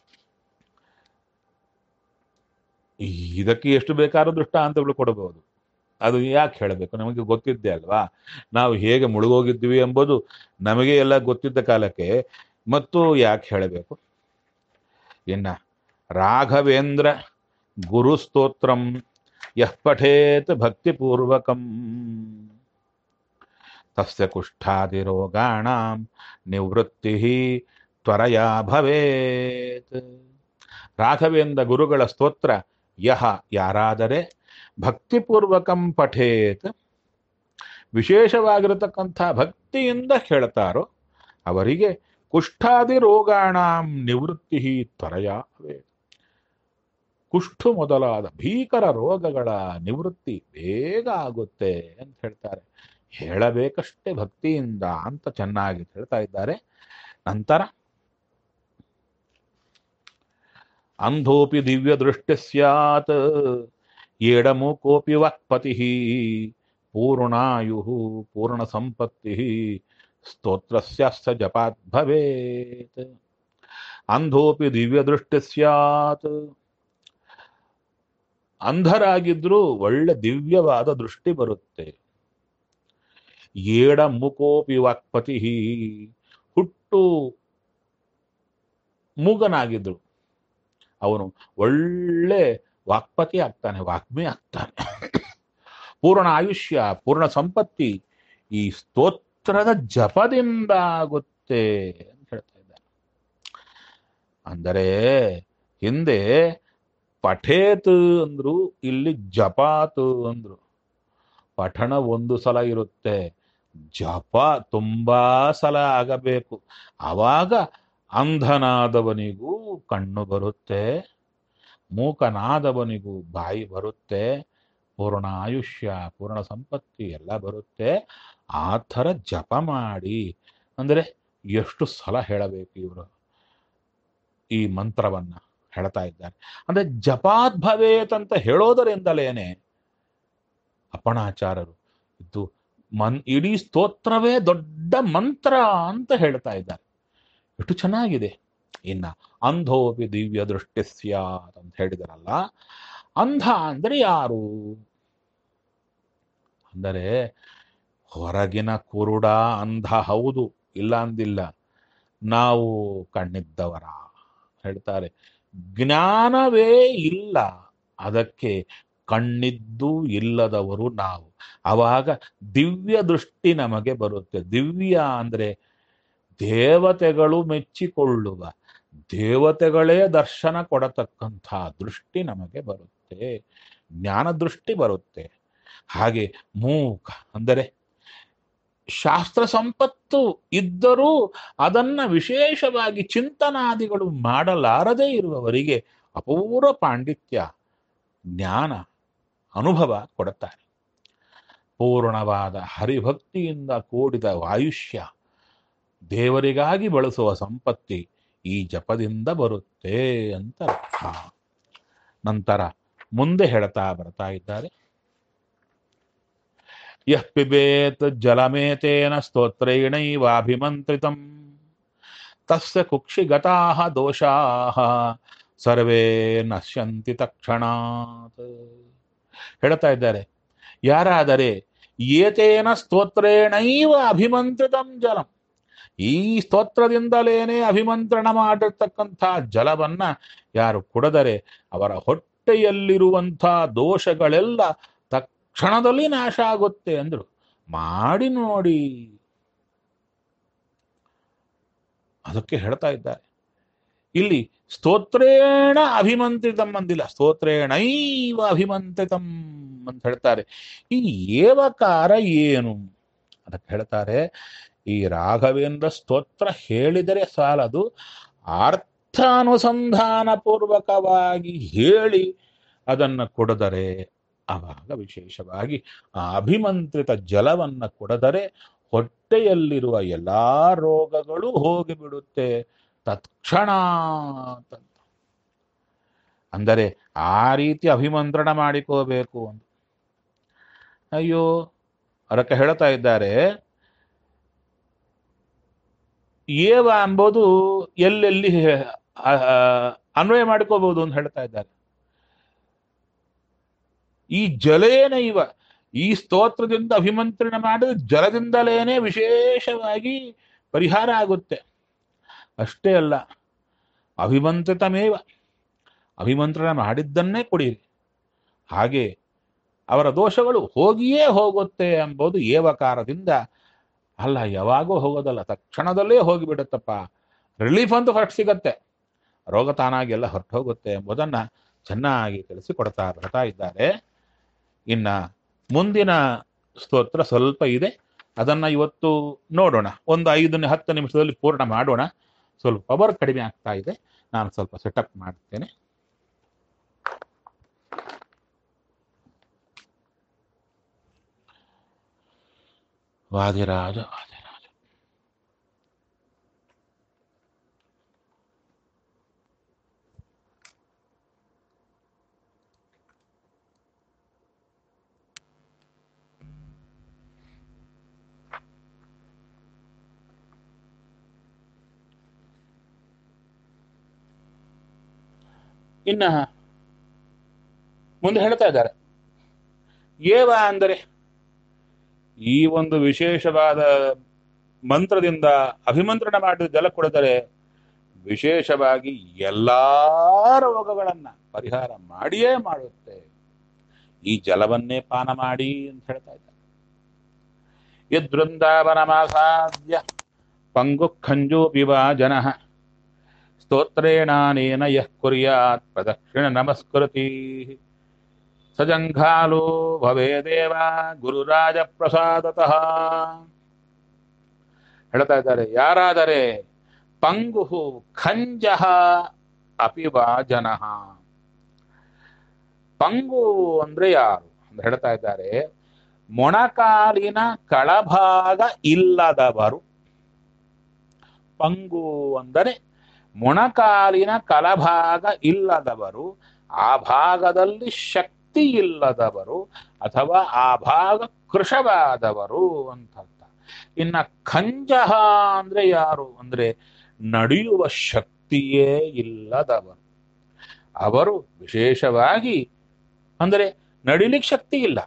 ಇದಕ್ಕೆ ಎಷ್ಟು ಬೇಕಾದ್ರೂ ದೃಷ್ಟಾಂತಗಳು ಕೊಡಬಹುದು ಅದು ಯಾಕೆ ಹೇಳಬೇಕು ನಮಗೆ ಗೊತ್ತಿದ್ದೆ ಅಲ್ವಾ ನಾವು ಹೇಗೆ ಮುಳುಗೋಗಿದ್ವಿ ಎಂಬುದು ನಮಗೆ ಎಲ್ಲ ಗೊತ್ತಿದ್ದ ಕಾಲಕ್ಕೆ ಮತ್ತು ಯಾಕೆ ಹೇಳಬೇಕು ಇನ್ನ ರಾಘವೇಂದ್ರ ಗುರುಸ್ತೋತ್ರಂ ಯಃ ಪಠೇತ್ ಭಕ್ತಿಪೂರ್ವಕಂ ತಸ್ಯ ಕುಷ್ಠಾದಿರೋಗಾಣಾಂ ನಿವೃತ್ತಿ ತ್ವರಯಾ ಭವೇತ್ ರಾಘವೇಂದ್ರ ಗುರುಗಳ ಸ್ತೋತ್ರ ಯಹ ಯಾರಾದರೆ ಭಕ್ತಿಪೂರ್ವಕಂ ಪಠೇತ್ ವಿಶೇಷವಾಗಿರತಕ್ಕಂಥ ಭಕ್ತಿಯಿಂದ ಕೇಳ್ತಾರೋ ಅವರಿಗೆ ಕುಷ್ಠಾದಿ ರೋಗಾಣಾಂ ನಿವೃತ್ತಿ ತ್ವರಯಾ ಭವೇತ್ ಕುಷ್ಠು ಮೊದಲಾದ ಭೀಕರ ರೋಗಗಳ ನಿವೃತ್ತಿ ಬೇಗ ಆಗುತ್ತೆ ಅಂತ ಹೇಳ್ತಾರೆ ಹೇಳಬೇಕಷ್ಟೇ ಭಕ್ತಿಯಿಂದ ಅಂತ ಚೆನ್ನಾಗಿ ಹೇಳ್ತಾ ಇದ್ದಾರೆ ನಂತರ ಅಂಧೋಪಿ ದಿವ್ಯ ದೃಷ್ಟಿ ಸ್ಯಾತ್ ಏಡಮೂಕೋಪಿ ವಕ್ಪತಿ ಪೂರ್ಣಾಯು ಪೂರ್ಣ ಸಂಪತ್ತಿ ಸ್ತೋತ್ರಸ್ಯ ಜಪಾತ್ ಭವೇತ್ ಅಂಧೋಪಿ ದಿವ್ಯ ದೃಷ್ಟಿ ಸ್ಯಾತ್ ಅಂಧರಾಗಿದ್ರೂ ಒಳ್ಳೆ ದಿವ್ಯವಾದ ದೃಷ್ಟಿ ಬರುತ್ತೆ ಏಡ ಮುಕೋಪಿ ವಾಕ್ಪತಿ ಹುಟ್ಟು ಮೂಗನಾಗಿದ್ರು ಅವನು ಒಳ್ಳೆ ವಾಕ್ಪತಿ ಆಗ್ತಾನೆ ವಾಗ್ಮಿ ಆಗ್ತಾನೆ ಪೂರ್ಣ ಆಯುಷ್ಯ ಪೂರ್ಣ ಸಂಪತ್ತಿ ಈ ಸ್ತೋತ್ರದ ಜಪದಿಂದ ಆಗುತ್ತೆ ಅಂತ ಹೇಳ್ತಾ ಇದ್ದಾರೆ ಅಂದರೆ ಹಿಂದೆ ಪಠೇತ್ ಅಂದ್ರು ಇಲ್ಲಿ ಜಪಾತ್ ಅಂದ್ರು ಪಠಣ ಒಂದು ಸಲ ಇರುತ್ತೆ ಜಪ ತುಂಬಾ ಸಲ ಆಗಬೇಕು ಆವಾಗ ಅಂಧನಾದವನಿಗೂ ಕಣ್ಣು ಬರುತ್ತೆ ಮೂಕನಾದವನಿಗೂ ಬಾಯಿ ಬರುತ್ತೆ ಪೂರ್ಣ ಆಯುಷ್ಯ ಪೂರ್ಣ ಸಂಪತ್ತಿ ಎಲ್ಲ ಬರುತ್ತೆ ಆ ಥರ ಜಪ ಮಾಡಿ ಅಂದರೆ ಎಷ್ಟು ಸಲ ಹೇಳಬೇಕು ಇವರು ಈ ಮಂತ್ರವನ್ನ ಹೇಳ್ತಾ ಇದ್ದಾರೆ ಅಂದ್ರೆ ಜಪಾತ್ ಭವೇತ್ ಅಂತ ಹೇಳೋದರಿಂದಲೇನೆ ಅಪ್ಪಣಾಚಾರರು ಇದು ಮನ್ ಇಡೀ ಸ್ತೋತ್ರವೇ ದೊಡ್ಡ ಮಂತ್ರ ಅಂತ ಹೇಳ್ತಾ ಇದ್ದಾರೆ ಎಷ್ಟು ಚೆನ್ನಾಗಿದೆ ಇನ್ನ ಅಂಧೋಪಿ ದಿವ್ಯ ದೃಷ್ಟಿ ಸ್ಯಾತ್ ಅಂತ ಹೇಳಿದಾರಲ್ಲ ಅಂಧ ಅಂದ್ರೆ ಯಾರು ಅಂದರೆ ಹೊರಗಿನ ಕುರುಡ ಅಂಧ ಹೌದು ಇಲ್ಲ ಅಂದಿಲ್ಲ ನಾವು ಕಣ್ಣಿದ್ದವರ ಹೇಳ್ತಾರೆ ಜ್ಞಾನವೇ ಇಲ್ಲ ಅದಕ್ಕೆ ಕಣ್ಣಿದ್ದು ಇಲ್ಲದವರು ನಾವು ಅವಾಗ ದಿವ್ಯ ದೃಷ್ಟಿ ನಮಗೆ ಬರುತ್ತೆ ದಿವ್ಯ ಅಂದ್ರೆ ದೇವತೆಗಳು ಮೆಚ್ಚಿಕೊಳ್ಳುವ ದೇವತೆಗಳೇ ದರ್ಶನ ಕೊಡತಕ್ಕಂಥ ದೃಷ್ಟಿ ನಮಗೆ ಬರುತ್ತೆ ಜ್ಞಾನ ದೃಷ್ಟಿ ಬರುತ್ತೆ ಹಾಗೆ ಮೂಕ ಅಂದರೆ ಶಾಸ್ತ್ರ ಸಂಪತ್ತು ಇದ್ದರೂ ಅದನ್ನ ವಿಶೇಷವಾಗಿ ಚಿಂತನಾದಿಗಳು ಮಾಡಲಾರದೇ ಇರುವವರಿಗೆ ಅಪೂರ್ವ ಪಾಂಡಿತ್ಯ ಜ್ಞಾನ ಅನುಭವ ಕೊಡುತ್ತಾರೆ ಪೂರ್ಣವಾದ ಹರಿಭಕ್ತಿಯಿಂದ ಕೂಡಿದ ಆಯುಷ್ಯ ದೇವರಿಗಾಗಿ ಬಳಸುವ ಸಂಪತ್ತಿ ಈ ಜಪದಿಂದ ಬರುತ್ತೆ ಅಂತ ಅರ್ಥ ನಂತರ ಮುಂದೆ ಹೇಳ್ತಾ ಬರ್ತಾ ಇದ್ದಾರೆ ಯಃ ಪಿಬೇತ್ ಜಲಮೇತೇನ ಸ್ತೋತ್ರೈಣೈವಾಭಿಮಂತ್ರಿತಂ ತಸ್ಯ ಕುಕ್ಷಿಗತಾಃ ದೋಷಾಃ ಸರ್ವೇ ನಶ್ಯಂತಿ ತಕ್ಷಣಾತ್ ಹೇಳ್ತಾ ಇದ್ದಾರೆ ಯಾರಾದರೆ ಏತೇನ ಸ್ತೋತ್ರೇಣೈವ ಅಭಿಮಂತ್ರಿತಂ ಜಲಂ ಈ ಸ್ತೋತ್ರದಿಂದಲೇನೆ ಅಭಿಮಂತ್ರಣ ಮಾಡಿರ್ತಕ್ಕಂಥ ಜಲವನ್ನ ಯಾರು ಕುಡದರೆ ಅವರ ಹೊಟ್ಟೆಯಲ್ಲಿರುವಂಥ ದೋಷಗಳೆಲ್ಲ ತಕ್ಷಣದಲ್ಲಿ ನಾಶ ಆಗುತ್ತೆ ಅಂದ್ರು ಮಾಡಿ ನೋಡಿ ಅದಕ್ಕೆ ಹೇಳ್ತಾ ಇದ್ದಾರೆ ಇಲ್ಲಿ ಸ್ತೋತ್ರೇಣ ಅಭಿಮಂತ್ರಿತಂ ಅಂದಿಲ್ಲ ಸ್ತೋತ್ರೇಣೈವ ಅಭಿಮಂತ್ರಿತಂ ಅಂತ ಹೇಳ್ತಾರೆ ಈ ಏವಕಾರ ಏನು ಅದಕ್ಕೆ ಹೇಳ್ತಾರೆ ಈ ರಾಘವೇಂದ್ರ ಸ್ತೋತ್ರ ಹೇಳಿದರೆ ಸಾಲದು ಅರ್ಥಾನುಸಂಧಾನ ಪೂರ್ವಕವಾಗಿ ಹೇಳಿ ಅದನ್ನ ಕೊಡದರೆ ಆವಾಗ ವಿಶೇಷವಾಗಿ ಆ ಅಭಿಮಂತ್ರಿತ ಜಲವನ್ನ ಕೊಡದರೆ ಹೊಟ್ಟೆಯಲ್ಲಿರುವ ಎಲ್ಲಾ ರೋಗಗಳು ಹೋಗಿಬಿಡುತ್ತೆ ತತ್ಕ್ಷಣ ಅಂತ ಅಂದರೆ ಆ ರೀತಿ ಅಭಿಮಂತ್ರಣ ಮಾಡಿಕೋಬೇಕು ಅಂತ ಅಯ್ಯೋ ಅದಕ್ಕೆ ಹೇಳ್ತಾ ಇದ್ದಾರೆ ಏವ ಎಂಬುದು ಎಲ್ಲೆಲ್ಲಿ ಆ, ಅನ್ವಯ ಮಾಡ್ಕೋಬಹುದು ಅಂತ ಹೇಳ್ತಾ ಇದ್ದಾರೆ ಈ ಜಲೇನ ಇವ ಈ ಸ್ತೋತ್ರದಿಂದ ಅಭಿಮಂತ್ರಣ ಮಾಡಿದ ಜಲದಿಂದಲೇನೆ ವಿಶೇಷವಾಗಿ ಪರಿಹಾರ ಆಗುತ್ತೆ ಅಷ್ಟೇ ಅಲ್ಲ ಅಭಿಮಂತ್ರಿತಮೇವ ಅಭಿಮಂತ್ರಣ ಮಾಡಿದ್ದನ್ನೇ ಕುಡಿಯಿರಿ ಹಾಗೆ ಅವರ ದೋಷಗಳು ಹೋಗಿಯೇ ಹೋಗುತ್ತೆ ಎಂಬುದು ಏವಕಾರದಿಂದ ಅಲ್ಲ ಯಾವಾಗೂ ಹೋಗೋದಲ್ಲ ತಕ್ಷಣದಲ್ಲೇ ಹೋಗಿಬಿಡುತ್ತಪ್ಪ ರಿಲೀಫ್ ಅಂತೂ ಫಸ್ಟ್ ಸಿಗತ್ತೆ ರೋಗ ತಾನಾಗಿ ಎಲ್ಲ ಹೊರಟು ಹೋಗುತ್ತೆ ಎಂಬುದನ್ನ ಚೆನ್ನಾಗಿ ತಿಳಿಸಿಕೊಡ್ತಾ ಬರ್ತಾ ಇದ್ದಾರೆ ಇನ್ನ ಮುಂದಿನ ಸ್ತೋತ್ರ ಸ್ವಲ್ಪ ಇದೆ ಅದನ್ನ ಇವತ್ತು ನೋಡೋಣ ಒಂದು ಐದು ಹತ್ತು ನಿಮಿಷದಲ್ಲಿ ಪೂರ್ಣ ಮಾಡೋಣ ಸ್ವಲ್ಪ ಪವರ್ ಕಡಿಮೆ ಆಗ್ತಾ ಇದೆ ನಾನು ಸ್ವಲ್ಪ ಸೆಟಪ್ ಮಾಡ್ತೇನೆ ವಾದಿರಾಜ ವಾದಿರಾಜ ಇನ್ನ ಮುಂದೆ ಹೇಳ್ತಾ ಇದ್ದಾರೆ ಏವ ಅಂದರೆ ಈ ಒಂದು ವಿಶೇಷವಾದ ಮಂತ್ರದಿಂದ ಅಭಿಮಂತ್ರಣ ಮಾಡಿದ ಜಲ ಕೊಡಿದರೆ ವಿಶೇಷವಾಗಿ ಎಲ್ಲಾ ರೋಗಗಳನ್ನ ಪರಿಹಾರ ಮಾಡಿಯೇ ಮಾಡುತ್ತೆ ಈ ಜಲವನ್ನೇ ಪಾನ ಮಾಡಿ ಅಂತ ಹೇಳ್ತಾ ಇದ್ದಾರೆ ಯದೃಂದಾವನಮಾಸಾದ್ಯ ಪಂಗು ಖಂಜೋಪಿವಾ ಜನಃ ಸ್ತೋತ್ರೇಣಾನೇನ ಯಃ ಕುರ್ಯಾತ್ ಪ್ರದಕ್ಷಿಣ ನಮಸ್ಕೃತಿ ಸಜಂಘಾಲೋ ಭವೇದೇವ ಗುರುರಾಜ ಪ್ರಸಾದತಃ ಹೇಳ್ತಾ ಇದ್ದಾರೆ ಯಾರಾದರೆ ಪಂಗು ಖಂಜಃ ಅಪಿವಾ ಜನಃ ಪಂಗು ಅಂದ್ರೆ ಯಾರು ಅಂತ ಹೇಳ್ತಾ ಇದ್ದಾರೆ ಮೊಣಕಾಲಿನ ಕಳಭಾಗ ಇಲ್ಲದವರು ಪಂಗು ಅಂದರೆ ಮೊಣಕಾಲಿನ ಕಲಭಾಗ ಇಲ್ಲದವರು ಆ ಭಾಗದಲ್ಲಿ ಶಕ್ತಿ ಇಲ್ಲದವರು ಅಥವಾ ಆ ಭಾಗ ಕೃಶವಾದವರು ಅಂತ ಅರ್ಥ ಇನ್ನ ಖಂಜಹ ಅಂದ್ರೆ ಯಾರು ಅಂದ್ರೆ ನಡೆಯುವ ಶಕ್ತಿಯೇ ಇಲ್ಲದವರು ಅವರು ವಿಶೇಷವಾಗಿ ಅಂದರೆ ನಡಿಲಿಕ್ಕೆ ಶಕ್ತಿ ಇಲ್ಲ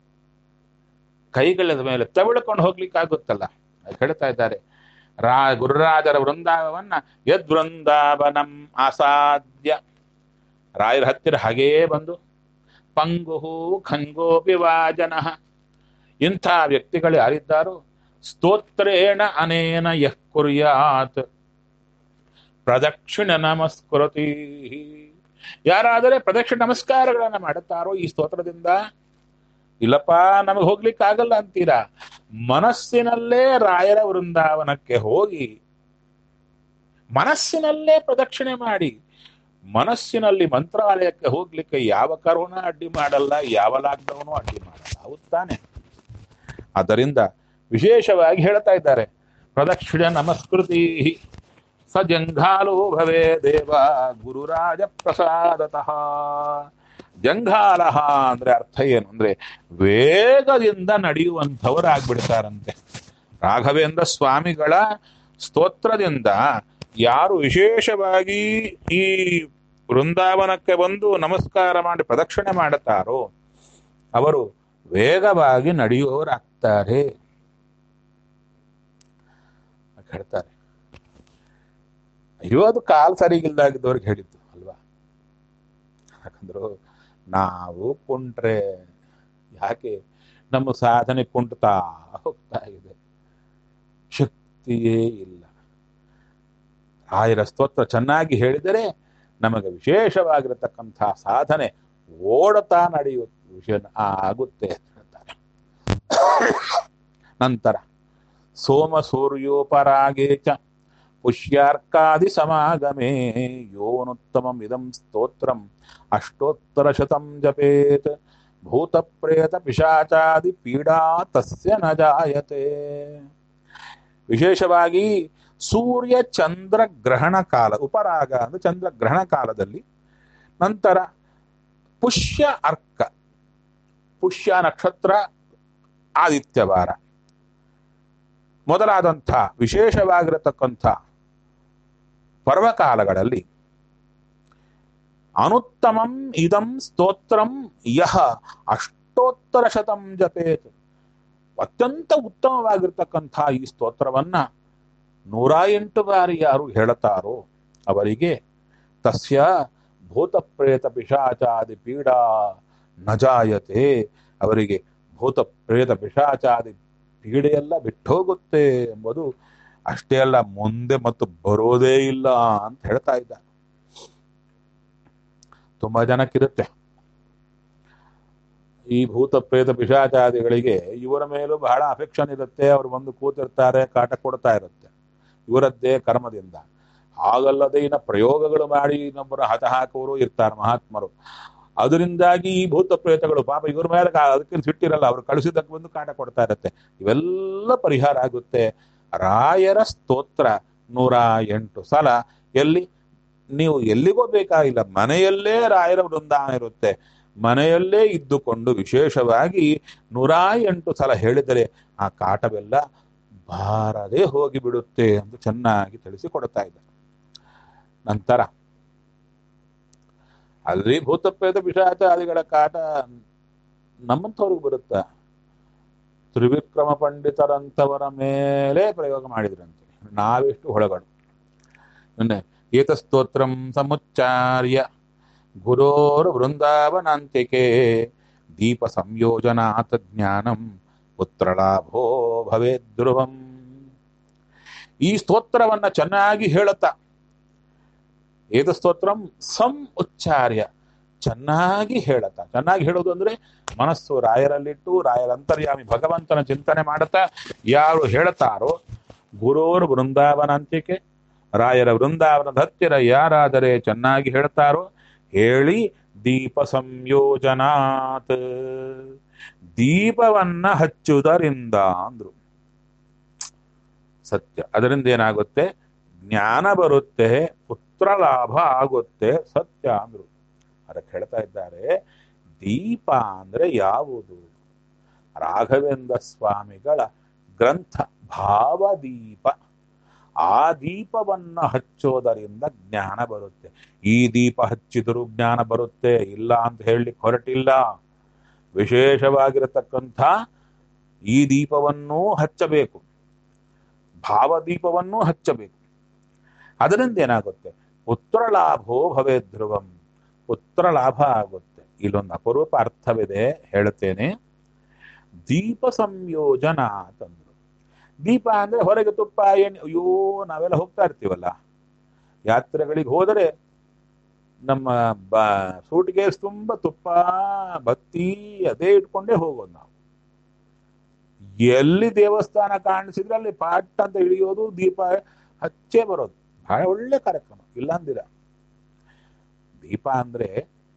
ಕೈಗಳ ಮೇಲೆ ತವಿಳ್ಕೊಂಡು ಹೋಗ್ಲಿಕ್ಕೆ ಆಗುತ್ತಲ್ಲ ಅದ್ ಹೇಳ್ತಾ ಇದ್ದಾರೆ ರಾ ಗುರುರಾಜರ ವೃಂದಾವನ್ನ ಯದ್ ವೃಂದಾವನಂ ಅಸಾಧ್ಯ ರಾಯರ ಹತ್ತಿರ ಹಾಗೇ ಬಂದು ಪಂಗುಹು ಖಂಗೋಪಿ ವಾಜನಃ ಇಂಥ ವ್ಯಕ್ತಿಗಳು ಯಾರಿದ್ದಾರೋ ಸ್ತೋತ್ರೇಣ ಅನೇನ ಯಃ ಕುರ್ಯಾತ್ ಪ್ರದಕ್ಷಿಣ ನಮಸ್ಕೃತಿ ಯಾರಾದರೆ ಪ್ರದಕ್ಷಿಣ ನಮಸ್ಕಾರಗಳನ್ನ ಮಾಡುತ್ತಾರೋ ಈ ಸ್ತೋತ್ರದಿಂದ ಇಲ್ಲಪ್ಪ ನಮಗೆ ಹೋಗ್ಲಿಕ್ಕಾಗಲ್ಲ ಅಂತೀರಾ ಮನಸ್ಸಿನಲ್ಲೇ ರಾಯರ ವೃಂದಾವನಕ್ಕೆ ಹೋಗಿ ಮನಸ್ಸಿನಲ್ಲೇ ಪ್ರದಕ್ಷಿಣೆ ಮಾಡಿ ಮನಸ್ಸಿನಲ್ಲಿ ಮಂತ್ರಾಲಯಕ್ಕೆ ಹೋಗ್ಲಿಕ್ಕೆ ಯಾವ ಕರೋನಾ ಅಡ್ಡಿ ಮಾಡಲ್ಲ ಯಾವ ಲಾಕ್ಡೌನು ಅಡ್ಡಿ ಮಾಡಲ್ಲ ಹೌದ್ ತಾನೆ ಆದ್ದರಿಂದ ವಿಶೇಷವಾಗಿ ಹೇಳ್ತಾ ಇದ್ದಾರೆ ಪ್ರದಕ್ಷಿಣ ನಮಸ್ಕೃತಿ ಸ ಜಂಘಾಲೋ ಭವೇ ದೇವ ಗುರುರಾಜ ಪ್ರಸಾದತಃ ಜಂಘಾಲ ಅಂದ್ರೆ ಅರ್ಥ ಏನು ಅಂದ್ರೆ ವೇಗದಿಂದ ನಡೆಯುವಂಥವರಾಗ್ಬಿಡ್ತಾರಂತೆ ರಾಘವೇಂದ್ರ ಸ್ವಾಮಿಗಳ ಸ್ತೋತ್ರದಿಂದ ಯಾರು ವಿಶೇಷವಾಗಿ ಈ ವೃಂದಾವನಕ್ಕೆ ಬಂದು ನಮಸ್ಕಾರ ಮಾಡಿ ಪ್ರದಕ್ಷಿಣೆ ಮಾಡುತ್ತಾರೋ ಅವರು ವೇಗವಾಗಿ ನಡೆಯುವವರಾಗ್ತಾರೆ ಹೇಳ್ತಾರೆ ಅಯ್ಯೋ ಅದು ಕಾಲ್ ಸರಿಗಿಲ್ದಾಗಿದ್ದವ್ರಿಗೆ ಹೇಳಿದ್ದು ಅಲ್ವಾ ಯಾಕಂದ್ರು ನಾವು ಕುಂಟ್ರೆ ಯಾಕೆ ನಮ್ಮ ಸಾಧನೆ ಕುಂಟ್ತಾ ಹೋಗ್ತಾ ಇದೆ ಶಕ್ತಿಯೇ ಇಲ್ಲ ರಾಯರ ಸ್ತೋತ್ರ ಚೆನ್ನಾಗಿ ಹೇಳಿದರೆ ನಮಗೆ ವಿಶೇಷವಾಗಿರತಕ್ಕಂಥ ಸಾಧನೆ ಓಡತಾ ನಡೆಯುವ ವಿಷಯ ಆಗುತ್ತೆ ಅಂತ ಹೇಳ್ತಾರೆ ನಂತರ ಸೋಮ ಸೂರ್ಯೋಪರಾಗೇ ಚ ಪುಷ್ಯಾರ್ಕಾದಿ ಸಮಾಗಮೇ ಯೋನುತ್ತಮಂ ಇದಂ ಸ್ತೋತ್ರಂ ಅಷ್ಟೋತ್ತರ ಶತಂ ಜಪೇತ್ ಭೂತ ಪ್ರೇತ ಪಿಶಾಚಾದಿ ಪೀಡಾ ತಸ್ಯ ನ ಜಾಯತೆ ವಿಶೇಷವಾಗಿ ಸೂರ್ಯ ಚಂದ್ರ ಗ್ರಹಣ ಕಾಲ ಉಪರಾಗ ಅಂದ್ರೆ ಚಂದ್ರ ಗ್ರಹಣ ಕಾಲದಲ್ಲಿ ನಂತರ ಪುಷ್ಯ ಅರ್ಕ ಪುಷ್ಯ ನಕ್ಷತ್ರ ಆದಿತ್ಯವಾರ ಮೊದಲಾದಂಥ ವಿಶೇಷವಾಗಿರತಕ್ಕಂಥ ಪರ್ವಕಾಲಗಳಲ್ಲಿ ಅನುತ್ತಮಂ ಇದಂ ಸ್ತೋತ್ರಂ ಯಹ ಅಷ್ಟೋತ್ತರ ಶತಂ ಜಪೇತ್ ಅತ್ಯಂತ ಉತ್ತಮವಾಗಿರ್ತಕ್ಕಂಥ ಈ ಸ್ತೋತ್ರವನ್ನ ನೂರ ಎಂಟು ಬಾರಿ ಯಾರು ಹೇಳುತ್ತಾರೋ ಅವರಿಗೆ ತಸ್ಯ ಭೂತ ಪ್ರೇತ ಪಿಶಾಚಾದಿ ಪೀಡಾ ನಜಾಯತೆ ಅವರಿಗೆ ಭೂತ ಪ್ರೇತ ಪಿಶಾಚಾದಿ ಪೀಡೆಯೆಲ್ಲ ಬಿಟ್ಟೋಗುತ್ತೆ ಎಂಬುದು ಅಷ್ಟೇ ಅಲ್ಲ ಮುಂದೆ ಮತ್ತು ಬರೋದೇ ಇಲ್ಲ ಅಂತ ಹೇಳ್ತಾ ಇದ್ದಾರೆ ತುಂಬಾ ಜನಕ್ಕಿರುತ್ತೆ ಈ ಭೂತ ಪ್ರೇತ ಪಿಶಾಚಾದಿಗಳಿಗೆ ಇವರ ಮೇಲೂ ಬಹಳ ಅಫೆಕ್ಷನ್ ಇರುತ್ತೆ ಅವರು ಬಂದು ಕೂತಿರ್ತಾರೆ ಕಾಟ ಕೊಡ್ತಾ ಇರುತ್ತೆ ಇವರದ್ದೇ ಕರ್ಮದಿಂದ ಹಾಗಲ್ಲದೆ ಇನ್ನ ಪ್ರಯೋಗಗಳು ಮಾಡಿ ಇನ್ನೊಬ್ಬರ ಹತ ಹಾಕುವರು ಇರ್ತಾರೆ ಮಹಾತ್ಮರು ಅದರಿಂದಾಗಿ ಈ ಭೂತ ಪ್ರೇತಗಳು ಪಾಪ ಇವ್ರ ಮೇಲೆ ಕಾ- ಅದಕ್ಕೆ ಸಿಟ್ಟಿರಲ್ಲ ಅವ್ರು ಕಳಿಸಿದ್ದಕ್ಕೆ ಬಂದು ಕಾಟ ಕೊಡ್ತಾ ಇರುತ್ತೆ ಇವೆಲ್ಲ ಪರಿಹಾರ ಆಗುತ್ತೆ ರಾಯರ ಸ್ತೋತ್ರ ನೂರ ಎಂಟು ಸಲ ಎಲ್ಲಿ ನೀವು ಎಲ್ಲಿಗೋ ಬೇಕಾಗಿಲ್ಲ ಮನೆಯಲ್ಲೇ ರಾಯರ ವೃಂದಾವನ ಇರುತ್ತೆ ಮನೆಯಲ್ಲೇ ಇದ್ದುಕೊಂಡು ವಿಶೇಷವಾಗಿ ನೂರ ಎಂಟು ಸಲ ಹೇಳಿದರೆ ಆ ಕಾಟವೆಲ್ಲ ಬಾರದೆ ಹೋಗಿ ಬಿಡುತ್ತೆ ಅಂತ ಚೆನ್ನಾಗಿ ತಿಳಿಸಿಕೊಡ್ತಾ ಇದ್ದಾರೆ ನಂತರ ಅಲ್ಲಿ ಭೂತಪ್ರೇತ ಪಿಶಾಚಾದಿಗಳ ಕಾಟ ನಮ್ಮಂಥವ್ರಿಗೆ ಬರುತ್ತಾ ತ್ರಿವಿಕ್ರಮ ಪಂಡಿತರಂತವರ ಮೇಲೆ ಪ್ರಯೋಗ ಮಾಡಿದ್ರಂತೆ ನಾವೆಷ್ಟು ಹೊಳಗಳು ಇನ್ನೆ ಏತಸ್ತೋತ್ರಂ ಸಮುಚ್ಚಾರ್ಯ ಗುರೋರ್ ವೃಂದಾವನಾಂತಿಕೆ ದೀಪ ಸಂಯೋಜನಾತ್ ಜ್ಞಾನಂ ಪುತ್ರಲಾಭೋ ಭವೇ ಧ್ರುವಂ ಈ ಸ್ತೋತ್ರವನ್ನ ಚೆನ್ನಾಗಿ ಹೇಳುತ್ತಾ ಏತ ಸ್ತೋತ್ರಂ ಸಂ ಉಚ್ಚಾರ್ಯ ಚೆನ್ನಾಗಿ ಹೇಳುತ್ತಾ ಚೆನ್ನಾಗಿ ಹೇಳೋದು ಅಂದ್ರೆ ಮನಸ್ಸು ರಾಯರಲ್ಲಿಟ್ಟು ರಾಯರ ಅಂತರ್ಯಾಮಿ ಭಗವಂತನ ಚಿಂತನೆ ಮಾಡುತ್ತಾ ಯಾರು ಹೇಳುತ್ತಾರೋ ಗುರೋರ್ ವೃಂದಾವನಾಂತಿಕೆ ರಾಯರ ವೃಂದಾವನದ ಹತ್ತಿರ ಯಾರಾದರೆ ಚೆನ್ನಾಗಿ ಹೇಳ್ತಾರೋ ಹೇಳಿ ದೀಪ ಸಂಯೋಜನಾತ್ ದೀಪವನ್ನ ಹಚ್ಚುವುದರಿಂದ ಅಂದ್ರು ಸತ್ಯ ಅದರಿಂದ ಏನಾಗುತ್ತೆ ಜ್ಞಾನ ಬರುತ್ತೆ ಪುತ್ರ ಲಾಭ ಆಗುತ್ತೆ ಸತ್ಯ ಅಂದ್ರು ಅದಕ್ಕೆ ಹೇಳ್ತಾ ಇದ್ದಾರೆ ದೀಪ ಅಂದ್ರೆ ಯಾವುದು ರಾಘವೇಂದ್ರ ಸ್ವಾಮಿಗಳ ಗ್ರಂಥ ಭಾವದೀಪ ಆ ದೀಪವನ್ನ ಹಚ್ಚೋದರಿಂದ ಜ್ಞಾನ ಬರುತ್ತೆ ಈ ದೀಪ ಹಚ್ಚಿದರೂ ಜ್ಞಾನ ಬರುತ್ತೆ ಇಲ್ಲ ಅಂತ ಹೇಳಲಿಕ್ಕೆ ಹೊರಟಿಲ್ಲ ವಿಶೇಷವಾಗಿರತಕ್ಕಂಥ ಈ ದೀಪವನ್ನೂ ಹಚ್ಚಬೇಕು ಭಾವದೀಪವನ್ನೂ ಹಚ್ಚಬೇಕು ಅದರಿಂದ ಏನಾಗುತ್ತೆ ಪುತ್ರ ಲಾಭೋ ಭವೇ ಧ್ರುವಂ ಪುತ್ರ ಲಾಭ ಆಗುತ್ತೆ ಇಲ್ಲೊಂದು ಅಪರೂಪ ಅರ್ಥವಿದೆ ಹೇಳ್ತೇನೆ ದೀಪ ಸಂಯೋಜನ ಅಂತಂದ್ರು ದೀಪ ಅಂದ್ರೆ ಹೊರಗೆ ತುಪ್ಪ ಎಣ್ಣೆ ಅಯ್ಯೋ ನಾವೆಲ್ಲ ಹೋಗ್ತಾ ಇರ್ತೀವಲ್ಲ ಯಾತ್ರೆಗಳಿಗೆ ಹೋದರೆ ನಮ್ಮ ಬ ಸೂಟ್ ಕೇಸ್ ತುಂಬ ತುಪ್ಪ ಬತ್ತಿ ಅದೇ ಇಟ್ಕೊಂಡೇ ಹೋಗೋದು ನಾವು ಎಲ್ಲಿ ದೇವಸ್ಥಾನ ಕಾಣಿಸಿದ್ರೆ ಅಲ್ಲಿ ಪಾಟ್ ಅಂತ ಇಳಿಯೋದು ದೀಪ ಹಚ್ಚೇ ಬರೋದು ಬಹಳ ಒಳ್ಳೆ ಕಾರ್ಯಕ್ರಮ ಇಲ್ಲ ಅಂದಿರ ದೀಪ ಅಂದ್ರೆ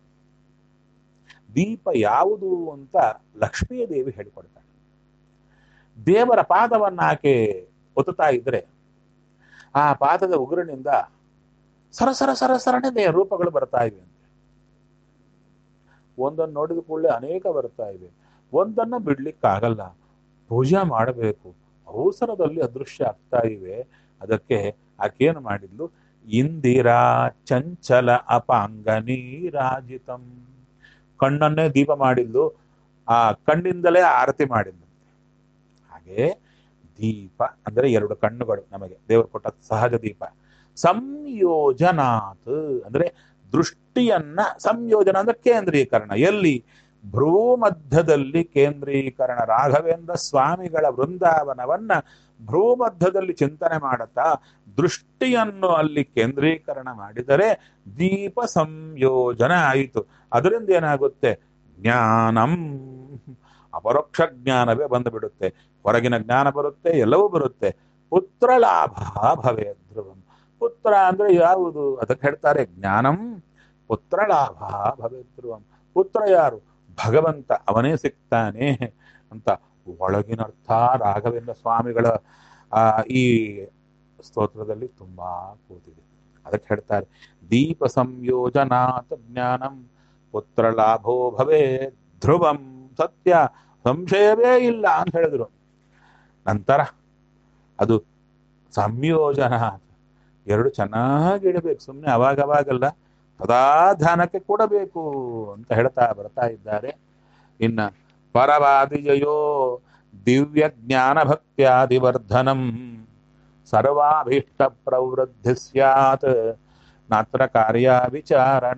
ದೀಪ ಯಾವುದು ಅಂತ ಲಕ್ಷ್ಮೀ ದೇವಿ ಹೇಳಿಕೊಡ್ತಾಳೆ ದೇವರ ಪಾದವನ್ನ ಆಕೆ ಒತ್ತುತ್ತಾ ಇದ್ರೆ ಆ ಪಾದದ ಉಗುರಿನಿಂದ ಸರಸರ ಸರಸರನೆ ರೂಪಗಳು ಬರ್ತಾ ಇವೆ ಅಂತೆ ಒಂದನ್ನು ನೋಡಿದ ಕೂಡಲೇ ಅನೇಕ ಬರ್ತಾ ಇವೆ ಒಂದನ್ನ ಬಿಡ್ಲಿಕ್ಕಾಗಲ್ಲ ಪೂಜೆ ಮಾಡಬೇಕು ಅವಸರದಲ್ಲಿ ಅದೃಶ್ಯ ಆಗ್ತಾ ಇವೆ ಅದಕ್ಕೆ ಆಕೇನು ಮಾಡಿದ್ಲು ಇಂದಿರಾ ಚಂಚಲ ಅಪಾಂಗನೀರಾಜಿತಂ ಕಣ್ಣನ್ನೇ ದೀಪ ಮಾಡಿದ್ಲು ಆ ಕಣ್ಣಿಂದಲೇ ಆರತಿ ಮಾಡಿದ್ಲು ಹಾಗೆ ದೀಪ ಅಂದ್ರೆ ಎರಡು ಕಣ್ಣುಗಳು ನಮಗೆ ದೇವರು ಕೊಟ್ಟ ಸಹಜ ದೀಪ ಸಂಯೋಜನಾತ್ ಅಂದ್ರೆ ದೃಷ್ಟಿಯನ್ನ ಸಂಯೋಜನ ಅಂದ್ರೆ ಕೇಂದ್ರೀಕರಣ ಎಲ್ಲಿ ಭ್ರೂ ಮಧ್ಯದಲ್ಲಿ ಕೇಂದ್ರೀಕರಣ ರಾಘವೇಂದ್ರ ಸ್ವಾಮಿಗಳ ವೃಂದಾವನವನ್ನ ಭ್ರೂ ಮಧ್ಯದಲ್ಲಿ ಚಿಂತನೆ ಮಾಡುತ್ತಾ ದೃಷ್ಟಿಯನ್ನು ಅಲ್ಲಿ ಕೇಂದ್ರೀಕರಣ ಮಾಡಿದರೆ ದೀಪ ಸಂಯೋಜನೆ ಆಯಿತು ಅದರಿಂದ ಏನಾಗುತ್ತೆ ಜ್ಞಾನಂ ಅಪರೋಕ್ಷ ಜ್ಞಾನವೇ ಬಂದುಬಿಡುತ್ತೆ ಹೊರಗಿನ ಜ್ಞಾನ ಬರುತ್ತೆ ಎಲ್ಲವೂ ಬರುತ್ತೆ ಪುತ್ರ ಲಾಭ ಭವೇ ಧ್ರುವಂ ಪುತ್ರ ಅಂದ್ರೆ ಯಾವುದು ಅದಕ್ಕೆ ಹೇಳ್ತಾರೆ ಜ್ಞಾನಂ ಪುತ್ರ ಲಾಭ ಭವೇ ಧ್ರುವಂ ಪುತ್ರ ಯಾರು ಭಗವಂತ ಅವನೇ ಸಿಗ್ತಾನೆ ಅಂತ ಒಳಗಿನರ್ಥ ರಾಘವೇಂದ್ರ ಸ್ವಾಮಿಗಳ ಆ ಈ ಸ್ತೋತ್ರದಲ್ಲಿ ತುಂಬಾ ಕೂತಿದೆ ಅದಕ್ಕೆ ಹೇಳ್ತಾರೆ ದೀಪ ಸಂಯೋಜನಾತ್ ಜ್ಞಾನಂ ಪುತ್ರ ಲಾಭೋ ಭವೇ ಧ್ರುವಂ ಸತ್ಯ ಸಂಶಯವೇ ಇಲ್ಲ ಅಂತ ಹೇಳಿದ್ರು ನಂತರ ಅದು ಸಂಯೋಜನ ಎರಡು ಚೆನ್ನಾಗಿ ಇಡಬೇಕು ಸುಮ್ಮನೆ ಅವಾಗವಾಗಲ್ಲ ಸದಾ ಧ್ಯಾನಕ್ಕೆ ಕೊಡಬೇಕು ಅಂತ ಹೇಳ್ತಾ ಬರ್ತಾ ಇದ್ದಾರೆ ಇನ್ನ ಪರವಾದಿಜಯೋ ದಿವ್ಯ ಜ್ಞಾನ ಭಕ್ತ್ಯಾದಿವರ್ಧನಂ ಸರ್ವಾಭೀಷ್ಟ ಪ್ರವೃದ್ಧಿ ಸ್ಯಾತ್ ನಾತ್ರ ಕಾರ್ಯ ವಿಚಾರಣ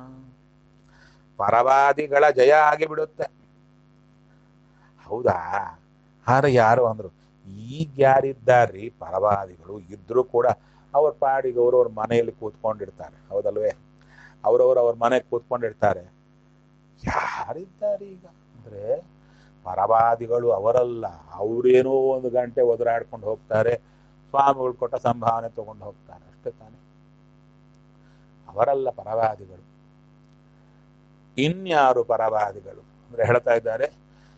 ಪರವಾದಿಗಳ ಜಯ ಆಗಿಬಿಡುತ್ತೆ ಹೌದಾ ಆದ್ರೆ ಯಾರು ಅಂದ್ರು ಈಗ ಯಾರಿದ್ದಾರ್ರಿ ಪರವಾದಿಗಳು ಇದ್ರೂ ಕೂಡ ಅವ್ರ ಪಾಡಿಗೆ ಅವ್ರವ್ರ ಮನೆಯಲ್ಲಿ ಕೂತ್ಕೊಂಡಿರ್ತಾರೆ ಹೌದಲ್ವೇ ಅವ್ರವ್ರು ಅವ್ರ ಮನೆಗೆ ಕೂತ್ಕೊಂಡಿರ್ತಾರೆ ಯಾರಿದ್ದಾರೆ ಈಗ ಅಂದ್ರೆ ಪರವಾದಿಗಳು ಅವರಲ್ಲ ಅವರೇನೋ ಒಂದು ಗಂಟೆ ಒದರಾಡ್ಕೊಂಡು ಹೋಗ್ತಾರೆ ಸ್ವಾಮಿಗಳು ಕೊಟ್ಟ ಸಂಭಾವನೆ ತಗೊಂಡು ಹೋಗ್ತಾರೆ ಅಷ್ಟೇ ತಾನೆ ಅವರಲ್ಲ ಪರವಾದಿಗಳು ಇನ್ಯಾರು ಪರವಾದಿಗಳು ಅಂದ್ರೆ ಹೇಳ್ತಾ ಇದ್ದಾರೆ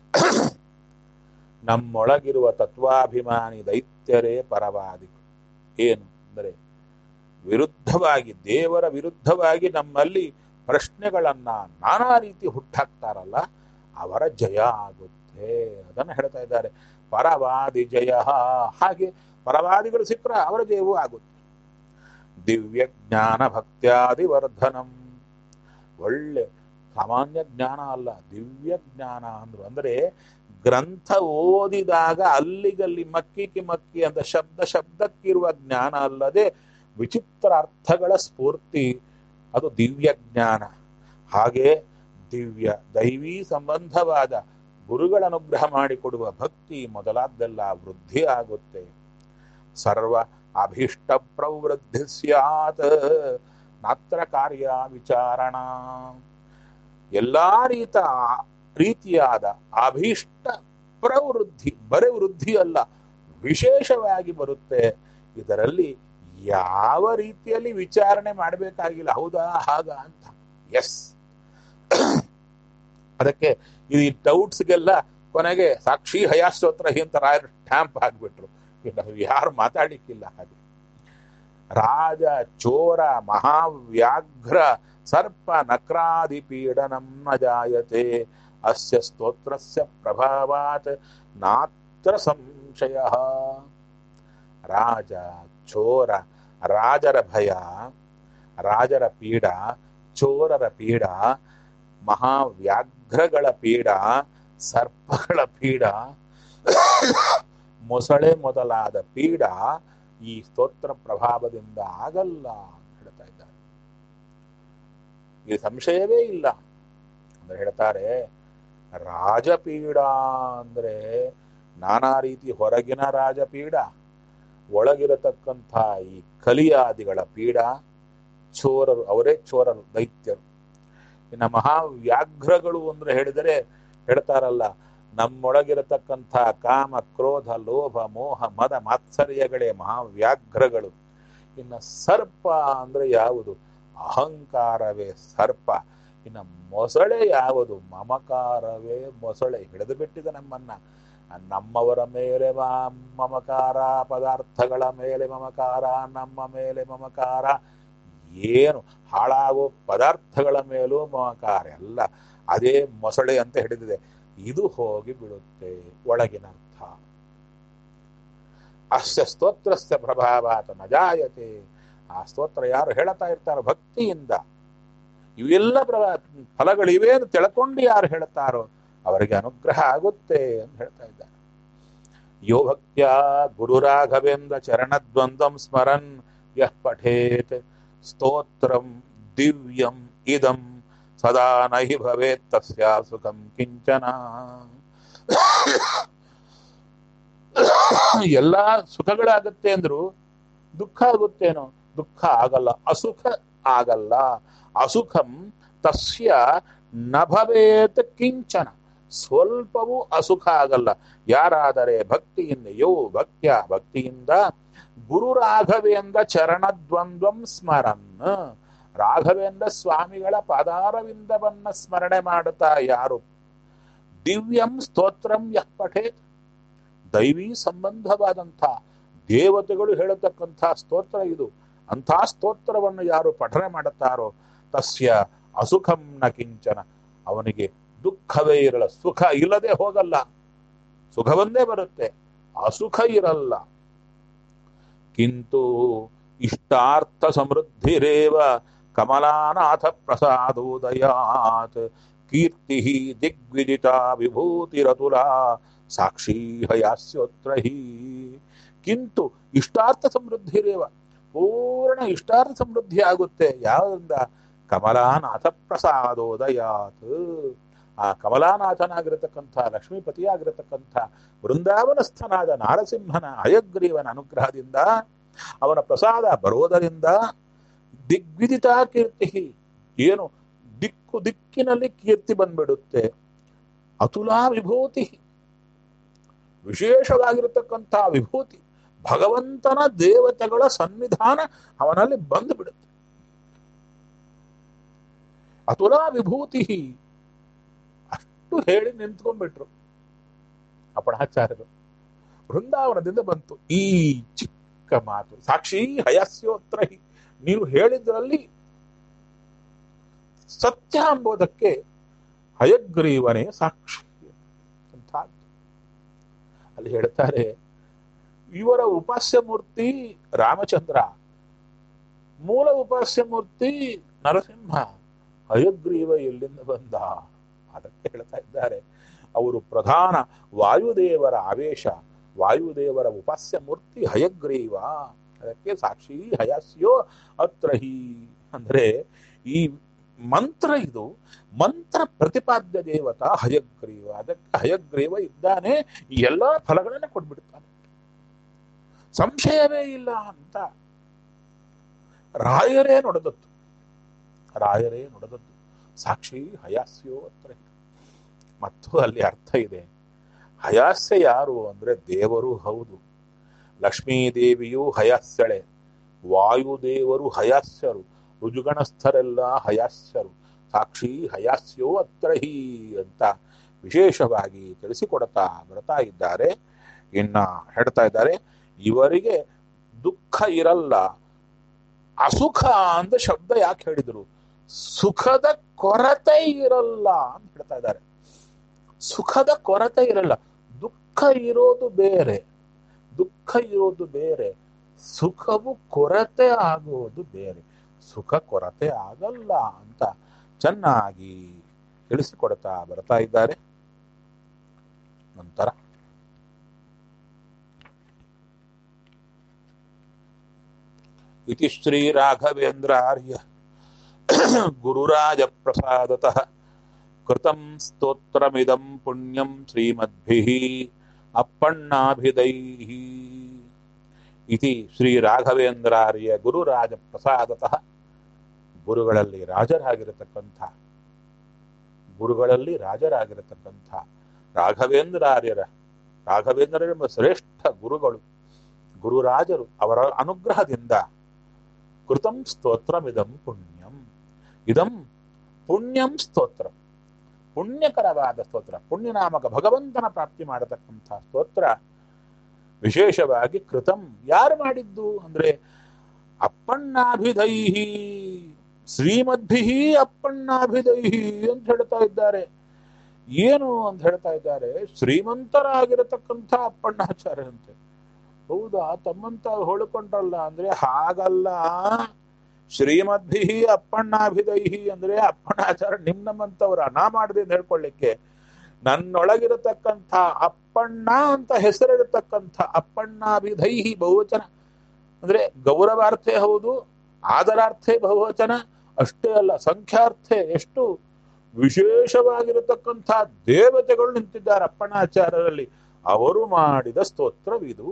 ನಮ್ಮೊಳಗಿರುವ ತತ್ವಾಭಿಮಾನಿ ದೈತ್ಯರೇ ಪರವಾದಿಗಳು ಏನು ಅಂದರೆ ವಿರುದ್ಧವಾಗಿ ದೇವರ ವಿರುದ್ಧವಾಗಿ ನಮ್ಮಲ್ಲಿ ಪ್ರಶ್ನೆಗಳನ್ನ ನಾನಾ ರೀತಿ ಹುಟ್ಟಾಕ್ತಾರಲ್ಲ ಅವರ ಜಯ ಆಗುತ್ತೆ ಅದನ್ನು ಹೇಳ್ತಾ ಇದ್ದಾರೆ ಪರವಾದಿ ಜಯ ಹಾಗೆ ಪರವಾದಿಗಳು ಸಿಕ್ಕರ ಅವರ ಜಯವೂ ಆಗುತ್ತೆ ದಿವ್ಯ ಜ್ಞಾನ ಭಕ್ತ್ಯಾದಿ ವರ್ಧನಂ ಒಳ್ಳೆ ಸಾಮಾನ್ಯ ಜ್ಞಾನ ಅಲ್ಲ ದಿವ್ಯ ಜ್ಞಾನ ಅಂದ್ರು ಅಂದ್ರೆ ಗ್ರಂಥ ಓದಿದಾಗ ಅಲ್ಲಿಗಲ್ಲಿ ಮಕ್ಕಿಕಿ ಮಕ್ಕಿ ಅಂತ ಶಬ್ದ ಶಬ್ದಕ್ಕಿರುವ ಜ್ಞಾನ ಅಲ್ಲದೆ ವಿಚಿತ್ರ ಅರ್ಥಗಳ ಸ್ಫೂರ್ತಿ ಅದು ದಿವ್ಯ ಜ್ಞಾನ ಹಾಗೆ ದಿವ್ಯ ದೈವೀ ಸಂಬಂಧವಾದ ಗುರುಗಳ ಅನುಗ್ರಹ ಮಾಡಿಕೊಡುವ ಭಕ್ತಿ ಮೊದಲಾದ್ದೆಲ್ಲ ವೃದ್ಧಿ ಆಗುತ್ತೆ ಸರ್ವ ಅಭೀಷ್ಟ ಪ್ರವೃದ್ಧಿ ಸ್ಯಾತ್ ನಾತ್ರ ಕಾರ್ಯ ವಿಚಾರಣ ಎಲ್ಲಾ ರೀತ ರೀತಿಯಾದ ಅಭೀಷ್ಟ ಪ್ರವೃದ್ಧಿ ಬರೇ ವೃದ್ಧಿ ಅಲ್ಲ ವಿಶೇಷವಾಗಿ ಬರುತ್ತೆ ಇದರಲ್ಲಿ ಯಾವ ರೀತಿಯಲ್ಲಿ ವಿಚಾರಣೆ ಮಾಡಬೇಕಾಗಿಲ್ಲ ಹೌದಾ ಹಾಗ ಅಂತ ಎಸ್ ಅದಕ್ಕೆ ಈ ಡೌಟ್ಸ್ಗೆಲ್ಲ ಕೊನೆಗೆ ಸಾಕ್ಷಿ ಹಯಾಸ್ತೋತ್ರ ಅಂತ ರಾಯರು ಸ್ಟ್ಯಾಂಪ್ ಹಾಕ್ಬಿಟ್ರು ಯಾರು ಮಾತಾಡ್ಲಿಕ್ಕಿಲ್ಲ ಹಾಗೆ ರಾಜ ಚೋರ ಮಹಾವ್ಯಾಘ್ರ ಸರ್ಪ ನಕ್ರಾದಿ ಪೀಡನಂ ನ ಜಾಯತೆ ಅಸ್ಯ ಸ್ತೋತ್ರಸ್ಯ ಪ್ರಭಾವಾತ್ ನಾತ್ರ ಸಂಶಯ ರಾಜ ಚೋರ ರಾಜರ ಭಯ ರಾಜರ ಪೀಡ ಚೋರರ ಪೀಡ ಮಹಾವ್ಯಾಘ್ರಗಳ ಪೀಡ ಸರ್ಪಗಳ ಪೀಡ ಮೊಸಳೆ ಮೊದಲಾದ ಪೀಡ ಈ ಸ್ತೋತ್ರ ಪ್ರಭಾವದಿಂದ ಆಗಲ್ಲ ಅಂತ ಹೇಳ್ತಾ ಇದ್ದಾರೆ ಈ ಸಂಶಯವೇ ಇಲ್ಲ ಅಂದ್ರೆ ಹೇಳ್ತಾರೆ ರಾಜಪೀಡ ಅಂದ್ರೆ ನಾನಾ ರೀತಿ ಹೊರಗಿನ ರಾಜಪೀಡ ಒಳಗಿರತಕ್ಕಂಥ ಈ ಕಲಿಯಾದಿಗಳ ಪೀಡ ಚೋರರು ಅವರೇ ಚೋರರು ದೈತ್ಯರು ಇನ್ನು ಮಹಾವ್ಯಾಘ್ರಗಳು ಅಂದ್ರೆ ಹೇಳಿದರೆ ಹೇಳ್ತಾರಲ್ಲ ನಮ್ಮೊಳಗಿರತಕ್ಕಂಥ ಕಾಮ ಕ್ರೋಧ ಲೋಭ ಮೋಹ ಮದ ಮಾತ್ಸರ್ಯಗಳೇ ಮಹಾವ್ಯಾಘ್ರಗಳು ಇನ್ನು ಸರ್ಪ ಅಂದ್ರೆ ಯಾವುದು ಅಹಂಕಾರವೇ ಸರ್ಪ ಇನ್ನು ಮೊಸಳೆ ಯಾವುದು ಮಮಕಾರವೇ ಮೊಸಳೆ ಹಿಡಿದು ಬಿಟ್ಟಿದೆ ನಮ್ಮನ್ನ ನಮ್ಮವರ ಮೇಲೆ ಮ- ಮಮಕಾರ ಪದಾರ್ಥಗಳ ಮೇಲೆ ಮಮಕಾರ ನಮ್ಮ ಮೇಲೆ ಮಮಕಾರ ಏನು ಹಾಳಾಗೋ ಪದಾರ್ಥಗಳ ಮೇಲೂ ಮಮಕಾರ ಎಲ್ಲ ಅದೇ ಮೊಸಳೆ ಅಂತ ಹಿಡಿದಿದೆ ಇದು ಹೋಗಿ ಬಿಡುತ್ತೆ ಒಳಗಿನ ಅರ್ಥ ಅಸ್ಯ ಸ್ತೋತ್ರಸ್ಯ ಪ್ರಭಾವಾತ ನಜಾಯತೆ ಆ ಸ್ತೋತ್ರ ಯಾರು ಹೇಳ್ತಾ ಇರ್ತಾರೋ ಭಕ್ತಿಯಿಂದ ಇವೆಲ್ಲ ಪ್ರಭಾ ಫಲಗಳಿವೆ ಅಂತ ತಿಳ್ಕೊಂಡು ಯಾರು ಹೇಳ್ತಾರೋ ಅವರಿಗೆ ಅನುಗ್ರಹ ಆಗುತ್ತೆ ಅಂತ ಹೇಳ್ತಾ ಇದ್ದಾರೆ ಯೋ ಭಕ್ತ್ಯ ಗುರು ರಾಘವೇಂದ್ರ ಚರಣದ್ವಂದ್ವಂ ಸ್ಮರನ್ ಯಃ ಪಠೇತ್ ಸ್ತೋತ್ರಂ ದಿವ್ಯಂ ಇದಂ ಸದಾ ನಹಿ ಭವೇತ್ ತಸ್ಯ ಸುಖಂ ಕಿಂಚನ ಎಲ್ಲ ಸುಖಗಳಾಗತ್ತೆ ಅಂದ್ರು ದುಃಖ ಆಗುತ್ತೇನೋ ದುಃಖ ಆಗಲ್ಲ ಅಸುಖ ಆಗಲ್ಲ ಅಸುಖಂ ತಸ್ಯ ನ ಭವೇತ್ ಕಿಂಚನ ಸ್ವಲ್ಪವೂ ಅಸುಖ ಆಗಲ್ಲ ಯಾರಾದರೆ ಭಕ್ತಿಯಿಂದ ಯೋ ಭಕ್ತ್ಯ ಭಕ್ತಿಯಿಂದ ಗುರು ರಾಘವೇಂದ್ರ ಚರಣದ್ವಂದ್ವಂ ಸ್ಮರನ್ ರಾಘವೇಂದ್ರ ಸ್ವಾಮಿಗಳ ಪಾದಾರವಿಂದವನ್ನ ಸ್ಮರಣೆ ಮಾಡುತ್ತಾ ಯಾರು ದಿವ್ಯಂ ಸ್ತೋತ್ರಂ ಯಃ ಪಠೇತ್ ದೈವಿ ಸಂಬಂಧವಾದಂಥ ದೇವತೆಗಳು ಹೇಳತಕ್ಕಂಥ ಸ್ತೋತ್ರ ಇದು ಅಂಥ ಸ್ತೋತ್ರವನ್ನು ಯಾರು ಪಠನೆ ಮಾಡುತ್ತಾರೋ ತಸ್ಯ ಅಸುಖಂ ನ ಕಿಂಚನ ಅವನಿಗೆ ದುಃಖವೇ ಇರಲ್ಲ ಸುಖ ಇಲ್ಲದೆ ಹೋಗಲ್ಲ ಸುಖವನ್ನೇ ಬರುತ್ತೆ ಅಸುಖ ಇರಲ್ಲ ಕಿಂತು ಇಷ್ಟಾರ್ಥ ಸಮೃದ್ಧಿರೇವ ಕಮಲಾನಾಥ ಪ್ರಸಾದೋದಯಾತ್ ಕೀರ್ತಿ ದಿಗ್ವಿಜಿತ ವಿಭೂತಿರತುಲ ಸಾಕ್ಷಿ ಹಯಾಸ್ಯೋತ್ರ ಹಿ ಕಿಂತು ಇಷ್ಟಾರ್ಥ ಸಮೃದ್ಧಿರೇವ ಪೂರ್ಣ ಇಷ್ಟಾರ್ಥ ಸಮೃದ್ಧಿ ಆಗುತ್ತೆ ಯಾವುದರಿಂದ ಕಮಲಾನಾಥ ಪ್ರಸಾದೋದಯಾತ್ ಆ ಕಮಲಾನಾಥನಾಗಿರತಕ್ಕಂಥ ಲಕ್ಷ್ಮೀಪತಿಯಾಗಿರತಕ್ಕಂಥ ವೃಂದಾವನಸ್ಥನಾದ ನಾರಸಿಂಹನ ಅಯಗ್ರೀವನ ಅನುಗ್ರಹದಿಂದ ಅವನ ಪ್ರಸಾದ ಬರೋದರಿಂದ ದಿಗ್ವಿದಿತ ಕೀರ್ತಿ ಏನು ದಿಕ್ಕು ದಿಕ್ಕಿನಲ್ಲಿ ಕೀರ್ತಿ ಬಂದ್ಬಿಡುತ್ತೆ ಅತುಲಾ ವಿಭೂತಿ ವಿಶೇಷವಾಗಿರತಕ್ಕಂಥ ವಿಭೂತಿ ಭಗವಂತನ ದೇವತೆಗಳ ಸನ್ನಿಧಾನ ಅವನಲ್ಲಿ ಬಂದು ಬಿಡುತ್ತೆ ಅತುಲಾ ವಿಭೂತಿ ಅಷ್ಟು ಹೇಳಿ ನಿಂತ್ಕೊಂಡ್ಬಿಟ್ರು ಅಪಣಾಚಾರ್ಯರು ಬೃಂದಾವನದಿಂದ ಬಂತು ಈ ಚಿಕ್ಕ ಮಾತು ಸಾಕ್ಷಿ ಹಯಸ್ಯೋತ್ರ ಹಿ. ನೀವು ಹೇಳಿದ್ರಲ್ಲಿ ಸತ್ಯ ಎಂಬುದಕ್ಕೆ ಹಯಗ್ರೀವನೇ ಸಾಕ್ಷಿ ಅಂತ ಅಲ್ಲಿ ಹೇಳ್ತಾರೆ ಇವರ ಉಪಾಸ್ಯ ಮೂರ್ತಿ ರಾಮಚಂದ್ರ ಮೂಲ ಉಪಾಸ್ಯ ಮೂರ್ತಿ ನರಸಿಂಹ ಹಯಗ್ರೀವ ಎಲ್ಲಿಂದ ಬಂದ ಅದಕ್ಕೆ ಹೇಳ್ತಾ ಇದ್ದಾರೆ ಅವರು ಪ್ರಧಾನ ವಾಯುದೇವರ ಆವೇಶ ವಾಯುದೇವರ ಉಪಾಸ್ಯ ಮೂರ್ತಿ ಹಯಗ್ರೀವ ಅದಕ್ಕೆ ಸಾಕ್ಷಿ ಹಯಾಸ್ಯೋ ಅತ್ರ ಹಿ ಅಂದ್ರೆ ಈ ಮಂತ್ರ ಇದು ಮಂತ್ರ ಪ್ರತಿಪಾದ್ಯ ದೇವತಾ ಹಯಗ್ರೀವ ಅದಕ್ಕೆ ಹಯಗ್ರೀವ ಇದ್ದಾನೆ ಈ ಎಲ್ಲಾ ಫಲಗಳನ್ನ ಕೊಟ್ಬಿಡ್ತಾನೆ ಸಂಶಯವೇ ಇಲ್ಲ ಅಂತ ರಾಯರೇ ನುಡಿದದ್ದು ರಾಯರೇ ನುಡಿದದ್ದು ಸಾಕ್ಷಿ ಹಯಾಸ್ಯೋ ಅತ್ರ ಹಿ. ಮತ್ತು ಅಲ್ಲಿ ಅರ್ಥ ಇದೆ ಹಯಾಸ್ಯ ಯಾರು ಅಂದ್ರೆ ದೇವರು ಹೌದು ಲಕ್ಷ್ಮೀದೇವಿಯು ಹಯಾಸ್ಯಳೆ ವಾಯುದೇವರು ಹಯಾಸ್ಯರು ರುಜುಗಣಸ್ಥರೆಲ್ಲ ಹಯಾಸ್ಯರು ಸಾಕ್ಷಿ ಹಯಾಸ್ಯೋ ಅತ್ರ ಹಿ ಅಂತ ವಿಶೇಷವಾಗಿ ತಿಳಿಸಿಕೊಡ್ತಾ ಬರ್ತಾ ಇದ್ದಾರೆ ಇನ್ನ ಹೇಳ್ತಾ ಇದ್ದಾರೆ ಇವರಿಗೆ ದುಃಖ ಇರಲ್ಲ ಅಸುಖ ಅಂತ ಶಬ್ದ ಯಾಕೆ ಹೇಳಿದ್ರು ಸುಖದ ಕೊರತೆ ಇರಲ್ಲ ಅಂತ ಹೇಳ್ತಾ ಇದ್ದಾರೆ ಸುಖದ ಕೊರತೆ ಇರಲ್ಲ ದುಃಖ ಇರೋದು ಬೇರೆ ದುಃಖ ಇರೋದು ಬೇರೆ ಸುಖವು ಕೊರತೆ ಆಗುವುದು ಬೇರೆ ಸುಖ ಕೊರತೆ ಆಗಲ್ಲ ಅಂತ ಚೆನ್ನಾಗಿ ತಿಳಿಸಿಕೊಡ್ತಾ ಬರ್ತಾ ಇದ್ದಾರೆ ನಂತರ ಇತಿ ಶ್ರೀ ರಾಘವೇಂದ್ರಾರ್ಯ ಗುರುರಾಜ ಪ್ರಸಾದತಃ ಕೃತಂ ಸ್ತೋತ್ರಮಿದಂ ಪುಣ್ಯಂ ಶ್ರೀಮದ್ಭಿಃ ಅಪ್ಪಣ್ಣಾಭಿದೈಃ ಇತಿ ಶ್ರೀ ರಾಘವೇಂದ್ರಾರ್ಯ ಗುರುರಾಜ ಪ್ರಸಾದತಃ ಗುರುಗಳಲ್ಲಿ ರಾಜರಾಗಿರತಕ್ಕಂಥ ಗುರುಗಳಲ್ಲಿ ರಾಜರಾಗಿರತಕ್ಕಂಥ ರಾಘವೇಂದ್ರಾರ್ಯರ ರಾಘವೇಂದ್ರರೆಂಬ ಶ್ರೇಷ್ಠ ಗುರುಗಳು ಗುರುರಾಜರು ಅವರ ಅನುಗ್ರಹದಿಂದ ಕೃತಂ ಸ್ತೋತ್ರಮಿದಂ ಪುಣ್ಯಂ ಇದಂ ಪುಣ್ಯಂ ಸ್ತೋತ್ರ ಪುಣ್ಯಕರವಾದ ಸ್ತೋತ್ರ ಪುಣ್ಯನಾಮಕ ಭಗವಂತನ ಪ್ರಾಪ್ತಿ ಮಾಡತಕ್ಕಂಥ ಸ್ತೋತ್ರ ವಿಶೇಷವಾಗಿ ಕೃತಂ ಯಾರು ಮಾಡಿದ್ದು ಅಂದ್ರೆ ಅಪ್ಪಣ್ಣಾಭಿದೈಹಿ ಶ್ರೀಮದ್ಭಿಹಿ ಅಪ್ಪಣ್ಣಾಭಿದೈಹಿ ಅಂತ ಹೇಳ್ತಾ ಇದ್ದಾರೆ ಏನು ಅಂತ ಹೇಳ್ತಾ ಇದ್ದಾರೆ ಶ್ರೀಮಂತರಾಗಿರತಕ್ಕಂಥ ಅಪ್ಪಣ್ಣಾಚಾರ್ಯರಂತೆ ಹೌದಾ ತಮ್ಮಂತ ಹೊಳ್ಕೊಂಡ್ರಲ್ಲ ಅಂದ್ರೆ ಹಾಗಲ್ಲ ಶ್ರೀಮದ್ಭಿ ಅಪ್ಪಣ್ಣಾಭಿದೈಹಿ ಅಂದ್ರೆ ಅಪ್ಪಣ್ಣಾಚಾರ್ಯ ನಿಮ್ ನಮ್ಮಂತವ್ರ ನಾ ಮಾಡಿದೆ ಅಂತ ಹೇಳ್ಕೊಳ್ಳಿಕ್ಕೆ ನನ್ನೊಳಗಿರತಕ್ಕಂಥ ಅಪ್ಪಣ್ಣ ಅಂತ ಹೆಸರಿರತಕ್ಕಂಥ ಅಪ್ಪಣ್ಣಾಭಿದೈಹಿ ಬಹುವಚನ ಅಂದ್ರೆ ಗೌರವಾರ್ಥೇ ಹೌದು ಆದರಾರ್ಥೇ ಬಹುವಚನ ಅಷ್ಟೇ ಅಲ್ಲ ಸಂಖ್ಯಾರ್ಥೆ ಎಷ್ಟು ವಿಶೇಷವಾಗಿರತಕ್ಕಂಥ ದೇವತೆಗಳು ನಿಂತಿದ್ದಾರೆ ಅಪ್ಪಣಾಚಾರ್ಯರಲ್ಲಿ ಅವರು ಮಾಡಿದ ಸ್ತೋತ್ರವಿದು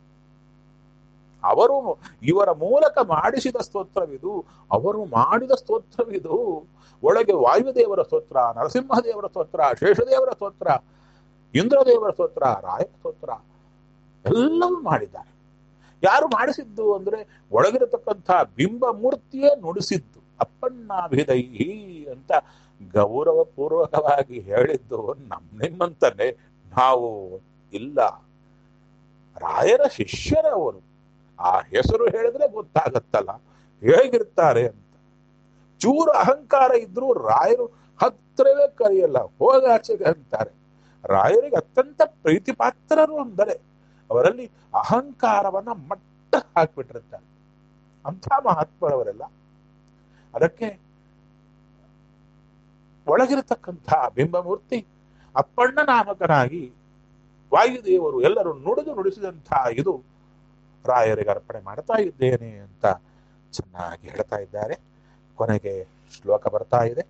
ಅವರು ಇವರ ಮೂಲಕ ಮಾಡಿಸಿದ ಸ್ತೋತ್ರವಿದು ಅವರು ಮಾಡಿದ ಸ್ತೋತ್ರವಿದು ಒಳಗೆ ವಾಯುದೇವರ ಸ್ತೋತ್ರ ನರಸಿಂಹದೇವರ ಸ್ತೋತ್ರ ಶೇಷದೇವರ ಸ್ತೋತ್ರ ಇಂದ್ರದೇವರ ಸ್ತೋತ್ರ ರಾಯ ಸ್ತೋತ್ರ ಎಲ್ಲವೂ ಮಾಡಿದ್ದಾರೆ ಯಾರು ಮಾಡಿಸಿದ್ದು ಅಂದ್ರೆ ಒಳಗಿರತಕ್ಕಂಥ ಬಿಂಬ ಮೂರ್ತಿಯೇ ನುಡಿಸಿದ್ದು ಅಪ್ಪಣ್ಣಾಭಿದೈಹಿ ಅಂತ ಗೌರವಪೂರ್ವಕವಾಗಿ ಹೇಳಿದ್ದು ನಮ್ ನಿಮ್ಮಂತನೇ ನಾವು ಇಲ್ಲ ರಾಯರ ಶಿಷ್ಯರವರು ಆ ಹೆಸರು ಹೇಳಿದ್ರೆ ಗೊತ್ತಾಗತ್ತಲ್ಲ ಹೇಗಿರ್ತಾರೆ ಅಂತ ಚೂರು ಅಹಂಕಾರ ಇದ್ರೂ ರಾಯರು ಹತ್ರವೇ ಕರೆಯಲ್ಲ ಹೋಗಾಚೆಗೆ ಅಂತಾರೆ ರಾಯರಿಗೆ ಅತ್ಯಂತ ಪ್ರೀತಿಪಾತ್ರರು ಅಂದರೆ ಅವರಲ್ಲಿ ಅಹಂಕಾರವನ್ನ ಮಟ್ಟ ಹಾಕ್ಬಿಟ್ಟಿರ್ತಾರೆ ಅಂಥ ಮಹಾತ್ಮರವರೆಲ್ಲ ಅದಕ್ಕೆ ಒಳಗಿರತಕ್ಕಂಥ ಬಿಂಬಮೂರ್ತಿ ಅಪ್ಪಣ್ಣ ನಾಮಕನಾಗಿ ವಾಯುದೇವರು ಎಲ್ಲರೂ ನುಡಿದು ನುಡಿಸಿದಂಥ ಇದು ರಾಯರಿಗೆ ಅರ್ಪಣೆ ಮಾಡ್ತಾ ಇದ್ದೇನೆ ಅಂತ ಚೆನ್ನಾಗಿ ಹೇಳ್ತಾ ಇದ್ದಾರೆ ಕೊನೆಗೆ ಶ್ಲೋಕ ಬರ್ತಾ ಇದೆ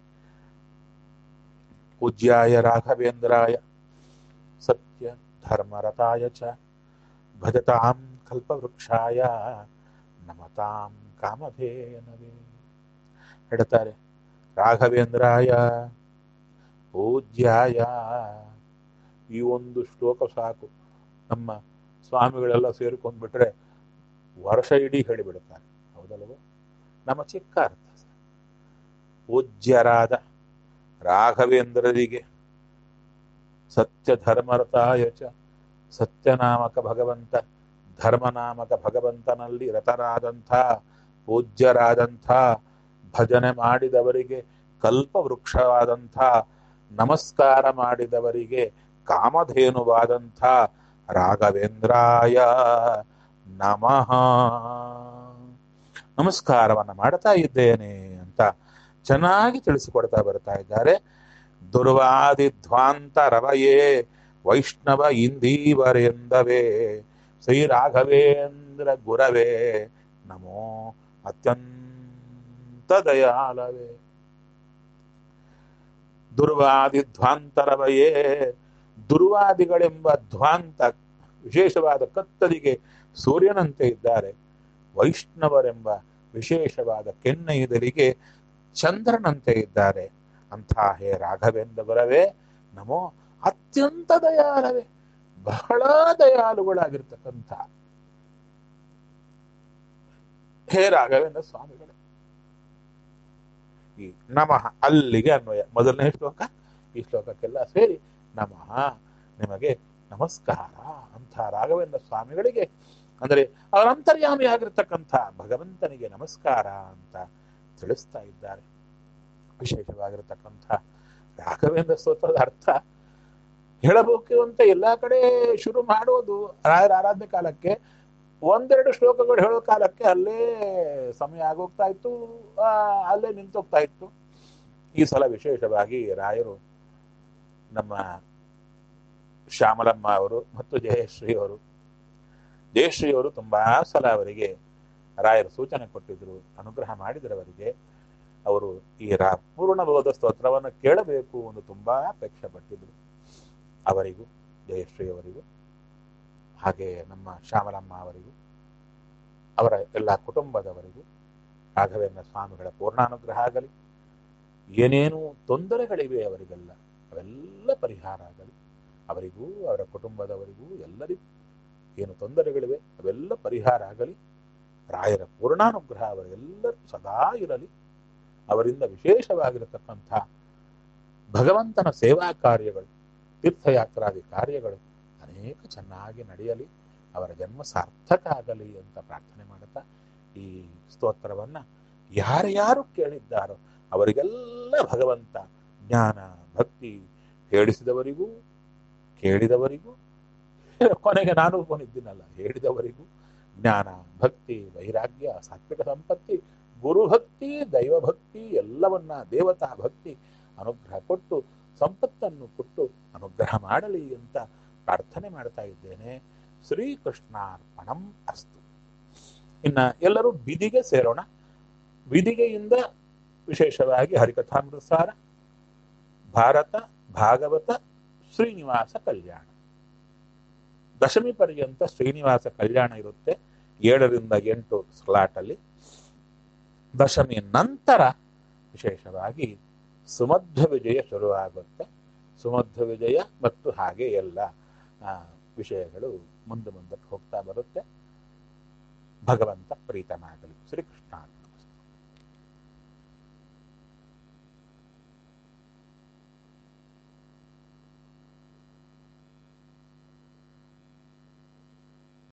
ಪೂಜ್ಯಾಯ ರಾಘವೇಂದ್ರಾಯ ಸತ್ಯ ಧರ್ಮರತಾಯ ಚ ಭಜತಾಂ ಕಲ್ಪವೃಕ್ಷಾಯ ನಮತಾಂ ಕಾಮಧೇನವೇ ಹೇಳ್ತಾರೆ ರಾಘವೇಂದ್ರಾಯ ಪೂಜ್ಯಾಯ ಈ ಒಂದು ಶ್ಲೋಕ ಸಾಕು ನಮ್ಮ ಸ್ವಾಮಿಗಳೆಲ್ಲ ಸೇರ್ಕೊಂಡ್ಬಿಟ್ರೆ ವರ್ಷ ಇಡೀ ಹೇಳಿಬಿಡುತ್ತಾರೆ ಹೌದಲ್ವ ನಮ್ಮ ಚಿಕ್ಕ ಅರ್ಥ ಪೂಜ್ಯರಾದ ರಾಘವೇಂದ್ರರಿಗೆ ಸತ್ಯ ಧರ್ಮರತಾಯ ಚ ಸತ್ಯನಾಮಕ ಭಗವಂತ ಧರ್ಮನಾಮಕ ಭಗವಂತನಲ್ಲಿ ರತರಾದಂಥ ಪೂಜ್ಯರಾದಂಥ ಭಜನೆ ಮಾಡಿದವರಿಗೆ ಕಲ್ಪವೃಕ್ಷವಾದಂಥ ನಮಸ್ಕಾರ ಮಾಡಿದವರಿಗೆ ಕಾಮಧೇನುವಾದಂಥ ರಾಘವೇಂದ್ರಾಯ ನಮಃ ನಮಸ್ಕಾರವನ್ನ ಮಾಡ್ತಾ ಇದ್ದೇನೆ ಅಂತ ಚೆನ್ನಾಗಿ ತಿಳಿಸಿಕೊಡ್ತಾ ಬರ್ತಾ ಇದ್ದಾರೆ ದುರ್ವಾದಿ ಧ್ವಾಂತ ರವಯೇ ವೈಷ್ಣವ ಇಂದೀವರೆಂದವೇ ಶ್ರೀ ರಾಘವೇಂದ್ರ ಗುರವೇ ನಮೋ ಅತ್ಯಂತ ದಯಾಲವೇ ದುರ್ವಾದಿ ಧ್ವಾಂತರವಯೇ ದುರ್ವಾದಿಗಳೆಂಬ ಧ್ವಾಂತ ವಿಶೇಷವಾದ ಕತ್ತಲಿಗೆ ಸೂರ್ಯನಂತೆ ಇದ್ದಾರೆ ವೈಷ್ಣವರೆಂಬ ವಿಶೇಷವಾದ ಕೆನ್ನೈದರಿಗೆ ಚಂದ್ರನಂತೆ ಇದ್ದಾರೆ ಅಂಥ ಹೇ ರಾಘವೇಂದ್ರ ಬರವೇ ನಮೋ ಅತ್ಯಂತ ದಯಾಲವೇ ಬಹಳ ದಯಾಳುಗಳಾಗಿರ್ತಕ್ಕಂಥ ಹೇ ರಾಘವೇಂದ್ರ ಸ್ವಾಮಿಗಳೇ ಈ ನಮಃ ಅಲ್ಲಿಗೆ ಅನ್ವಯ ಮೊದಲನೇ ಶ್ಲೋಕ ಈ ಶ್ಲೋಕಕ್ಕೆಲ್ಲ ಸೇರಿ ನಮಃ ನಿಮಗೆ ನಮಸ್ಕಾರ ಅಂತ ರಾಘವೇಂದ್ರ ಸ್ವಾಮಿಗಳಿಗೆ ಅಂದರೆ ಅವರ ಅಂತರ್ಯಾಮಿಯಾಗಿರ್ತಕ್ಕಂಥ ಭಗವಂತನಿಗೆ ನಮಸ್ಕಾರ ಅಂತ ತಿಳಿಸ್ತಾ ಇದ್ದಾರೆ ವಿಶೇಷವಾಗಿರತಕ್ಕಂಥ ರಾಘವೇಂದ್ರ ಸ್ತೋತ್ರದ ಅರ್ಥ ಹೇಳಬೇಕು ಅಂತ ಎಲ್ಲಾ ಕಡೆ ಶುರು ಮಾಡೋದು ರಾಯರ ಆರಾಧನೆ ಕಾಲಕ್ಕೆ ಒಂದೆರಡು ಶ್ಲೋಕಗಳು ಹೇಳೋ ಕಾಲಕ್ಕೆ ಅಲ್ಲೇ ಸಮಯ ಆಗೋಗ್ತಾ ಇತ್ತು ಆ, ಅಲ್ಲೇ ನಿಂತೋಗ್ತಾ ಇತ್ತು ಈ ಸಲ ವಿಶೇಷವಾಗಿ ರಾಯರು ನಮ್ಮ ಶ್ಯಾಮಲಮ್ಮ ಅವರು ಮತ್ತು ಜಯಶ್ರೀ ಅವರು ಜಯಶ್ರೀ ಅವರು ತುಂಬಾ ಸಲ ಅವರಿಗೆ ರಾಯರು ಸೂಚನೆ ಕೊಟ್ಟಿದ್ರು ಅನುಗ್ರಹ ಮಾಡಿದ್ರು ಅವರಿಗೆ ಅವರು ಈ ರಾ ಪೂರ್ಣಬೋಧ ಸ್ತೋತ್ರವನ್ನು ಕೇಳಬೇಕು ಎಂದು ತುಂಬಾ ಅಪೇಕ್ಷೆ ಪಟ್ಟಿದ್ರು ಅವರಿಗೂ ಜಯಶ್ರೀ ಅವರಿಗೂ ಹಾಗೆ ನಮ್ಮ ಶ್ಯಾಮಲಮ್ಮ ಅವರಿಗೂ ಅವರ ಎಲ್ಲ ಕುಟುಂಬದವರಿಗೂ ರಾಘವೇಂದ್ರ ಸ್ವಾಮಿಗಳ ಪೂರ್ಣಾನುಗ್ರಹ ಆಗಲಿ ಏನೇನು ತೊಂದರೆಗಳಿವೆ ಅವರಿಗೆಲ್ಲ ಅವೆಲ್ಲ ಪರಿಹಾರ ಆಗಲಿ ಅವರಿಗೂ ಅವರ ಕುಟುಂಬದವರಿಗೂ ಎಲ್ಲರಿಗೂ ಏನು ತೊಂದರೆಗಳಿವೆ ಅವೆಲ್ಲ ಪರಿಹಾರ ಆಗಲಿ ರಾಯರ ಪೂರ್ಣಾನುಗ್ರಹ ಅವರೆಲ್ಲರೂ ಸದಾ ಇರಲಿ ಅವರಿಂದ ವಿಶೇಷವಾಗಿರತಕ್ಕಂಥ ಭಗವಂತನ ಸೇವಾ ಕಾರ್ಯಗಳು ತೀರ್ಥಯಾತ್ರಾದಿ ಕಾರ್ಯಗಳು ಅನೇಕ ಚೆನ್ನಾಗಿ ನಡೆಯಲಿ ಅವರ ಜನ್ಮ ಸಾರ್ಥಕ ಆಗಲಿ ಅಂತ ಪ್ರಾರ್ಥನೆ ಮಾಡುತ್ತಾ ಈ ಸ್ತೋತ್ರವನ್ನ ಯಾರ್ಯಾರು ಕೇಳಿದ್ದಾರೋ ಅವರಿಗೆಲ್ಲ ಭಗವಂತ ಜ್ಞಾನ ಭಕ್ತಿ ಹೇಳಿಸಿದವರಿಗೂ ಕೇಳಿದವರಿಗೂ ಕೊನೆಗೆ ನಾನು ಕೊನಿದ್ದೀನಲ್ಲ ಹೇಳಿದವರಿಗೂ ಜ್ಞಾನ ಭಕ್ತಿ ವೈರಾಗ್ಯ ಸಾತ್ವಿಕ ಸಂಪತ್ತಿ ಗುರುಭಕ್ತಿ ದೈವಭಕ್ತಿ ಎಲ್ಲವನ್ನ ದೇವತಾ ಭಕ್ತಿ ಅನುಗ್ರಹ ಕೊಟ್ಟು ಸಂಪತ್ತನ್ನು ಕೊಟ್ಟು ಅನುಗ್ರಹ ಮಾಡಲಿ ಅಂತ ಪ್ರಾರ್ಥನೆ ಮಾಡ್ತಾ ಇದ್ದೇನೆ ಶ್ರೀಕೃಷ್ಣಾರ್ಪಣಂ ಅಸ್ತು ಇನ್ನ ಎಲ್ಲರೂ ಬಿದಿಗೆ ಸೇರೋಣ ಬಿದಿಗೆಯಿಂದ ವಿಶೇಷವಾಗಿ ಹರಿಕಥಾಮೃತಸಾರ ಭಾರತ ಭಾಗವತ ಶ್ರೀನಿವಾಸ ಕಲ್ಯಾಣ ದಶಮಿ ಪರ್ಯಂತ ಶ್ರೀನಿವಾಸ ಕಲ್ಯಾಣ ಇರುತ್ತೆ ಏಳರಿಂದ ಎಂಟು ಸ್ಲಾಟ್ ಅಲ್ಲಿ ದಶಮಿ ನಂತರ ವಿಶೇಷವಾಗಿ ಸುಮಧ್ವ ವಿಜಯ ಶುರುವಾಗುತ್ತೆ ಸುಮಧ್ವ ವಿಜಯ ಮತ್ತು ಹಾಗೆ ಎಲ್ಲ ಆ, ವಿಷಯಗಳು ಮುಂದೆ ಮುಂದಕ್ಕೆ ಹೋಗ್ತಾ ಬರುತ್ತೆ ಭಗವಂತ ಪ್ರೀತನಾಗಲಿ ಶ್ರೀಕೃಷ್ಣ